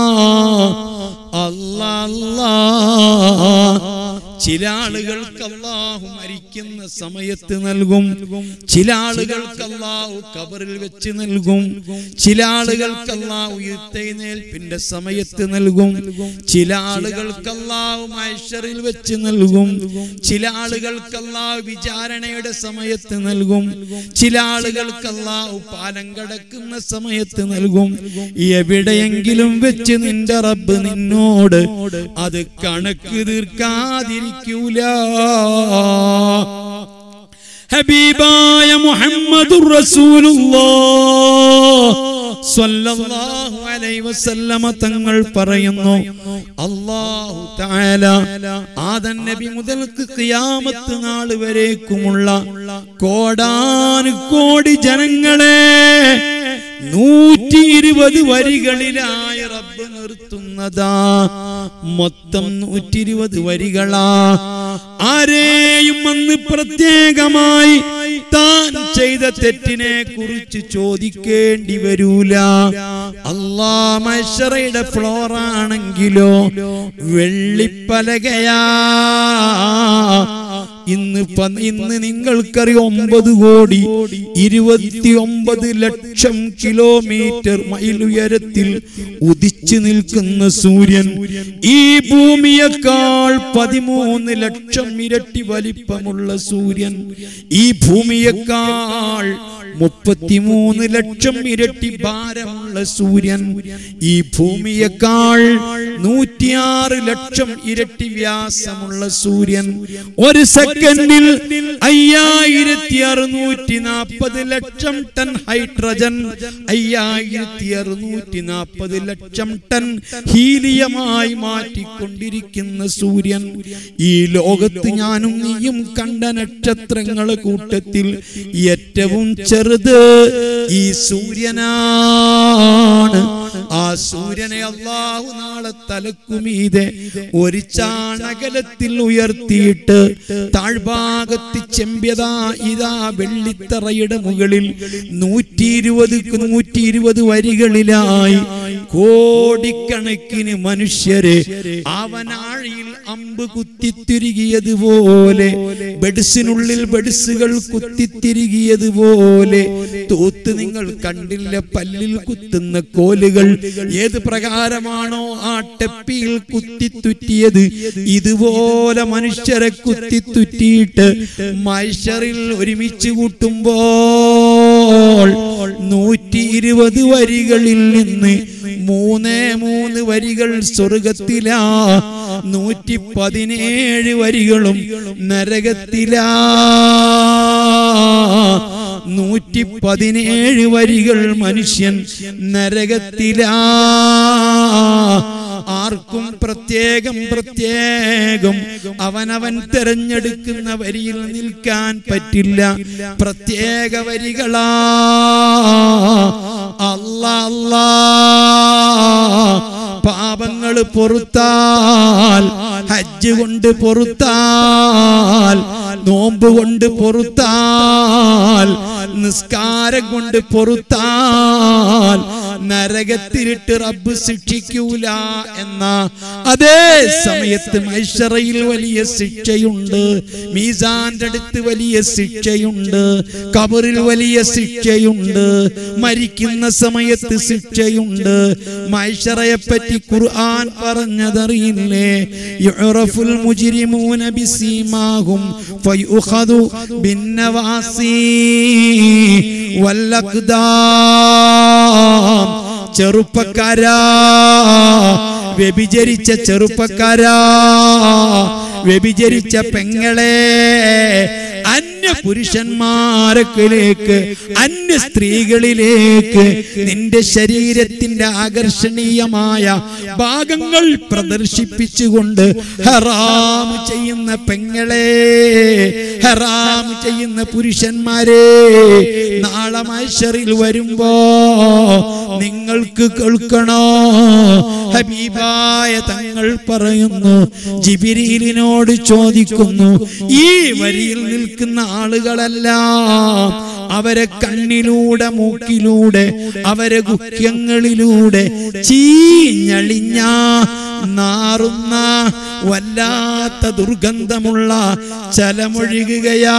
അല്ലാ അല്ലാ ചില ആളുകൾക്ക് അള്ളാഹു മരിക്കുന്ന സമയത്ത് നൽകും ചില ആളുകൾക്ക് അള്ളാഹു കബറിൽ വെച്ച് നൽകും ചില ആളുകൾക്ക് അള്ളാഹു യുദ്ധനേൽപ്പിന്റെ സമയത്ത് നൽകും ചില ആളുകൾക്ക് അള്ളാഹു മൈഷറിൽ വെച്ച് നൽകും ചില ആളുകൾക്ക് അള്ളാഹു വിചാരണയുടെ സമയത്ത് നൽകും ചില ആളുകൾക്ക് അള്ളാഹു പാലം കടക്കുന്ന സമയത്ത് നൽകും എവിടെയെങ്കിലും വെച്ച് നിന്റെ റബ്ബ് നിന്നോട് അത് കണക്ക് തീർക്കാതിരിക്കൂല ഹബീബായ മുഹമ്മദുർ റസൂലുള്ളാഹ് സ്വല്ലല്ലാഹു അലൈഹി വസല്ലമ തങ്ങൾ പറയുന്നു അല്ലാഹു തആല ആദൻ നബി മുതൽക്ക് ഖിയാമത്ത് നാൾ വരേക്കുമുള്ള കോടാനു കോടി ജനങ്ങളെ നൂറ്റി ഇരുപത് വരികളിലായി റബ്ബ് നിർത്തുന്നതാ മൊത്തം നൂറ്റി ഇരുപത് വരികളാ ആരെയും അന്ന് പ്രത്യേകമായി താൻ ചെയ്ത തെറ്റിനെ കുറിച്ച് ചോദിക്കേണ്ടി വരൂല അല്ലാ മഷറയുടെ ഫ്ലോർ ആണെങ്കിലോ വെള്ളിപ്പലകയാ ഇന്ന് പ- ഇന്ന് നിങ്ങൾക്കറിയാം ഒമ്പത് കോടി ഇരുപത്തി ഒമ്പത് ലക്ഷം കിലോമീറ്റർ മൈൽ ഉയരത്തിൽ ഉദിച്ചു നിൽക്കുന്ന സൂര്യൻ ഈ ഭൂമിയേക്കാൾ പതിമൂന്ന് ലക്ഷം ഇരട്ടി വലിപ്പമുള്ള സൂര്യൻ ഈ ഭൂമിയേക്കാൾ മുപ്പത്തിമൂന്ന് ലക്ഷം ഇരട്ടി ഭാരമുള്ള സൂര്യൻ ഈ ഭൂമിയേക്കാൾ നൂറ്റിയാറ് ലക്ഷം ഇരട്ടി വ്യാസമുള്ള സൂര്യൻ ഒരു സെക്കൻഡിൽ അയ്യായിരത്തി അറുന്നൂറ്റി നാൽപ്പത് ലക്ഷം ടൺ ഹൈഡ്രജൻ അയ്യായിരത്തി അറുന്നൂറ്റി നാൽപ്പത് ലക്ഷം ടൺ ഹീലിയമായി മാറ്റിക്കൊണ്ടിരിക്കുന്ന സൂര്യൻ ഈ ലോകത്ത് ഞാനും നീയും കണ്ട നക്ഷത്രങ്ങളെ കൂട്ടത്തിൽ ഏറ്റവും ചെറുത് ഈ സൂര്യനാണ് ആ സൂര്യനെ അള്ളാഹു നാളെ തലക്കുമീതെ ഒരു ചാണകലത്തിൽ ഉയർത്തിയിട്ട് താഴ്ഭാഗത്ത് ചെമ്പ്യതാ ഇതാ വെള്ളിത്തറയുടെ മുകളിൽ നൂറ്റി ഇരുപത് നൂറ്റി ഇരുപത് വരികളിലായി കോടിക്കണക്കിന് മനുഷ്യരെ അവനാഴിയിൽ അമ്പ് കുത്തിത്തിരികിയതുപോലെ ബെഡ്സിനുള്ളിൽ ബെഡ്സുകൾ കുത്തിത്തിരികിയതുപോലെ തൂത്ത് നിങ്ങൾ കണ്ടില്ല പല്ലിൽ കുത്തുന്ന കോലുകൾ ഏത് പ്രകാരമാണോ ആ ടെപ്പിയിൽ കുത്തിത്തുറ്റിയത് ഇതുപോലെ മനുഷ്യരെ കുത്തിത്തുറ്റിയിട്ട് മൈഷറിൽ ഒരുമിച്ച് കൂട്ടുമ്പോൾ നൂറ്റി ഇരുപത് വരികളിൽ നിന്ന് മൂന്നേ മൂന്ന് വരികൾ സ്വർഗത്തിലാ നൂറ്റി പതിനേഴ് വരികളും നരകത്തിലാ നൂറ്റി പതിനേഴ് വരികൾ മനുഷ്യൻ നരകത്തിലാ ആർക്കും പ്രത്യേകം പ്രത്യേകം അവനവൻ തെരഞ്ഞെടുക്കുന്ന വരിയിൽ നിൽക്കാൻ പറ്റില്ല പ്രത്യേക വരികളാ അല്ല അല്ലാ പാപങ്ങൾ പൊറുത്താൽ ഹജ്ജ് കൊണ്ട് പൊറുത്താൽ നോമ്പ് കൊണ്ട് പൊറുത്താൽ നിസ്കാരം കൊണ്ട് പൊറുത്താൽ നരകത്തിലിട്ട് റബ്ബ് ശിക്ഷിക്കൂല എന്ന അതേ സമയത്ത് മൈഷറയിൽ വലിയ ശിക്ഷയുണ്ട് മീസാന്റെ അടുത്ത് വലിയ ശിക്ഷയുണ്ട് കബറിൽ വലിയ ശിക്ഷയുണ്ട് മരിക്കുന്ന സമയത്ത് ശിക്ഷയുണ്ട് മൈഷറയെ പറ്റി ഖുർആൻ പറഞ്ഞതറിയില്ലേ യുറഫുൽ മുജ്രിമൂന ബിസീമാഹും ഫയുഖദു ബിന്നവാസി വല്ലഖ്ദാം ചെറുപ്പക്കാരാ വ്യഭിചരിച്ച ചെറുപ്പക്കാരാ വ്യഭിചരിച്ച പെങ്ങളെ അന്യ പുരുഷന്മാരക്കിലേക്ക് അന്യ സ്ത്രീകളിലേക്ക് നിന്റെ ശരീരത്തിന്റെ ആകർഷണീയമായ ഭാഗങ്ങൾ പ്രദർശിപ്പിച്ചുകൊണ്ട് ഹറാം ചെയ്യുന്ന പെങ്ങളെ ഹറാം ചെയ്യുന്ന പുരുഷന്മാരെ നാളെ മൈഷറിൽ വരുമ്പോ നിങ്ങൾക്ക് കേൾക്കണോ ഹബീബായ തങ്ങൾ പറയുന്നു ജിബിരിയിലിനോട് ചോദിക്കുന്നു ഈ വരിയിൽ നിൽക്കുന്ന ആളുകളെല്ലാം അവരെ കണ്ണിലൂടെ മൂക്കിലൂടെ അവരെ ഗുഹ്യങ്ങളിലൂടെ ചീഞ്ഞളിഞ്ഞ നാറുന്ന വല്ലാത്ത ദുർഗന്ധമുള്ള ചലമൊഴുകുകയാ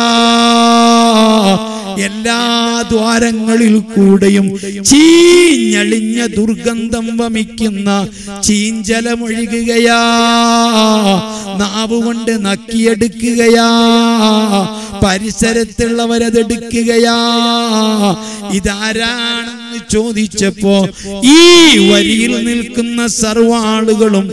എല്ലാ ദ്വാരങ്ങളിൽ കൂടെയും ചീഞ്ഞളിഞ്ഞ ദുർഗന്ധം വമിക്കുന്ന ചീഞ്ചലമൊഴുകുകയാ നാവ് കൊണ്ട് നക്കിയെടുക്കുകയാ പരിസരത്തുള്ളവരതെടുക്കുകയാ ഇതാരാണെന്ന് ചോദിച്ചപ്പോ ഈ വരിയിൽ നിൽക്കുന്ന സർവാളുകളും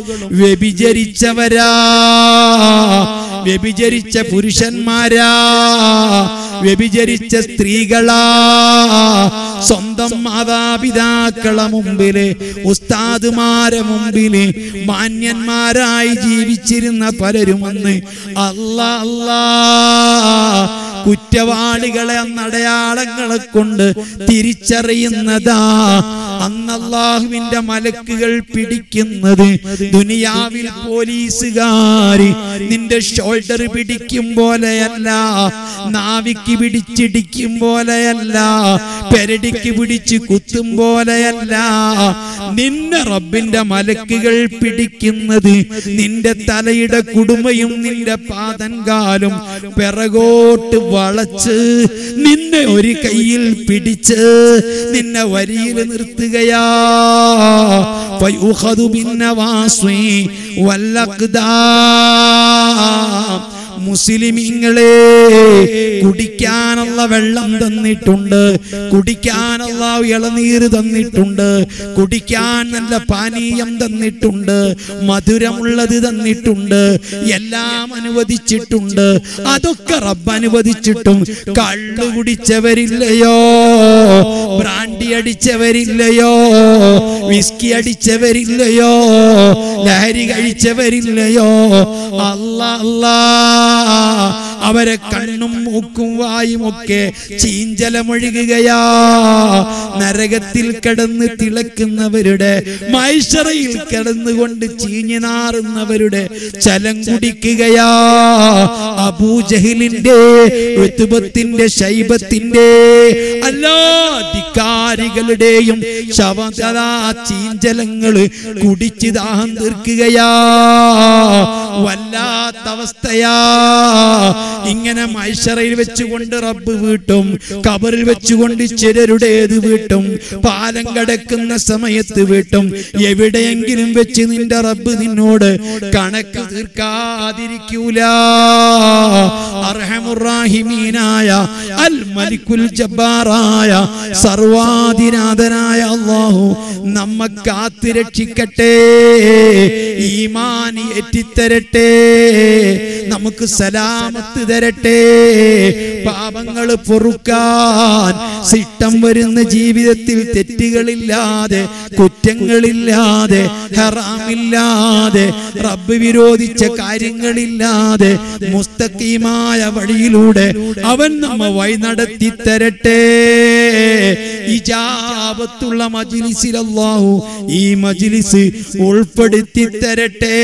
വ്യഭിചരിച്ചവരാ വ്യഭിചരിച്ച പുരുഷന്മാരാ വ്യഭിചരിച്ച സ്ത്രീകളാ സ്വന്തം മാതാപിതാക്കളെ മുമ്പില് ഉസ്താദുമാരെ മുമ്പില് മാന്യന്മാരായി ജീവിച്ചിരുന്ന പലരും അന്ന് അല്ലാ അല്ലാ കുറ്റവാളികളെ അന്നടയാളങ്ങളെ കൊണ്ട് തിരിച്ചറിയുന്നതാ അന്ന് അള്ളാഹുവിന്റെ മലക്കുകൾ പിടിക്കുന്നത് ദുനിയാവിൽ പോലീസുകാര് നിന്റെ ഷോൾഡർ പിടിക്കും പോലെയല്ല നാവിക്ക് പിടിച്ചിടിക്കും പോലെയല്ല പെരടിക്ക് പിടിച്ച് കുത്തും പോലെയല്ല നിന്നെ റബ്ബിന്റെ മലക്കുകൾ പിടിക്കുന്നത് നിന്റെ തലയുടെ കുടുമയും നിന്റെ പാതൻകാലും പിറകോട്ട് വളച്ച് നിന്നെ ഒരു കയ്യിൽ പിടിച്ച് നിന്നെ വരിയിൽ നിർത്തുകയാ ഫയുഖദു ബിന്നവാസ്വി വല്ലഖ്ദാം മുസ്ലിമീങ്ങളെ കുടിക്കാനുള്ള വെള്ളം തന്നിട്ടുണ്ട് കുടിക്കാനുള്ള ഇളനീര് തന്നിട്ടുണ്ട് കുടിക്കാൻ നല്ല പാനീയം തന്നിട്ടുണ്ട് മധുരമുള്ളത് തന്നിട്ടുണ്ട് എല്ലാം അനുവദിച്ചിട്ടുണ്ട് അതൊക്കെ റബ്ബ് അനുവദിച്ചിട്ടും കള്ളു കുടിച്ചവരില്ലയോ ബ്രാൻഡി അടിച്ചവരില്ലയോ വിസ്കി അടിച്ചവരില്ലയോ ലഹരി കഴിച്ചവരില്ലയോ അല്ലാ അല്ലാ അവരെ കണ്ണും മൂക്കും വായും ഒക്കെ ചീഞ്ചലമൊഴുകുകയാ നരകത്തിൽ കിടന്ന് തിളക്കുന്നവരുടെ മൈഷറയിൽ കിടന്നുകൊണ്ട് ചീഞ്ഞു നാറുന്നവരുടെ ചലം കുടിക്കുകയാ അബൂജഹിലിന്റെ ഋതുബത്തിന്റെ ശൈബത്തിന്റെ അല്ലാ ധിക്കാരികളുടെയും ശവതലാ ചീഞ്ചലങ്ങള് കുടിച്ച് ദാഹം തീർക്കുകയാ വല്ലാത്ത അവസ്ഥയാ ഇങ്ങനെ മൈശറയിൽ വെച്ചുകൊണ്ട് റബ്ബ് വീട്ടും കബറിൽ വെച്ചുകൊണ്ട് ചിലരുടേത് വീട്ടും പാലം കടക്കുന്ന സമയത്ത് വീട്ടും എവിടെയെങ്കിലും വെച്ച് നിന്റെ റബ്ബ് നിന്നോട് കണക്ക് തീർക്കാതിരിക്കൂല അർഹമുറാഹിമീനായ അൽ മലിക്കുൽ ജബ്ബാറായ സർവാധിനാഥനായ അള്ളാഹു നമ്മ കാത്ത് രക്ഷിക്കട്ടെ ഈമാനി എറ്റിത്തരട്ടെ നമുക്ക് സലാമത്ത് തരട്ടെ പാപങ്ങൾ പൊറുക്കാൻ സിട്ടം വരുന്ന ജീവിതത്തിൽ തെറ്റുകളില്ലാതെ കുറ്റങ്ങളില്ലാതെ ഹറാമില്ലാതെ റബ്ബ് വിരോധിച്ച കാര്യങ്ങളില്ലാതെ മുസ്തഖീമായ വഴിയിലൂടെ അവൻ നമ്മ വഴി നടത്തി തരട്ടെ ഇജാബത്തുള്ള മജിലിസിൽ അല്ലാഹു ഈ മജിലിസ് ഉൾപ്പെടുത്തി തരട്ടെ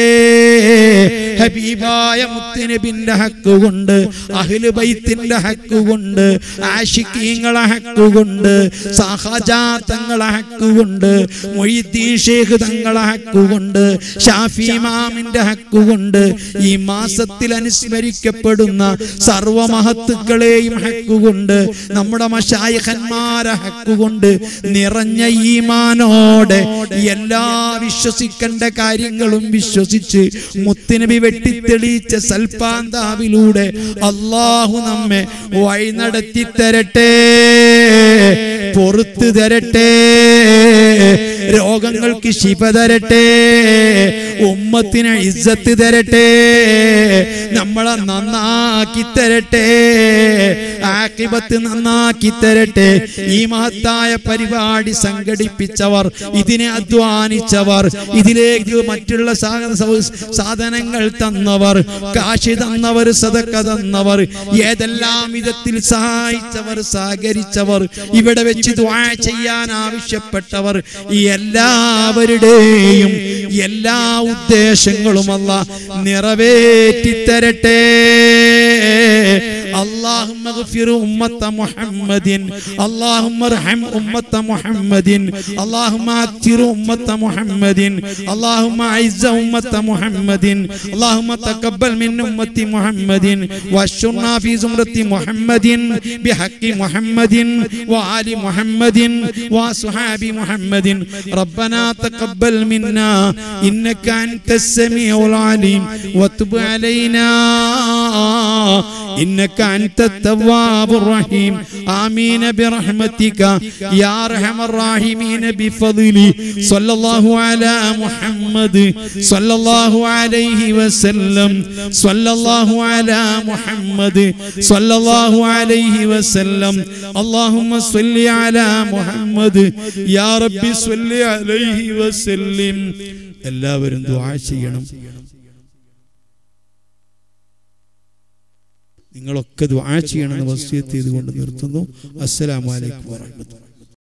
ഹബീബായ മുത്തുനബിന്റെ ഹക്ക് കൊണ്ട് അഹ്ലു ബൈത്തിന്റെ ഹക്ക് കൊണ്ട് ആഷിക്കീങ്ങളെ ഹക്ക് കൊണ്ട് സഹജാത്തങ്ങളെ ഹക്ക് കൊണ്ട് മൊയ്തീൻ ഷേഖ് തങ്ങളെ ഹക്ക് കൊണ്ട് ഷാഫി ഇമാമിന്റെ ഹക്ക് കൊണ്ട് ഈ മാസത്തിൽ അനുസ്മരിക്കപ്പെടുന്ന സർവമഹത്തുക്കളെയും ഹക്ക് കൊണ്ട് നമ്മുടെ മഷായഹന്മാരെ ഹക്ക് കൊണ്ട് നിറഞ്ഞ ഈമാനോടെ എല്ലാ വിശ്വസിക്കേണ്ട കാര്യങ്ങളും വിശ്വസിച്ച് മുത്തുനബി വെട്ടിത്തെളിയിച്ച സൽപാന്താവിലൂടെ അള്ളാഹു നമ്മെ വഴി നടത്തി തരട്ടെ പൊറത്തു തരട്ടെ രോഗങ്ങൾക്ക് ശിപ തരട്ടെ ഉമ്മത്തിന് ഇസ്സത്ത് തരട്ടെ നമ്മളെ നന്നാക്കി തരട്ടെ ആക്കിബത്ത് നന്നാക്കി തരട്ടെ ഈ മഹത്തായ പരിപാടി സംഘടിപ്പിച്ചവർ ഇതിനെ അധ്വാനിച്ചവർ ഇതിലേക്ക് മറ്റുള്ള സാ- സൗ- സാധനങ്ങൾ തന്നവർ കാശി തന്നവർ സതക്ക തന്നവർ ഏതെല്ലാം വിധത്തിൽ സഹായിച്ചവർ സഹകരിച്ചവർ ഇവിടെ വെച്ച് ദ്വാ ചെയ്യാൻ ആവശ്യപ്പെട്ടവർ ഈ എല്ലാവരുടെയും എല്ലാ ഉദ്ദേശങ്ങളും അല്ല നിറവേറ്റി തരട്ടെ اللهم اغفر أمة محمد اللهم ارحم أمة محمد اللهم أكثر أمة محمد اللهم أعز أمة محمد اللهم تقبل من أمة محمد واشرنا في زمرة محمد بحق محمد وآل محمد وأصحاب محمد ربنا تقبل منا إنك أنت السميع العليم وتب علينا إنك أنت التواب الرحيم آمين برحمتك يا أرحم الراحمين بفضلي صلى الله على محمد صلى الله عليه وسلم صلى الله على محمد صلى الله عليه وسلم اللهم صل على محمد يا رب صل عليه وسلم എല്ലാവരും ദുആ ചെയ്യണം നിങ്ങളൊക്കെ ദുആ ചെയ്യണമെന്ന് വസിയത്ത് ചെയ്തുകൊണ്ട് നിർത്തുന്നു അസ്സലാമു അലൈക്കും വറഹ്മത്തുള്ളാഹി